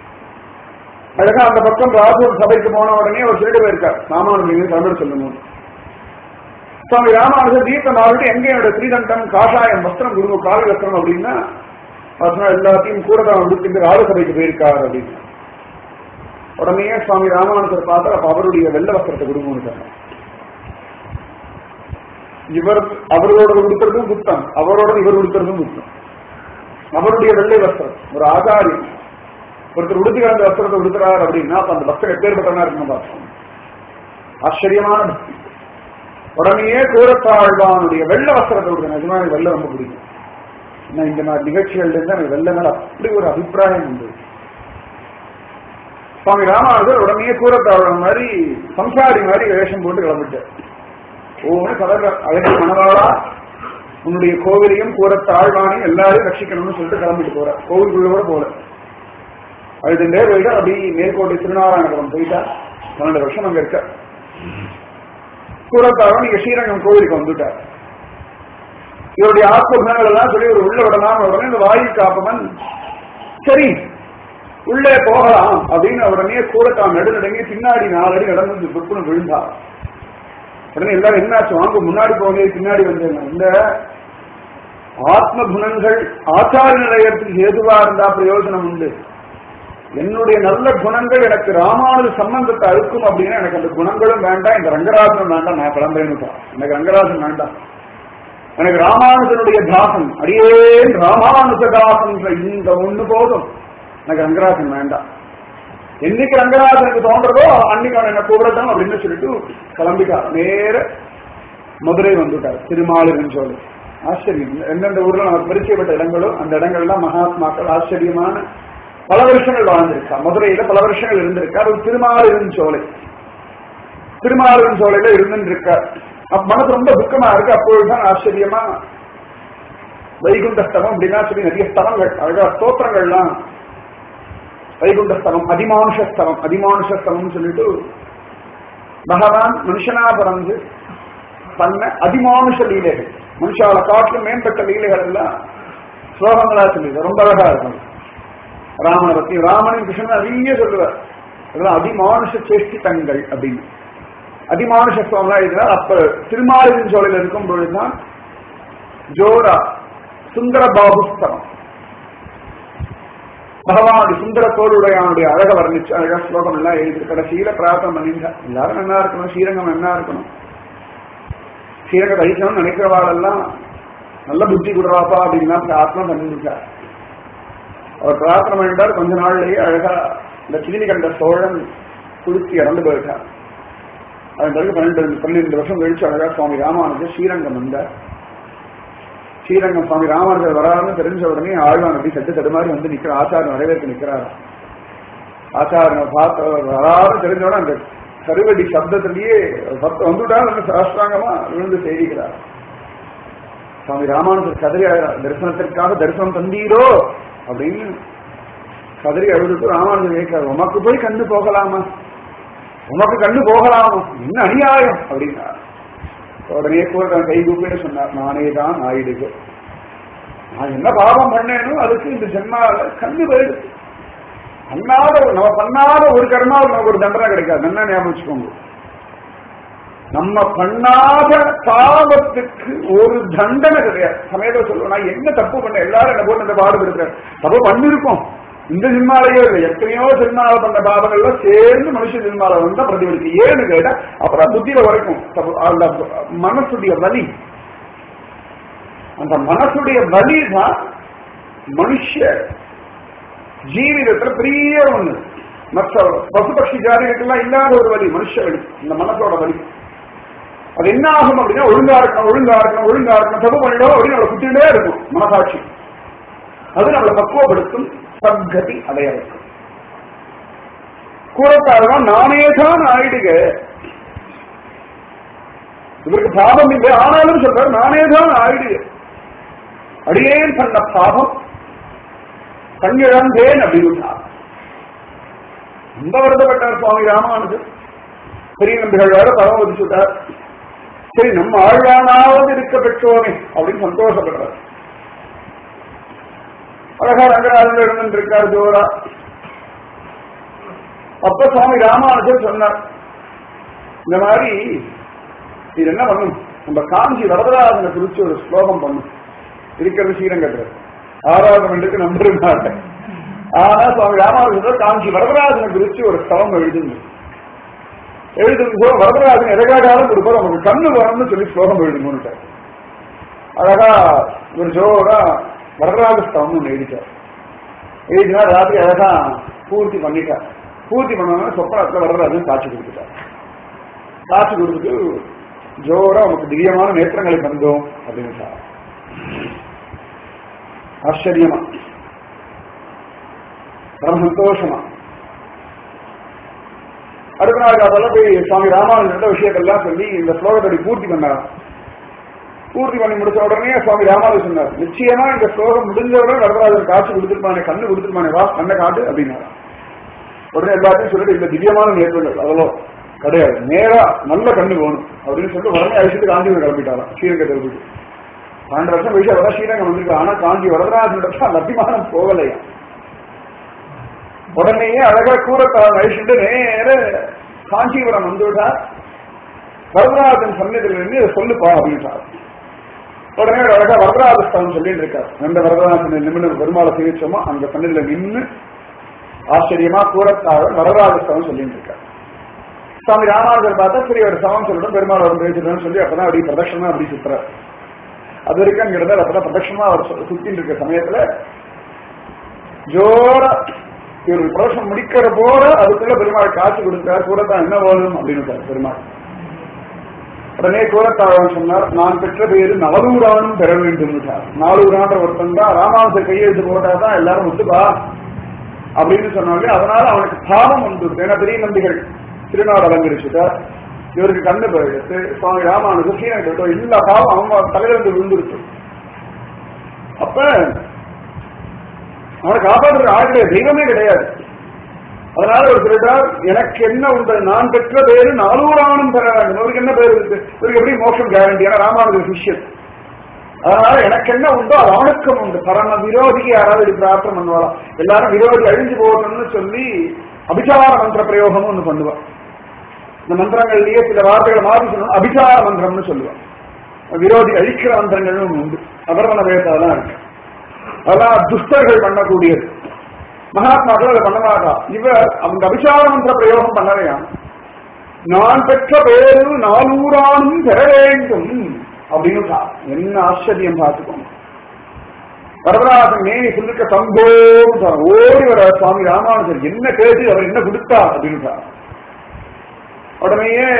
அழகா அந்த பக்கம் ராஜூர் சபைக்கு போன உடனே ஒரு திருடு போயிருக்கார் ராமானுஜன் தமிழ் சொல்லணும் சுவாமி ராமானுஜர் தீர்த்தம் ஆகிட்டு எங்க என்னோட ஸ்ரீதண்டம் காஷாயம் வஸ்திரம் குரு காவி வஸ்திரம் அப்படின்னா அவர் சொன்னார், எல்லாத்தையும் கூட தான் உடுத்திட்டு ராஜசபைக்கு போயிருக்கார் அப்படின்னு உடனே சுவாமி ராமானுஜர் பார்த்தா அப்ப அவருடைய வெள்ள வஸ்திரத்தை கொடுங்கன்னு சொன்னார் இவர் அவரோட உடுத்துறதும் குத்தம் அவரோட இவர் உடுத்துறதும் குத்தம் அவருடைய வெள்ளை வஸ்திரம் ஒரு ஆச்சாரியம் ஒருத்தர் உடுத்தி கலந்த வஸ்திரத்தை உடுத்துறாரு அப்படின்னா அப்ப அந்த வஸ்திரம் எப்பேற்பட்டனா இருக்கணும் பார்த்தோம் ஆச்சரியமான பக்தி உடனேயே கூரத்தாழ்வானுடைய வெள்ள வஸ்திரத்தை உடுத்த நிஜமா எனக்கு வெள்ளை ரொம்ப பிடிக்கும் ஏன்னா இந்த மாதிரி நிகழ்ச்சிகள்ல இருந்து எனக்கு வெள்ள மேல அப்படி ஒரு அபிப்பிராயம் உண்டு சுவாமி ராமானுஜர் உடனே கூரத்தாழ்வான் மாதிரி சம்சாரி மாதிரி வேஷம் போட்டு கிளம்பிட்டார் ஒவ்வொன்று கலர் அழகிய மணவாளா உன்னுடைய கோவிலையும் கூரத்தாழ்வானையும் எல்லாரையும் ரட்சிக்கணும்னு சொல்லிட்டு கிளம்பிட்டு போற கோவிலுக்குள்ள கூட போல அழுதுண்டே போயிட்டா அப்படி மேற்கோட்டை திருநாராயணபுரம் போயிட்டா பன்னெண்டு வருஷம் அங்க இருக்க கூரத்தாழ்வான் இங்க ஸ்ரீரங்கம் கோவிலுக்கு வந்துட்டார் இவருடைய ஆத்ம குணங்கள் எல்லாம் சொல்லி ஒரு உள்ள விடலாம் உடனே இந்த வாயில் காப்பவன் சரி உள்ளே போகலாம் அப்படின்னு உடனே கூடத்தான் நடுநடுங்கி பின்னாடி நாலடி நடந்து துப்புன்னு விழுந்தார் உடனே எல்லாரும் என்னாச்சு வாங்க முன்னாடி போங்க பின்னாடி வந்தேன் இந்த ஆத்ம குணங்கள் ஆச்சார நிலையத்துக்கு ஏதுவா இருந்தா பிரயோஜனம் உண்டு என்னுடைய நல்ல குணங்கள் எனக்கு ராமானுஜ சம்பந்தத்தை அழுக்கும் அப்படின்னா எனக்கு அந்த குணங்களும் வேண்டாம் இந்த ரங்கராஜன் வேண்டாம் நான் கிளம்புறேன்னு எனக்கு ரங்கராஜன் வேண்டாம் எனக்கு ராமானுஜனுடைய தாசன் அடியேன் ராமானுஜதாசன் இந்த ஒண்ணு போதும் எனக்கு ரங்கராஜன் வேண்டாம் என்னைக்கு ரங்கராஜனுக்கு தோன்றதோ அன்னைக்கு அவன் என்ன கூப்பிடட்டும் அப்படின்னு சொல்லிட்டு கிளம்பிட்டார் நேர மதுரை வந்துட்டார் திருமாலிரன் சொல்லி ஆச்சரியம் எந்தெந்த ஊர்ல நமக்கு பரிச்சயப்பட்ட இடங்களோ அந்த இடங்கள்லாம் மகாத்மாக்கள் ஆச்சரியமான பல வருஷங்கள் வாழ்ந்திருக்கா மதுரையில பல வருஷங்கள் இருந்திருக்கார் ஒரு திருமாலிரன் சோலை திருமாலிரன் சோலையில இருந்துருக்கார் அப்ப மனசு ரொம்ப துக்கமா இருக்கு அப்பொழுதுதான் ஆச்சரியமா வைகுண்ட ஸ்தலம் அப்படின்னா சொல்லி நிறைய ஸ்தலங்கள் அழகா ஸ்தோத்திரங்கள்லாம் வைகுண்ட ஸ்தலம் அதிமானுஷ ஸ்தலம் அதிமானுஷ ஸ்தலம் சொல்லிட்டு பகவான் மனுஷனா பிறந்து பண்ண அதிமானுஷ லீலைகள் மனுஷால காட்டிலும் மேம்பட்ட லீலைகள் எல்லாம் ஸ்லோகங்களா சொல்லி ரொம்ப அழகா இருக்கும் ராமனை பத்தி ராமனின் கிருஷ்ணன் நிறைய சொல்லுவார் இதெல்லாம் அதிமானுஷ சேஷ்டித்தங்கள் அப்படின்னு அதிமானுஷ ஸ்தலம்லாம் எழுதினார் அப்ப திருமாலின் சோலையில் இருக்கும் பொழுதுதான் ஜோரா சுந்தர பாபுஸ்தலம் பகவானுடைய சுந்தரத்தோடுடையானுடைய அழக வர்ணிச்சு அழகா ஸ்லோகம் எல்லாம் எழுதி கடைசியில பிரார்த்தனை பண்ணிருந்தா எல்லாரும் நல்லா இருக்கணும் ஸ்ரீரங்கம் நல்லா இருக்கணும் ஸ்ரீரங்க வைக்கணும்னு நினைக்கிறவாளெல்லாம் நல்ல புத்தி கொடுறாப்பா அப்படின்லாம் பிரார்த்தனை பண்ணிருக்கார் அவர் பிரார்த்தனை பண்ணிட்டார் கொஞ்ச நாள்லயே அழகா இந்த சிறுமி கண்ட சோழன் குளிச்சு இறந்து போயிட்டார் அதன் பிறகு பன்னெண்டு பன்னிரெண்டு வருஷம் கழிச்சு அழகா சுவாமி ராமானுஜர் ஸ்ரீரங்கம் வந்தார் ஸ்ரீரங்கம் சுவாமி ராமானுஜர் வராருன்னு தெரிஞ்ச உடனே ஆழ்வான் அப்படி சட்டு தடுமாறி வந்து நிக்கிற ஆச்சாரன் வரவேற்க நிக்கிறார் ஆச்சாரனை பார்த்த வராருன்னு தெரிஞ்ச உடனே அந்த கருவடி சப்தத்திலேயே சப்தம் வந்துட்டார் அந்த சாஷ்டாங்கமா விழுந்து செய்திக்கிறார் சுவாமி ராமானுஜர் கதறி அழறார் தரிசனத்திற்காக தரிசனம் தந்தீரோ அப்படின்னு கதறி அழுதுட்டு ராமானுஜர் கேட்கிறார் உமக்கு போய் கண்ணு போகலாமா உமக்கு கண்ணு போகலாமா என்ன அநியாயம் அப்படின்னார் உடனே கூட கை கூப்பிட்டு சொன்னார் நானே தான் ஆயிடுது நான் என்ன பாவம் பண்ணேனோ அதுக்கு இந்த ஜென்மால கண்ணு போயிடுது பண்ணாத நம்ம பண்ணாத ஒரு கர்மாவுக்கு நமக்கு ஒரு தண்டனை கிடைக்காது என்ன ஞாபகம் வச்சுக்கோங்க நம்ம பண்ணாத பாவத்துக்கு ஒரு தண்டனை கிடையாது சமயத்தை சொல்லுவோம் நான் என்ன தப்பு பண்ண எல்லாரும் என்ன போட்டு இந்த பாடுபடுத்துறேன் தப்பு பண்ணிருக்கோம் இந்த சினிமாலேயே இல்லை எத்தனையோ சினிமாவை பண்ண பாவங்கள்லாம் சேர்ந்து மனுஷ சினிமால வந்தா பிரதிபலிக்கு ஏன்னு கேட்டா அப்புறம் புத்தியில வரைக்கும் தப்பு அந்த மனசுடைய வலி அந்த மனசுடைய வலி தான் மனுஷ ஜீவிதத்துல பெரிய ஒண்ணு மற்ற பசுபக்ஷி ஜாதிகளுக்கெல்லாம் இல்லாத ஒரு வலி மனுஷ வலி இந்த மனசோட வலி அது என்ன ஆகும் அப்படின்னா ஒழுங்கா இருக்கணும் ஒழுங்கா இருக்கணும் ஒழுங்கா இருக்கணும் தப்பு பண்ணிடும் அப்படின்னு அவளை குத்திட்டே இருக்கும் மனசாட்சி அது நம்மளை பக்குவப்படுத்தும் சத்கதி அடைய வைக்கும் கூறத்தாழ்வான் நானே தான் ஆயிடுக இவருக்கு பாவம் இல்லை ஆனாலும் சொல்றார் நானே தான் ஆயிடுக அடியேன் பண்ண பாவம் கண்ணிழந்தேன் அப்படின்னு ரொம்ப வருத்தப்பட்டார் சுவாமி ராமானுஜர் பெரிய நம்பிகள் வேற பரவ வச்சுட்டார் சரி நம்ம ஆழ்வானாவது இருக்க பெற்றோமே அப்படின்னு சந்தோஷப்படுறார் அழகா ரங்கராஜன் இருந்துட்டு இருக்கார் ஜோரா அப்ப சுவாமி ராமானுஜர் சொன்னார் இந்த மாதிரி இது என்ன பண்ணும் நம்ம காஞ்சி வரதராஜனை குறிச்சு ஒரு ஸ்லோகம் பண்ணும் இருக்கிறது ஸ்ரீரங்கத்தில் ஆறாவது மண்டுக்கு நம்பரு மாட்டேன் ஆனா சுவாமி ராமானுஜர் காஞ்சி வரதராஜனை குறிச்சு ஒரு ஸ்தவம் எழுதுங்க எழுதும் போது வரதராஜன் எதற்காக கொடுப்பார் நமக்கு கண்ணு வரணும்னு சொல்லி ஸ்லோகம் எழுதுங்கன்னு அழகா ஒரு ஜோரா வரதராஜ ஸ்தவம் ஒன்று எழுதிட்டார் எழுதினா ராத்திரி அழகா பூர்த்தி பண்ணிட்டார் பூர்த்தி பண்ணோம்னா சொப்பனத்துல வரதராஜன் காட்சி கொடுத்துட்டார் காட்சி கொடுத்துட்டு ஜோரா உனக்கு திவ்யமான நேத்திரங்களை தந்தோம் அப்படின்னு சார் ஆச்சரியமா ரொம்ப சந்தோஷமா அடுத்த நாள் அதெல்லாம் போய் சுவாமி ராமானுஜன் விஷயத்தெல்லாம் சொல்லி இந்த ஸ்லோகத்தை பூர்த்தி பண்ணார் பூர்த்தி பண்ணி முடிச்ச உடனே சுவாமி ராமானுஜன் சொன்னார் நிச்சயமா இந்த ஸ்லோகம் முடிஞ்சவுடன் வரதராஜன் காட்சி கொடுத்துருப்பானே கண்ணு கொடுத்துருப்பானே வா கண்ணை காட்டு அப்படின்னாரா உடனே எல்லாத்தையும் சொல்லிட்டு இந்த திவ்யமான நேர்வுகள் அதெல்லாம் கிடையாது நேரா நல்ல கண்ணு வேணும் அப்படின்னு சொல்லிட்டு உடனே அழிச்சிட்டு காஞ்சிபுரம் கிளம்பிட்டாராம் ஸ்ரீரங்கத்தில் போயிட்டு பன்னெண்டு வருஷம் வயசு வர ஸ்ரீரங்கம் வந்திருக்கு ஆனா காஞ்சி வரதராஜனிடத்துல அந்த அபிமானம் போகலையா உடனேயே அழகா கூறத்தால் அழிச்சுட்டு நேர காஞ்சிபுரம் வந்துவிட்டார் வரதராஜன் சன்னதியில் இருந்து இதை சொல்லுப்பா அப்படின்ட்டார் உடனே ஒரு அழகா வரதராஜஸ்தானம் சொல்லிட்டு இருக்கார் எந்த வரதராஜன் நிமிடம் பெருமாளை சேவிச்சோமோ அந்த சன்னதியில நின்று ஆச்சரியமா கூறத்தாழ வரதராஜஸ்தானம் சொல்லிட்டு இருக்கார் சுவாமி ராமானுஜர் பார்த்தா சரி ஒரு சமம் சொல்லணும் பெருமாள் வரும் பேசுறேன்னு சொல்லி அப்பதான் அப்படி பிரதட்சணமா அப்படி சுத்துறார் அது வரைக்கும் அங்க இருந்தார் அப்பதான் பிரதட்சணமா அவர் சு- சுத்திட்டு இருக்க சமயத்துல ஜோரா இவர் பிரதட்சணம் முடிக்கிற போற அதுக்குள்ள பெருமாள் காட்சி கொடுத்தார் கூடத்தான் என்ன வேணும் அப்படின்னு பெருமாள் உடனே கூறத்தாழன் சொன்னார் நான் பெற்ற பேரு நவலூரானும் பெற வேண்டும் நாலூரான்ற ஒருத்தன் தான் ராமானுஜர் கையெழுத்து போட்டாதான் எல்லாரும் ஒத்துப்பா அப்படின்னு சொன்னாங்க அதனால அவனுக்கு பாவம் வந்து ஏன்னா பெரிய நம்பிகள் திருநாடு அலங்கரிச்சுட்டார் இவருக்கு கண்ணு போயிடுச்சு சுவாமி ராமானுஜர் சீனகிட்ட எல்லா பாவம் அவன் தலையிலிருந்து விழுந்துருச்சு அப்ப அவனை காப்பாற்றுற ஆள் கிடையாது தெய்வமே கிடையாது அதனால ஒரு சொல்லிட்டார் எனக்கு என்ன உண்டு நான் பெற்ற பேரு நாலூரானும் பெற வேண்டும் இவருக்கு என்ன பேர் இருக்கு இவருக்கு எப்படி மோட்சம் கேரண்டி ஏன்னா ராமானுஜர் சிஷ்யன் அதனால எனக்கு என்ன உண்டோ அது அவனுக்கும் உண்டு பரம விரோதிக்கு யாராவது இப்படி பிரார்த்தனை பண்ணுவாராம் எல்லாரும் விரோதி அழிஞ்சு போகணும்னு சொல்லி அபிசார மந்திர பிரயோகமும் ஒண்ணு பண்ணுவான் இந்த மந்திரங்கள்லயே சில வார்த்தைகளை மாறி சொல்லணும் அபிசார மந்திரம்னு சொல்லுவான் விரோதி அழிக்கிற மந்திரங்களும் உண்டு அபர்வன வேதம் இருக்கு அதெல்லாம் துஷ்டர்கள் பண்ணக்கூடியது மகாத்மாக்கள் அதை பண்ண மாட்டா இவர் அவங்க அபிசார மந்திர பிரயோகம் பண்ணலையா நான் பெற்ற பேரு நானூறானும் பெற வேண்டும் அப்படின்னு சா- என்ன ஆச்சரியம் பார்த்துக்கோங்க வரதராஜன் மேனி சொல்லிக்க தங்கோம் ஓடி வர சுவாமி ராமானுஜர் என்ன கேட்டு அவர் என்ன கொடுத்தா அப்படின்னு உடனேயே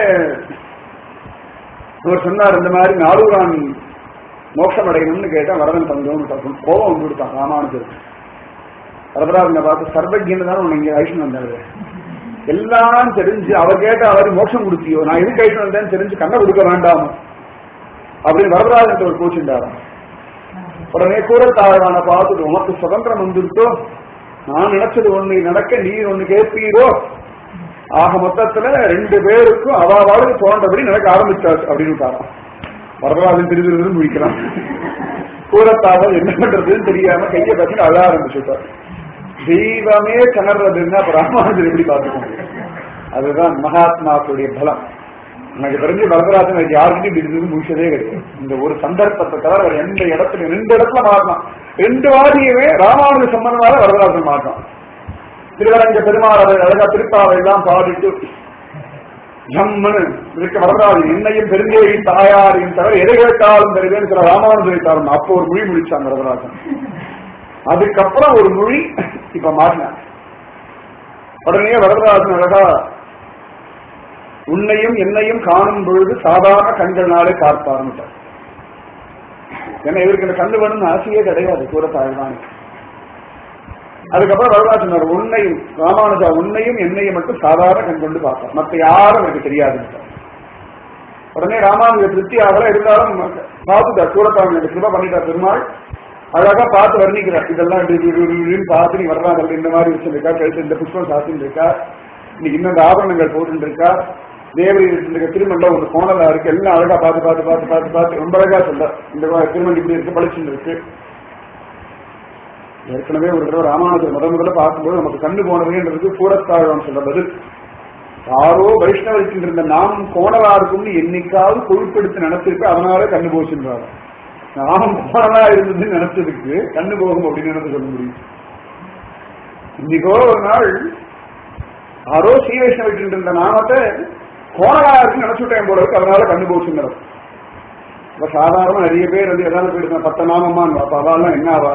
அவர் சொன்னார் இந்த மாதிரி நாலூரான் மோட்சம் அடையணும்னு கேட்டா வரதன் தந்தோம் கோபம் வந்து கொடுத்தான் ராமானுஜருக்கு வரதராஜனை பார்த்து சர்வஜன் தான் உன்னை இங்க ஐஷன் வந்தாரு எல்லாம் தெரிஞ்சு அவர் கேட்ட அவர் மோட்சம் கொடுத்தியோ நான் எதுக்கு ஐஷன் வந்தேன்னு தெரிஞ்சு கண்ணை கொடுக்க வேண்டாம் அப்படின்னு வரதராஜன் ஒரு கூச்சுண்டாராம் உடனே கூறத்தாழ்வான பார்த்துட்டு உனக்கு சுதந்திரம் வந்துருத்தோ நான் நினைச்சது ஒண்ணு நடக்க நீ ஒண்ணு கேட்பீரோ ஆக மொத்தத்துல ரெண்டு பேருக்கும் அவாவாளுக்கு தோன்றபடி நடக்க ஆரம்பிச்சாச்சு அப்படின்னு வரதராஜன் திருதிருந்து முடிக்கலாம் கூறத்தாவல் என்ன பண்றதுன்னு தெரியாம கையை பத்தி அழ ஆரம்பிச்சுட்டார் தெய்வமே கிணறதுன்னா அப்ப ராமானுஜர் எப்படி பார்த்துக்கோங்க அதுதான் மகாத்மாக்களுடைய பலம் எனக்கு தெரிஞ்சு வரதராஜன் எனக்கு யாருக்கும் இப்படி இருந்து முடிச்சதே கிடையாது இந்த ஒரு சந்தர்ப்பத்தை தவிர வேற எந்த இடத்துல ரெண்டு இடத்துல மாறலாம் ரெண்டு வாதியுமே ராமானுஜ சம்பந்தமாக வரதராஜன் மாற்றான் திருவரங்க பெருமாள் அதை அழகா திருப்பாவை எல்லாம் பாடிட்டு ஜம்மனு இருக்க வரதராஜன் என்னையும் பெருந்தேவி தாயாரையும் தவிர எதை கேட்டாலும் பெறுவேன்னு சில ராமானுஜரை தாரும் அப்போ ஒரு மொழி முடிச்சாங்க வரதராஜன் அதுக்கப்புறம் ஒரு மொழி இப்ப மாட்டினாங்க உடனே வரதராஜன் அழகா உன்னையும் என்னையும் காணும் பொழுது சாதாரண கண்கள்னாலே பார்ப்பார்னுட்டார் ஏன்னா இவருக்கு இந்த கண்ணு வேணும்னு ஆசையே கிடையாது கூட தாழ்வானு அதுக்கப்புறம் வரலாறு சொன்னார் உன்னையும் ராமானுஜா உன்னையும் என்னையும் மட்டும் சாதாரண கண் கொண்டு பார்ப்பார் மத்த யாரும் எனக்கு தெரியாதுன்னு உடனே ராமானுஜ திருப்தி ஆகல இருந்தாலும் பார்த்துட்டார் கூடத்தாங்க எனக்கு கிருப பண்ணிட்டார் பெருமாள் அழகா பார்த்து வர்ணிக்கிறார் இதெல்லாம் இப்படி இப்படி இப்படி இப்படின்னு பார்த்து நீ வர்றாங்க இந்த மாதிரி வச்சிருக்கா கழுத்து இந்த புஷ்பம் சாத்தின்னு இருக்கா இன்னைக்கு இன்னும் ஆபரணங்கள் போட்டு இருக்கா தேவரி இருக்க திருமண்டலம் ஒரு கோணலா இருக்கு எல்லாம் அழகா பார்த்து பார்த்து பார்த்து பார்த்து பார்த்து ரொம்ப அழகா சொல்ல இந்த திருமண்டி இப்படி இருக்கு பளிச்சுன்னு இருக்கு ஏற்கனவே ஒரு தடவை ராமானுஜர் முதல் முதல்ல பார்க்கும்போது நமக்கு கண்ணு போனதுன்றது கூடத்தாழ்வான் சொல்ற பதில் யாரோ வைஷ்ணவருக்கு இருந்த நாம் கோணலா இருக்கும்னு என்னைக்காவது கொழுப்பெடுத்து நினைச்சிருக்கு அதனால கண்ணு போச்சுன்றாரு நாம் கோணலா இருந்ததுன்னு நினைச்சதுக்கு கண்ணு போகும் அப்படின்னு எனக்கு சொல்ல முடியும் இன்னைக்கோ ஒரு நாள் யாரோ ஸ்ரீ வைஷ்ணவிட்டு இருந்த நாமத்தை கோணலா இருக்குன்னு நினைச்சுட்டேன் போல இருக்கு அதனால கண்ணு போச்சுங்கிறது இப்ப சாதாரண நிறைய பேர் வந்து எதாவது போயிட்டு பத்த நாமம்மான்னு அப்ப அதெல்லாம் என்ன ஆவா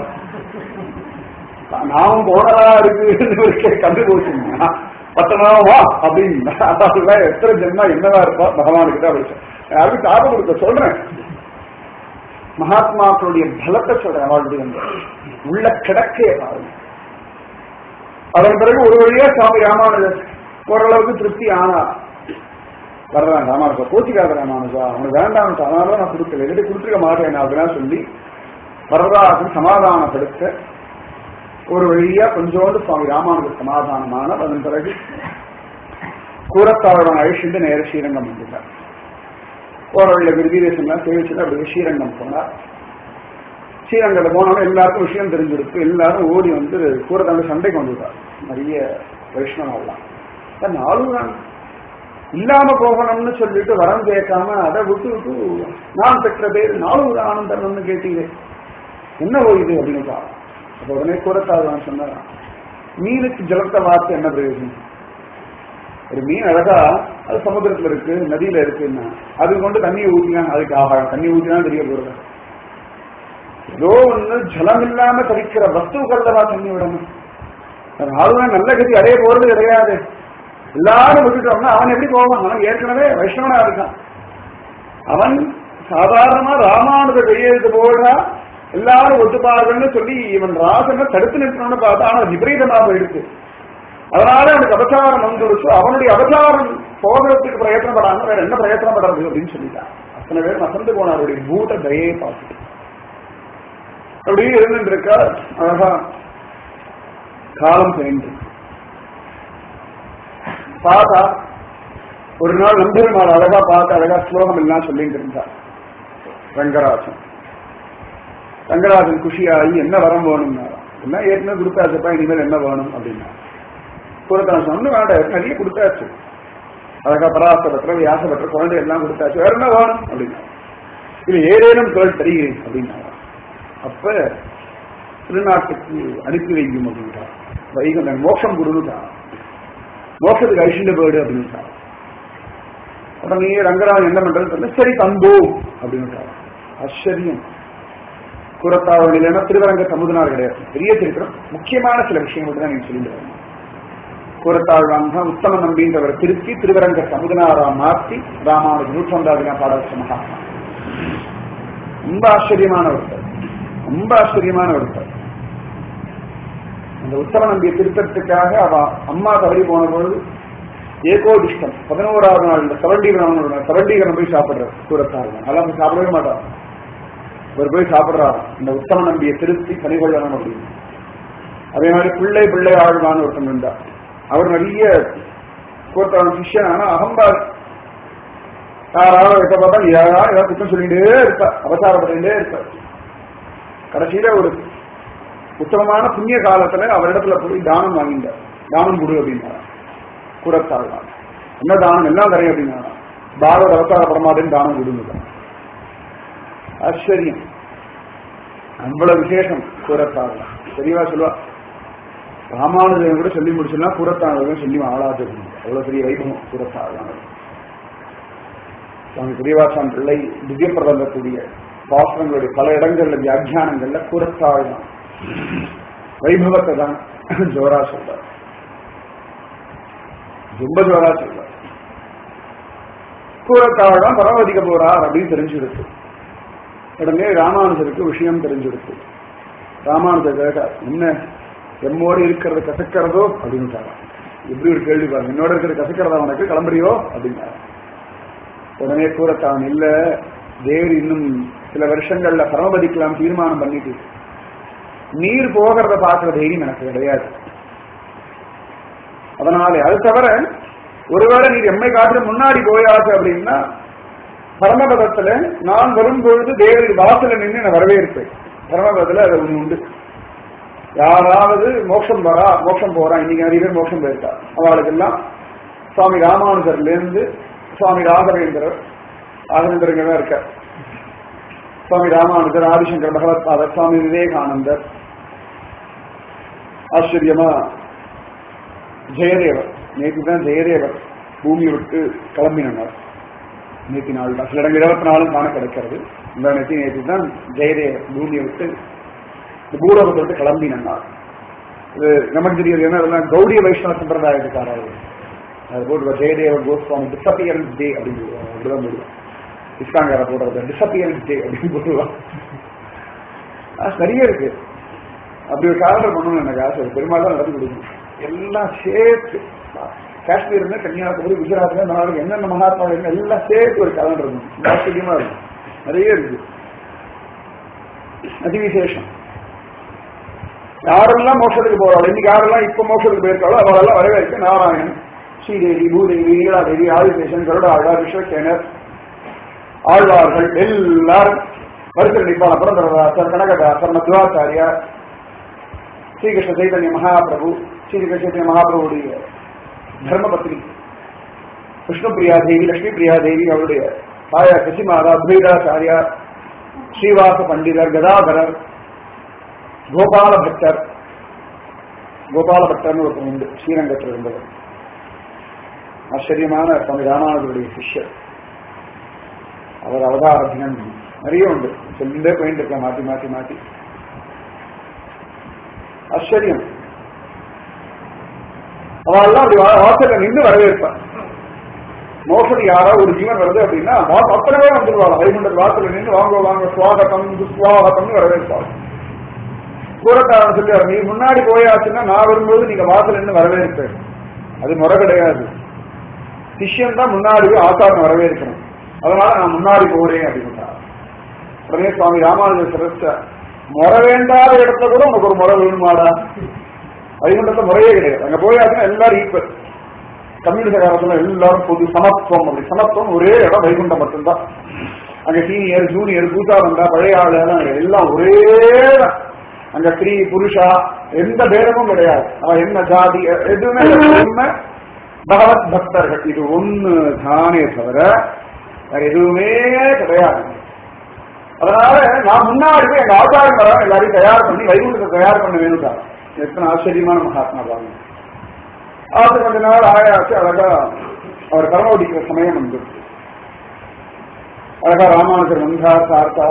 நாமம் போனதா இருக்கு கண்டு போச்சுங்க பத்த நாமமா அப்படின்னு அதான் எத்தனை ஜென்மா என்னவா இருப்பா பகவானுக்கு தான் விஷயம் யாருக்கும் தாபம் கொடுக்க சொல்றேன் மகாத்மாக்களுடைய பலத்தை சொல்றேன் அவளுடைய அந்த உள்ள கிடக்கைய பாருங்க அதன் பிறகு ஒரு வழியா சுவாமி ராமானுஜர் ஓரளவுக்கு திருப்தி ஆனா வர்றான் ராமானுஜா கோச்சிக்காத ராமானுஜா அவனுக்கு வேண்டாம் அதனால நான் கொடுக்கல என்கிட்ட கொடுத்துருக்க மாட்டேன் அப்படின்னா சொல்லி வரதாசன் சமாதானப்படுத்த ஒரு வழியா கொஞ்சோண்டு சுவாமி ராமானுஜர் சமாதானமான அதன் பிறகு கூரத்தாழ்வான் அழிச்சுட்டு நேர ஸ்ரீரங்கம் வந்துட்டார் போற வழியில விருதீதேசம்லாம் சேவிச்சுட்டு அப்படி ஸ்ரீரங்கம் போனார் ஸ்ரீரங்கத்தில் போனாலும் எல்லாருக்கும் விஷயம் தெரிஞ்சிருக்கு எல்லாரும் ஓடி வந்து கூரத்தாண்டு சண்டைக்கு வந்துட்டார் நிறைய வைஷ்ணவெல்லாம் நாலு தான் இல்லாம போகணும்னு சொல்லிட்டு வரம் கேட்காம அதை விட்டு விட்டு நான் பெற்ற பேர் நாலூர் ஆனந்தம்னு கேட்டீங்க என்ன இது அப்படின்னு அப்ப உடனே கூறத்தாழ்வான் சொன்னாரா மீனுக்கு ஜலத்தை வார்த்தை என்ன பிரயோஜனம் ஒரு மீன் அழகா அது சமுத்திரத்துல இருக்கு நதியில இருக்குன்னா அது கொண்டு தண்ணியை ஊத்தினா அதுக்கு ஆகாரம் தண்ணி ஊத்தினா தெரிய போறது ஏதோ ஒண்ணு ஜலம் இல்லாம தவிக்கிற வஸ்துக்கள்லவா தண்ணி விடணும் அதனால நல்ல கதி அடைய போறது கிடையாது எல்லாரும் விட்டுட்டோம்னா அவன் எப்படி போவான் அவன் ஏற்கனவே வைஷ்ணவனா இருக்கான் அவன் சாதாரணமா ராமானுஜ கையெழுத்து போடா எல்லாரும் ஒத்துப்பார்கள்னு சொல்லி இவன் ராசனை தடுத்து நிறுத்தணும்னு பார்த்தா ஆனா விபரீதமா போயிடுச்சு அதனால அவனுக்கு அபச்சாரம் வந்துடுச்சு அவனுடைய அபச்சாரம் போகிறதுக்கு பிரயத்தனப்படாம வேற என்ன பிரயத்தனப்படுறது அப்படின்னு சொல்லிட்டான் அத்தனை பேர் வசந்து போன அவருடைய பூட்ட தயையை பார்த்துட்டு அப்படியே இருந்துட்டு இருக்கா அழகா காலம் சேர்ந்து பார்த்தா ஒரு நாள் நம்பெருமாள் அழகா பார்த்து அழகா ஸ்லோகம் எல்லாம் சொல்லிட்டு இருந்தார் ரங்கராஜன் ரங்கராஜன் குஷியாகி என்ன வரம் வேணும்னா என்ன ஏற்கனவே கொடுத்தாச்சுப்பா இனிமேல் என்ன வேணும் அப்படின்னா கூறத்தான் சொன்ன வேண்டாம் நிறைய கொடுத்தாச்சு அழகா பராசபற்ற வியாசபற்ற குழந்தை எல்லாம் கொடுத்தாச்சு வேற என்ன வேணும் அப்படின்னா இது ஏதேனும் தொழில் தருகிறேன் அப்படின்னா அப்ப திருநாட்டுக்கு அனுப்பி வைக்கும் அப்படின்ட்டா வைகுண்டன் மோட்சம் கொடுத்துட்டான் மோட்சத்துக்கு ஐஷண்ட பேடு அப்படின்ட்டா உடனே ரங்கராஜன் என்ன பண்றது தெரியல சரி தந்தோம் அப்படின்னு ஆச்சரியம் கூறத்தாவன் இல்லைன்னா திருவரங்க சமுதனார் கிடையாது பெரிய திருக்குறள் முக்கியமான சில விஷயங்கள் தான் நீங்க சொல்லிட்டு கூறத்தாழ்வான் தான் உத்தம நம்பின்றவர் திருப்பி திருவரங்க சமுதனாரா மாற்றி ராமானுஜ நூற்றொன்றாவது பாட வச்ச மகாத்மா ரொம்ப ஆச்சரியமான ஒருத்தர் ரொம்ப ஆச்சரியமான ஒருத்தர் அந்த உத்தம நம்பிய திருத்தத்துக்காக அவ அம்மா தவறி போன பொழுது ஏகோதிஷ்டம் பதினோராவது நாள் இந்த சவண்டீகரணம் சவண்டீகரணம் போய் சாப்பிடுறாரு கூறத்தாழ்வான் அதெல்லாம் போய் சாப்பிடவே மாட்டார் இவர் போய் சாப்பிடுறாரு இந்த உத்தம நம்பிய திருப்தி கனிகொள்ளணும் அப்படின்னு அதே மாதிரி பிள்ளை பிள்ளை ஆழ்வான்னு ஒருத்தன் இருந்தார் அவர் நிறைய கூட்டவன் சிஷ்யன் ஆனா அகம்பார் யாராவது எப்ப பார்த்தா யாராவது ஏதாவது குற்றம் சொல்லிட்டே இருப்பார் அவசாரப்பட்டுட்டே இருப்பார் கடைசியில ஒரு உத்தமமான புண்ணிய காலத்துல அவரிடத்துல போய் தானம் வாங்கிட்டார் தானம் கொடு அப்படின்னாரா கூடத்தாழ்வான் என்ன தானம் எல்லாம் தரையும் அப்படின்னா பாரத அவதார பரமாதின்னு தானம் கொடுங்க ஆச்சரியம் அவ்வளவு விசேஷம் கூறத்தாழ்வான் தெரியவா சொல்லுவா ராமானுஜன் கூட சொல்லி முடிச்சுன்னா கூறத்தாழ்வான் சொல்லி ஆளாது அவ்வளவு பெரிய வைபவம் கூறத்தாழ்வான் சுவாமி பெரியவாசான் பிள்ளை திவ்ய பிரபந்தக்கூடிய பாத்திரங்களுடைய பல இடங்கள்ல வியாக்கியானங்கள்ல கூறத்தாழ்வான் வைபவத்தை தான் ஜோரா சொல்றார் ரொம்ப ஜோரா சொல்றார் கூறத்தாழ்வான் பரவதிக்க போறார் அப்படின்னு தெரிஞ்சுடுச்சு உடனே ராமானுஜருக்கு விஷயம் தெரிஞ்சுடுச்சு ராமானுஜர் கேட்டார் என்ன எம்மோடு இருக்கிறது கசக்கிறதோ அப்படின்ட்டாரா எப்படி ஒரு கேள்வி பாருங்க என்னோட இருக்கிறது கசக்கிறதா உனக்கு கிளம்புறியோ அப்படின்னாரா உடனே கூறத்தான் இல்ல தேவர் இன்னும் சில வருஷங்கள்ல பரமபதிக்கலாம் தீர்மானம் பண்ணிட்டு நீர் போகிறத பார்க்கிற தைரியம் எனக்கு கிடையாது அதனால அது தவிர ஒருவேளை நீர் எம்மை காட்டு முன்னாடி போயாச்சு அப்படின்னா பரமபதத்துல நான் வரும்பொழுது தேவரி வாசல நின்று நான் வரவேற்பேன் பரமபதத்துல அது ஒண்ணு உண்டு யாராவது மோட்சம் வரா மோட்சம் போறா இன்னைக்கு நிறைய பேர் மோட்சம் போயிருக்கா அவளுக்கு எல்லாம் சுவாமி ராமானுஜர்ல இருந்து சுவாமி ராகவேந்திரர் ராகவேந்திரங்க தான் இருக்கார் சுவாமி ராமானுஜர் ஆதிசங்கர் பகவத்பாதர் சுவாமி விவேகானந்தர் ஆச்சரியமா ஜெயதேவர் நேற்று தான் ஜெயதேவர் பூமி விட்டு கிளம்பினார் நேற்று நாள் தான் சில இடங்கள் இருபத்தி நாலும் காண கிடைக்கிறது இந்த நேற்று நேற்று தான் ஜெயதேவர் பூமியை விட்டு இந்த பூலோகத்தை விட்டு கிளம்பினார் இது நமக்கு தெரியாது என்ன அதெல்லாம் கௌடிய வைஷ்ணவ சம்பிரதாயத்துக்காரர் அது போட்டு ஜெயதேவர் கோஸ்வாமி டிசப்பியரன்ஸ் டே அப்படின்னு சொல்லுவாங்க அப்படிதான் போடுவாங்க இஸ்லாங்கார போடுறது டிசப்பியரன்ஸ் டே அப்படின்னு போடுவாங்க ஆஹ் நிறைய இருக்கு அப்படி ஒரு காலண்டர் பண்ணணும் எனக்கு ஆசை பெரும்பாலும் நடத்தி கொடுக்கணும் எல்லாம் சேர்த்து காஷ்மீர் இருந்து கன்னியாகுமரி குஜராத்ல நாடு என்னென்ன மகாத்மா என்ன எல்லாம் சேர்த்து ஒரு காலண்டர் இருக்கும் ஆச்சரியமா இருக்கும் நிறைய இருக்கு அதி விசேஷம் யாரெல்லாம் மோட்சத்துக்கு போறாள் இன்னைக்கு யாரெல்லாம் இப்ப மோட்சத்துக்கு போயிருக்காளோ அவரெல்லாம் வரவேற்க நாராயணன் ஸ்ரீதேவி பூதேவி நீலாதேவி ஆதிசேஷன் கருட ஆழ்வார் விஸ்வசேனர் ஆழ்வார்கள் எல்லாரும் வருத்தர் நிப்பான புரந்தரதாசர் கனகதாசர் மத்வாச்சாரியார் ஸ்ரீகிருஷ்ண சைதன்ய மகாபிரபு ஸ்ரீகிருஷ்ண சைதன்ய மகாபிரபுடைய தர்மபத்னி விஷ்ணு பிரியா தேவி லட்சுமி பிரியா தேவி அவருடைய தாயார் சசிமாதா அத்வைதாச்சாரியா ஸ்ரீவாச பண்டிதர் கதாதரர் கோபால பட்டர் கோபால பட்டர்னு ஒருத்தர் உண்டு ஸ்ரீரங்கத்தில் இருந்தவர் ஆச்சரியமான சுவாமி ராமானுஜருடைய சிஷ்யர் அவர் அவதார தினம் நிறைய உண்டு சொல்லிட்டே போயிட்டு இருக்க மாத்தி மாத்தி மாத்தி ஆச்சரியம் அவெல்லாம் அப்படி வாசல்ல நின்று வரவேற்பார் மோசடி யாரா ஒரு ஜீவன் வருது அப்படின்னா அத்தனை பேர் வந்துருவாங்க வைகுண்டர் வாசல்ல நின்று வாங்க வாங்க சுவாகத்தம் துஸ்வாகத்தம்னு வரவேற்பார் கூறத்தாரன் சொல்லி நீ முன்னாடி போயாச்சுன்னா நான் வரும்போது நீங்க வாசல் நின்று வரவேற்பேன் அது முறை கிடையாது சிஷ்யன் தான் முன்னாடி போய் ஆசாரம் வரவேற்கணும் அதனால நான் முன்னாடி போறேன் அப்படின்னு உடனே சுவாமி ராமானுஜர் சிரஸ்ட முறை வேண்டாத இடத்துல கூட உனக்கு ஒரு முறை வேணுமாடா வைகுண்டத்துல முறையே கிடையாது அங்க போயாச்சுன்னா எல்லாரும் ஈக்குவல் கம்யூனிஸ்ட் காலத்துல எல்லாரும் பொது சமத்துவம் அப்படி சமத்துவம் ஒரே இடம் வைகுண்டம் மட்டும்தான் அங்க சீனியர் ஜூனியர் பூசா வந்தா பழைய ஆளு எல்லாம் ஒரே அங்க ஸ்ரீ புருஷா எந்த பேதமும் கிடையாது அவன் என்ன ஜாதி எதுவுமே உண்மை பகவத் பக்தர்கள் இது ஒண்ணு தானே தவிர வேற எதுவுமே கிடையாது அதனால நான் முன்னாடி போய் எங்க ஆச்சாரம் வர எல்லாரையும் தயார் பண்ணி வைகுண்டத்தை தயார் பண்ண வேணும் தான் எத்தனை ஆச்சரியமான மகாத்மா பாருங்க ஆசை கொஞ்ச நாள் ஆயாச்சு அழகா அவர் கரமோடிக்கிற சமயம் வந்து அழகா ராமானுஜர் வந்தார் பார்த்தா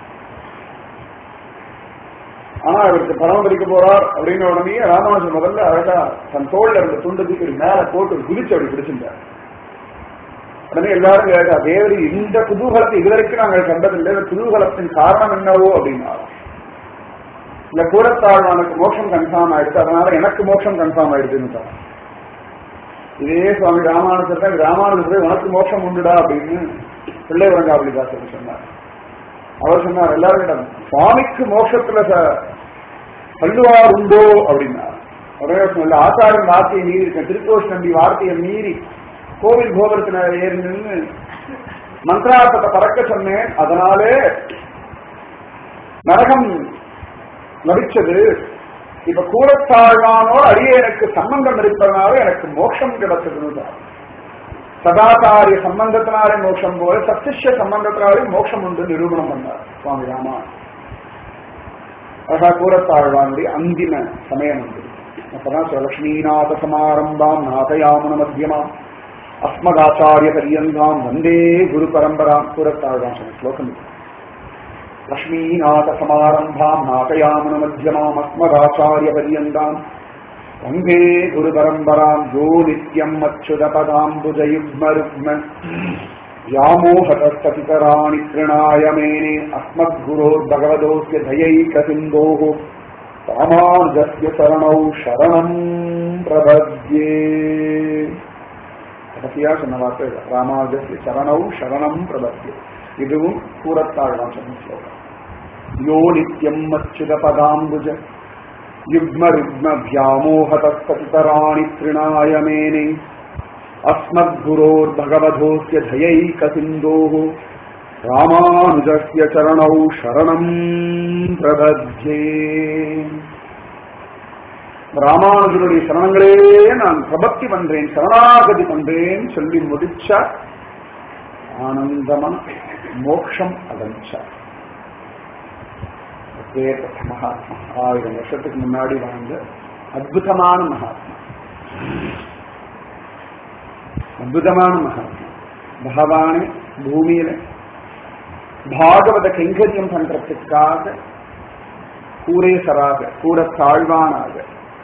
ஆனா அவருக்கு பரமபதிக்க போறார் அப்படிங்கிற உடனே ராமானுஜர் முதல்ல அழகா தன் தோல்ல இருந்த துண்டு தூக்கி மேல போட்டு குதிச்சு அப்படி பிடிச்சிருந்தார் உடனே எல்லாரும் கேட்டா தேவரி இந்த குதூகலத்தை இதுவரைக்கும் நாங்கள் கண்டதில்லை இந்த குதூகலத்தின் காரணம் என்னவோ அப்படின்னா இந்த கூடத்தாழ்வானுக்கு மோட்சம் கன்ஃபார்ம் ஆயிடுச்சு அதனால எனக்கு மோட்சம் கன்ஃபார்ம் ஆயிடுச்சுன்னு இதே சுவாமி ராமானுஜர் தான் ராமானுஜர் உனக்கு மோட்சம் உண்டுடா அப்படின்னு பிள்ளை வரங்காவளிதாசர் சொன்னார் அவர் சொன்னார் எல்லாரும் சுவாமிக்கு மோட்சத்துல தள்ளுவார் உண்டோ அப்படின்னா உடனே சொல்ல ஆச்சாரன் வார்த்தையை மீறி இருக்கேன் திருக்கோஷ் நம்பி வார்த்தையை மீறி கோவில் கோபுரத்துல ஏறி நின்று மந்திரார்த்தத்தை பறக்க சொன்னேன் அதனாலே நரகம் நடிச்சது இப்ப கூடத்தாழ்வானோடு அடியே எனக்கு சம்பந்தம் இருப்பதனால எனக்கு மோட்சம் கிடைச்சதுன்னு சதாச்சாரிய சம்பந்தத்தினாலே மோட்சம் போல சத்திஷ்ய சம்பந்தத்தினாலே மோட்சம் உண்டு நிரூபணம் பண்ணார் சுவாமி ராமா அழகா கூறத்தாழ்வானுடைய அந்திம சமயம் உண்டு அப்பதான் லட்சுமிநாத சமாரம்பாம் நாதயாமன மத்தியமாம் அஸ்மதாச்சாரிய பரியந்தாம் வந்தே குரு பரம்பராம் கூறத்தாழ்வான் சொன்ன ஸ்லோகம் லக்ஷ்மீநாத சமாரம்பாம் நாதயாமன மத்தியமாம் அஸ்மதாச்சாரிய பரியந்தாம் வந்தே குரு பரம்பராம் யோ நித்யம் அச்சுத பதாம்புஜயுக்ம ருக்ம व्यामोहतस्तपितराणि तृणाय मेने अस्मद्गुरोर्भगवतोऽस्य दयैकसिन्धोः रामानुजस्य शरणौ शरणम् प्रपद्ये கடைசியா சொன்ன வார்த்தை ராமானுஜஸ்ய சரணௌ சரணம் பிரபத்திய இதுவும் கூறத்தாழ்வான் சொன்ன ஸ்லோகம் யோ நித்யம் அச்சுத பதாம்புஜ யுக்ம ருக்ம வியாமோகதஸ்தபிதராணி திருணாய மேனே अस्मद्गुरोर्भगवधोऽस्य धयैकसिन्धोः रामानुजस्य चरणौ शरणम् प्रबध्ये ராமானுஜருடைய சரணங்களே நான் பிரபத்தி பண்றேன் சரணாகதி பண்றேன் சொல்லி முடிச்சா ஆனந்தமா மோட்சம் அடைஞ்சார் அப்பேற்பட்ட மகாத்மா ஆயிரம் வருஷத்துக்கு முன்னாடி வாழ்ந்த அற்புதமான மகாத்மா அற்புதமான மகாத்மா பகவானே பூமியில பாகவத கைங்கரியம் பண்றதுக்காக கூரேசராக கூட தாழ்வானாக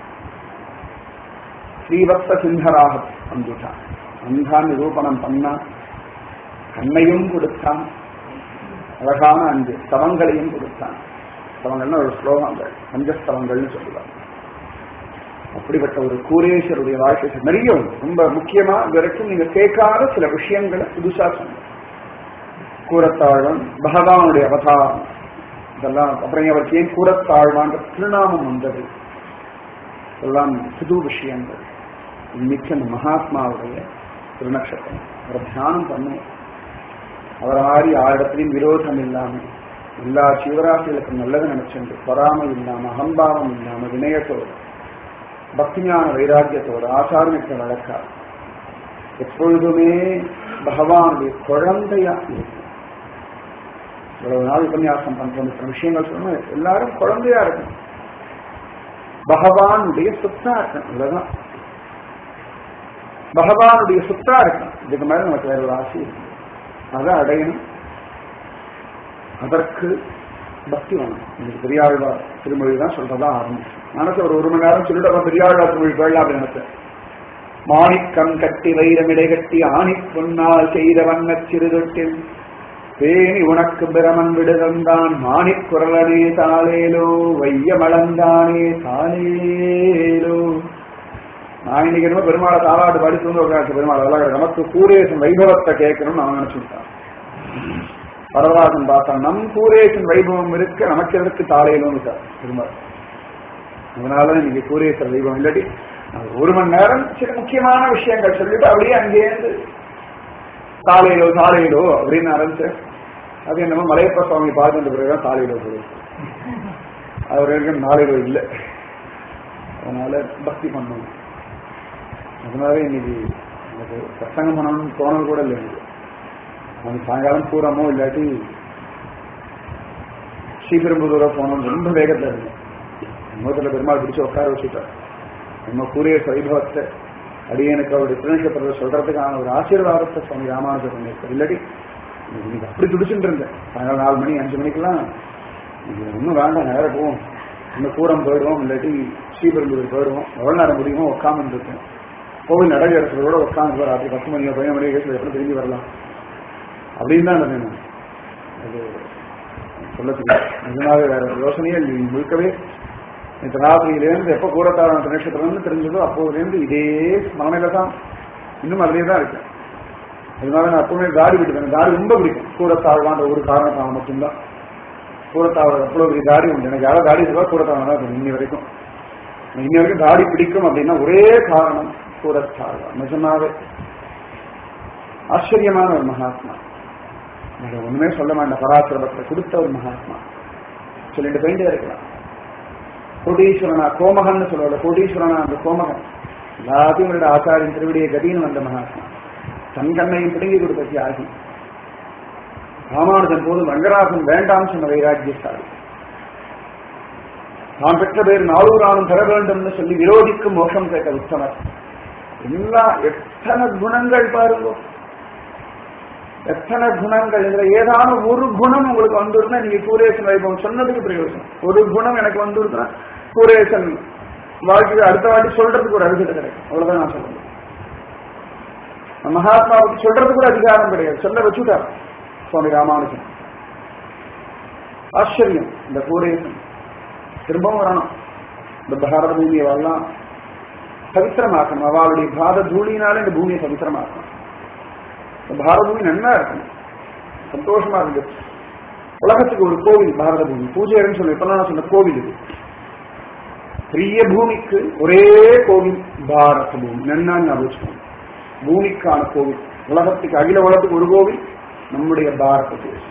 ஸ்ரீவத்ச சிங்கராக வந்துட்டான் அந்தான் நிரூபணம் பண்ணான் கண்ணையும் கொடுத்தான் அழகான அஞ்சு ஸ்தவங்களையும் கொடுத்தான் ஸ்தவங்கள்னு ஒரு ஸ்லோகங்கள் பஞ்சஸ்தவங்கள்னு சொல்லுவாங்க அப்படிப்பட்ட ஒரு கூரேஸ்வருடைய வாழ்க்கை நிறைய உண்டு. ரொம்ப முக்கியமா இது வரைக்கும் நீங்க கேட்காத சில விஷயங்களை புதுசா சொன்னீங்க கூரத்தாழ்வன் பகவானுடைய அவதாரம் இதெல்லாம் அப்புறம் அவருக்கு ஏன் கூரத்தாழ்வான்ற திருநாமம் வந்தது இதெல்லாம் புது விஷயங்கள் இன்னைக்கு அந்த மகாத்மாவுடைய திருநக்ஷத்திரம் அவரை தியானம் பண்ணுவோம் அவர் ஆறி ஆரிடத்திலையும் விரோதம் இல்லாம எல்லா ஜீவராசிகளுக்கும் நல்லது நினைச்சுண்டு பொறாமை இல்லாம அகம்பாவம் இல்லாம வினயத்தோடு பக்திஞான வைராக்கியத்தோடு ஆச்சாரமிக்க வழக்கா எப்பொழுதுமே பகவானுடைய குழந்தையா இருக்கும் இவ்வளவு நாள் உபன்யாசம் பண்றோம் இத்தனை விஷயங்கள் சொன்ன எல்லாரும் குழந்தையா இருக்கணும் பகவானுடைய சொத்தா இருக்கணும் இவ்வளவுதான் பகவானுடைய சொத்தா இருக்கணும் இதுக்கு மேல நமக்கு வேற ஒரு ஆசை இருக்கு அதை அடையணும் அதற்கு பக்தி வேணும் இன்னைக்கு பெரியாழ்வார் திருமொழி தான் சொல்றதா ஆரம்பிச்சு மனசு ஒரு ஒரு மணி நேரம் சொல்லிட்டு அப்புறம் பெரியாழ்வார் திருமொழி போயிடலாம் அப்படின்னு நினைச்சேன் மாணிக்கம் கட்டி வைரமிடை கட்டி ஆணி பொன்னால் செய்த வண்ணச் சிறுதொட்டில் பேணி உனக்கு பிரமன் விடுதந்தான் மாணிக் குரலனே தாளேலோ வைய மலந்தானே தாளேலோ நான் இன்னைக்கு என்னமோ பெருமாளை தாளாட்டு பாடி தூங்க உட்காந்து பெருமாள் அதெல்லாம் நமக்கு கூரேசன் வைபவத்தை கேட்கணும்னு அவன் நினைச்சுட்டான் வரதராஜன் பார்த்தான் நம் கூரேசன் வைபவம் இருக்க நமக்கு எதற்கு தாளையிலும் சார் பெருமாள் அதனால இன்னைக்கு கூரேசர் வைபவம் இல்லாட்டி அது ஒரு மணி நேரம் சில முக்கியமான விஷயங்கள் சொல்லிட்டு அப்படியே அங்கேருந்து தாளையிலோ தாளையிலோ அப்படின்னு ஆரம்பிச்சு அது என்னமோ மலையப்ப சுவாமி பார்த்துட்டு பிறகுதான் தாளையிலோ போயிருக்கு அது வரைக்கும் நாளையிலோ இல்லை அதனால பக்தி பண்ணணும் அதனால இன்னைக்கு எனக்கு சத்தங்கம் பண்ணணும்னு தோணது கூட இல்லை எனக்கு அவனுக்கு சாயங்காலம் பூரமோ இல்லாட்டி ஸ்ரீபெரும்புதூரோ போனோம் ரொம்ப வேகத்தில் இருந்தேன் முகத்தில் பெருமாள் பிடிச்சு உட்கார வச்சுட்டார் நம்ம கூறிய வைபவத்தை அடியனுக்கு அவருடைய திருநட்சத்திரத்தை சொல்றதுக்கான ஒரு ஆசீர்வாதத்தை சுவாமி ராமானுஜர் பண்ணியிருக்கார் இல்லாட்டி இன்னைக்கு அப்படி துடிச்சுட்டு இருந்தேன் சாயங்காலம் நாலு மணி அஞ்சு மணிக்கெல்லாம் இது ஒன்றும் வேண்டாம் நேரம் போவோம் இன்னும் கூரம் போயிடுவோம் இல்லாட்டி ஸ்ரீபெரும்புதூர் போயிடுவோம் எவ்வளோ நேரம் முடியுமோ உட்காந்து இருக்கோம் கோவில் நடக்கிறதோட உட்காந்து ராத்திரி பத்து மணியோ பதினொன்று மணி கேட்டு எப்படி திரும்பி வரலாம் அப்படின்னு தான் இருந்தேன் நான். அது சொல்ல தெரியும் நிஜமாவே வேற ஒரு யோசனையே இல்லை முழுக்கவே இந்த ராத்திரியிலேருந்து எப்போ கூடத்தாரான நட்சத்திரம்னு தெரிஞ்சதோ அப்போதுலேருந்து இதே மனநிலை தான் இன்னும் அதிலே தான் இருக்கேன் அதனால நான் எப்பவுமே தாடி விட்டுட்டேன் தாடி ரொம்ப பிடிக்கும் கூடத்தாழ்வான்ற ஒரு காரணத்தால் மட்டும்தான் கூடத்தாவல் அவ்வளோ பெரிய தாடி உண்டு எனக்கு யாராவது தாடி இருக்கா கூடத்தாவல் தான் இன்னி வரைக்கும் இன்னி வரைக்கும் தாடி பிடிக்கும் அப்படின்னா ஒரே காரணம் கூடத்தாழ்வா நிஜமாவே ஆச்சரியமான ஒரு மகாத்மா எனக்கு ஒண்ணுமே சொல்ல மாட்டேன் பராக்கிரமத்தை கொடுத்த ஒரு மகாத்மா சொல்லிட்டு போயிட்டே இருக்கலாம் கோடீஸ்வரனா கோமகன் சொல்லுவாங்க கோடீஸ்வரனா அந்த கோமகன் எல்லாத்தையும் இவருடைய ஆச்சாரியின் திருவிடிய கதின்னு வந்த மகாத்மா தன் கண்ணையும் பிடுங்கி கொடுத்த தியாகி ராமானுஜன் போது ரங்கராசன் வேண்டாம் சொன்ன வைராக்கியசாலி தான் பெற்ற பேர் நாளூரானும் பெற வேண்டும்னு சொல்லி விரோதிக்கும் மோஷம் கேட்ட உத்தமர் எல்லா எத்தனை குணங்கள் பாருங்க எத்தனை குணங்கள் இதுல ஏதான ஒரு குணம் உங்களுக்கு வந்துருந்தா நீங்க கூரேசன் வைபவம் சொன்னதுக்கு பிரயோஜனம் ஒரு குணம் எனக்கு வந்துருந்தா கூரேசன் வாழ்க்கையை அடுத்த வாட்டி சொல்றதுக்கு ஒரு அருகதை கிடைக்கும் அவ்வளவுதான் நான் சொல்ல முடியும் மகாத்மாவுக்கு சொல்றதுக்கு கூட அதிகாரம் கிடையாது சொல்ல வச்சுட்டார் சுவாமி ராமானுஜன் ஆச்சரியம் இந்த கூரேசன் திரும்பவும் வரணும் இந்த பாரத பூமியை எல்லாம் பவித்திரமாக்கணும் அவளுடைய பாத தூளினால இந்த பூமியை பவித்திரமாக்கணும் இந்த பாரத பூமி நன்னா இருக்கணும் சந்தோஷமா இருக்கு உலகத்துக்கு ஒரு கோவில் பாரத பூமி பூஜைன்னு சொல்லி இப்ப நான் சொன்ன கோவில் இது பெரிய பூமிக்கு ஒரே கோவில் பாரத பூமி நன்னா ஞாபகம் பூமிக்கான கோவில் உலகத்துக்கு அகில உலகத்துக்கு ஒரு கோவில் நம்முடைய பாரத தேசம்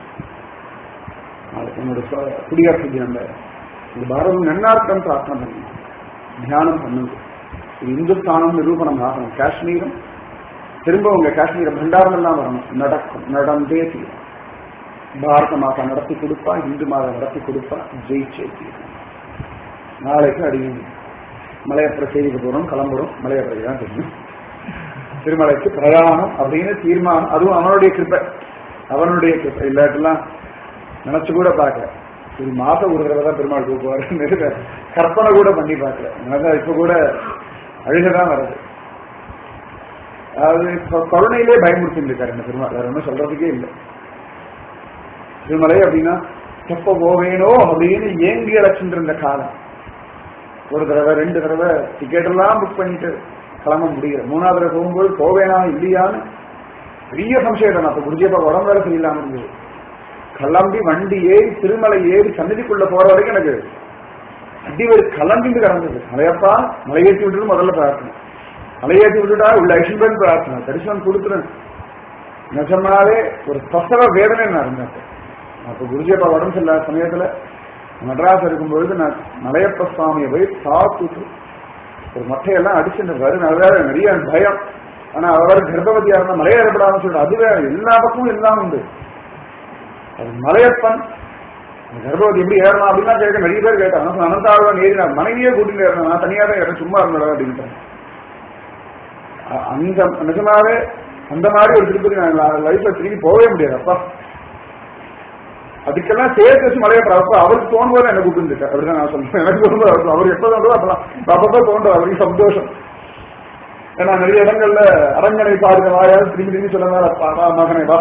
நாளைக்கு நம்முடைய குடியரசு தினம் இந்த பாரதம் நன்னார்த்தம் பிரார்த்தனை பண்ணணும் தியானம் பண்ணுங்க இது இந்துஸ்தானம் நிரூபணம் ஆகணும் காஷ்மீரம் திரும்ப உங்க காஷ்மீர பண்டாரம் எல்லாம் வரணும் நடக்கும் நடந்தே தீரும் பாரத மாதா நடத்தி கொடுப்பா இந்து மாதா நடத்தி கொடுப்பா ஜெயிச்சே தீரும் நாளைக்கு அடியும் மலையப்புற செய்திக்கு போறோம் கிளம்புறோம் மலையப்புறை தான் தெரியும் திருமலைக்கு பிரயாணம் அப்படின்னு தீர்மானம் அதுவும் அவனுடைய கிருப்பை அவனுடைய கிருப்பை இல்லாட்டெல்லாம் நினைச்சு கூட பார்க்கல ஒரு மாசம் ஒரு தடவை தான் பெருமாள் கூப்பிடுவாரு கற்பனை கூட பண்ணி பார்க்கல எனக்கு இப்ப கூட அழுகதான் வருது அதாவது இப்ப கருணையிலே பயமுறுத்தி இருக்காரு இந்த பெருமாள் வேற ஒன்றும் சொல்றதுக்கே இல்லை திருமலை அப்படின்னா எப்ப போவேனோ அப்படின்னு ஏங்கி அழைச்சிட்டு இருந்த காலம் ஒரு தடவை ரெண்டு தடவை டிக்கெட் எல்லாம் புக் பண்ணிட்டு கிளம்ப முடியல மூணாவது தடவை போகும்போது போவேனா இல்லையான்னு பெரிய சம்சயம் அப்ப குருஜியப்பா உடம்பு வேற சரியில்லாம இருந்தது கிளம்பி வண்டி ஏறி திருமலை ஏறி சன்னதிக்குள்ள போற வரைக்கும் எனக்கு அடிவரு கிளம்பிட்டு கிடந்தது மலையப்பா மலையேற்றி விட்டுட்டு முதல்ல பிரார்த்தனை மலையேற்றி விட்டுட்டா உள்ள ஐஸ்வரன் பிரார்த்தனை தரிசனம் கொடுத்துறேன் நிஜமாவே ஒரு பிரசவ வேதனை நான் இருந்தேன் அப்ப குருஜியப்பா உடம்பு சரியில்லாத சமயத்துல மெட்ராஸ் இருக்கும்பொழுது நான் மலையப்ப சுவாமியை போய் பார்த்துட்டு ஒரு மட்டையெல்லாம் அடிச்சுட்டு வரும் வேற நிறைய பயம் ஆனா அவர் கர்ப்பவதியா இருந்தா மலையேறப்படாதுன்னு சொல்லிட்டு அது வேற எல்லா பக்கமும் எல்லாம் உண்டு அது மலையப்பன் அந்த கர்ப்பவதி எப்படி ஏறலாம் அப்படின்னா கேட்க நிறைய பேர் கேட்டாங்க அனந்தாழ்வான் ஏறி நான் மனைவியே கூட்டிட்டு ஏறணும் நான் தனியா தான் ஏறேன் சும்மா இருந்தடா அப்படின்ட்டேன் அ- அந்த நிஜமாவே அந்த மாதிரி ஒரு திருப்பதி நான் லைஃப்ல திரும்பி போகவே முடியாது அப்பா அதுக்கெல்லாம் சேர்த்து வச்சு மலையை அப்ப அவருக்கு தோணும்போது என்ன கூப்பிட்டு அப்படிதான் நான் சொல்றேன் எனக்கு தோணும்போது அவர் அவர் எப்ப தோன்றதோ அப்பெல்லாம் அப்பப்போ தோன்றது அவருக்கு சந்தோஷம் ஏன்னா நிறைய இடங்கள்ல அரங்கனை பாருங்க வாயாவது திரும்பி திரும்பி சொன்னதால அப்பா, வா, மகனை வா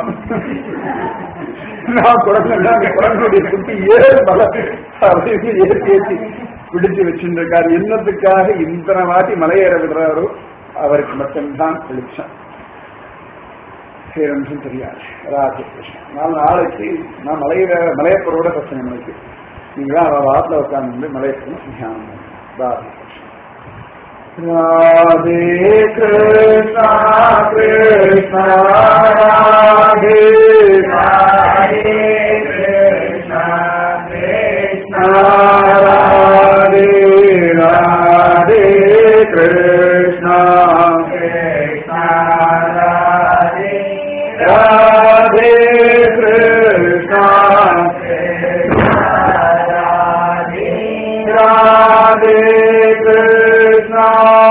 நான் குழந்தை அந்த குழந்தையுடைய குட்டி ஏறு மலை அப்படின்னு ஏற்றி ஏற்றி பிடிச்சு வச்சுட்டு இருக்காரு என்னத்துக்காக இத்தனை வாட்டி மலையேற விடுறாரோ அவருக்கு மட்டும்தான் வெளிச்சம் பேரன்ஸும் தெரியாது ராஜே கிருஷ்ணன் நான் நாளைக்கு நான் மலையில மலையப்பரோட பிரச்சனை எனக்கு நீங்க தான் அவ வாட்டில் உட்காந்து மலையப்பரும் தியானம் பண்ணுங்க. ராதே கிருஷ்ணா ராதே கிருஷ்ணா கிருஷ்ணா ராதே ராதே கிருஷ்ணா ராதே கிருஷ்ணா ராதே கிருஷ்ணா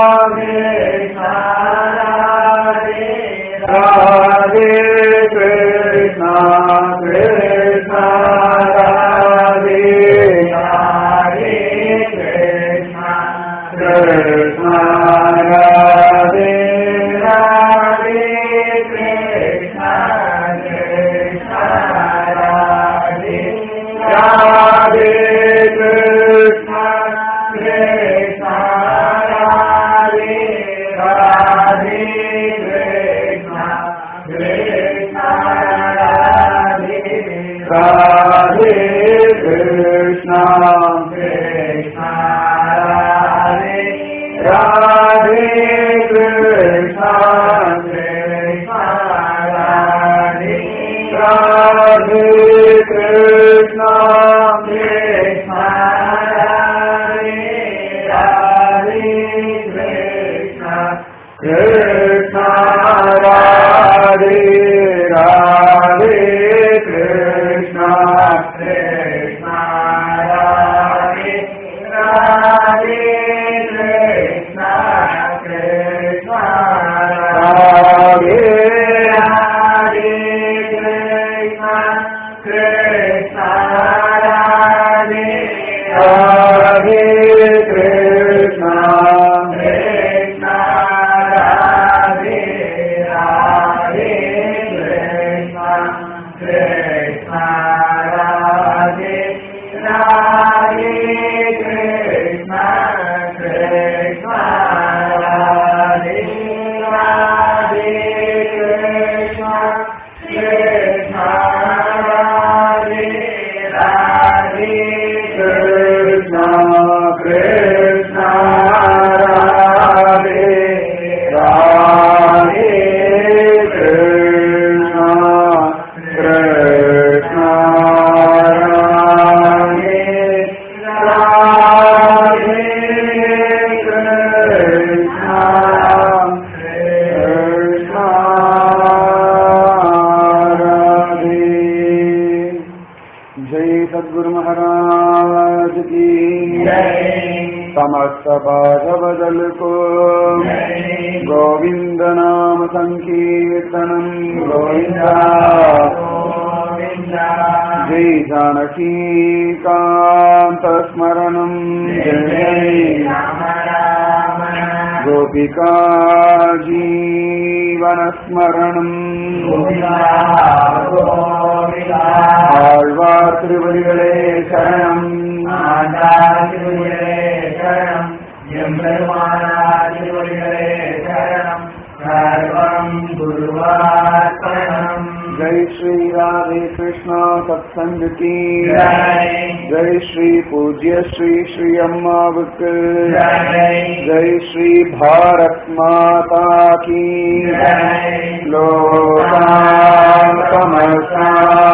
ராதே கிருஷ்ணா கிருஷ்ணா ராதே கிருஷ்ணா ராதே ராதே ராதே கிருஷ்ணா கிருஷ்ணா ராதே ராதே கிருஷ்ணா கிருஷ்ணா ராதே ராதே கிருஷ்ணா கிருஷ்ணா ராதே ராதே கிருஷ்ணா கிருஷ்ணா ராதே ராதே கிருஷ்ணா கிருஷ்ணா ராதே ராதே கிருஷ்ணா கிருஷ்ணா ராதே ராதே கிருஷ்ணா கிருஷ்ணா ராதே ராதே கிருஷ்ணா கிருஷ்ணா ராதே ராதே கிருஷ்ணா கிருஷ்ணா ராதே कृष्ण राधे जय सद्गुरु महाराज की समस्त बाधवदल को गोविंद नाम संकीर्तनम गोविंदा जय जानकी कांत स्मरणम जय गोपिका जीवन स्मरणम ஆழ்வார் திருவடிகளே சரணம் जय श्री राधे कृष्णा सत्संग की जय श्री पूज्य श्री श्री अम्मावक जय श्री भारत माता की लोका समस्ता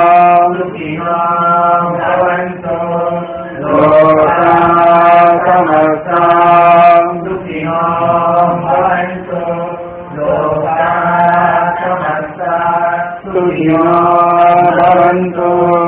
लोका समस्ता सुखिनो भवन्तु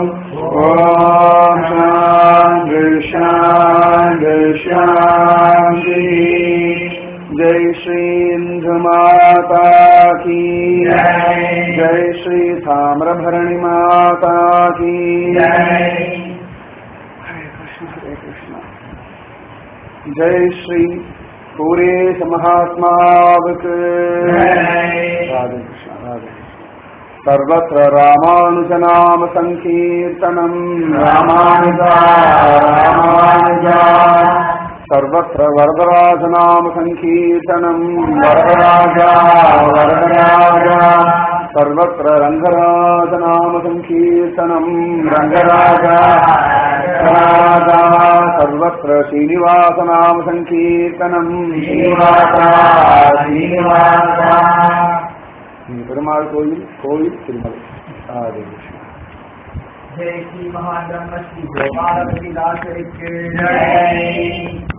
ॐ शान्ति शान्ति शान्ति जय श्री इन्दु माता की जय श्री ताम्रभरणि माता की हरे कृष्ण हरे कृष्ण जय श्री पूरेश महात्मावक राधे कृष्ण राधे सर्वत्र रामानुजनाम सङ्कीर्तनम् रामानुजा रामानुजा सर्वत्र वरदराजनाम सङ्कीर्तनम् वरदराजा वरदराजा सर्वत्र रङ्गराजनाम सङ्कीर्तनम् रङ्गराजा राजा सर्वत्र श्रीनिवासनाम सङ्कीर्तनम् श्रीनिवासा श्रीनिवासा பெருமாள் கோயில் கோயில் திருமலை ஆதி கிருஷ்ணா जय श्री महाब्रह्म श्री गोपाल दास के जय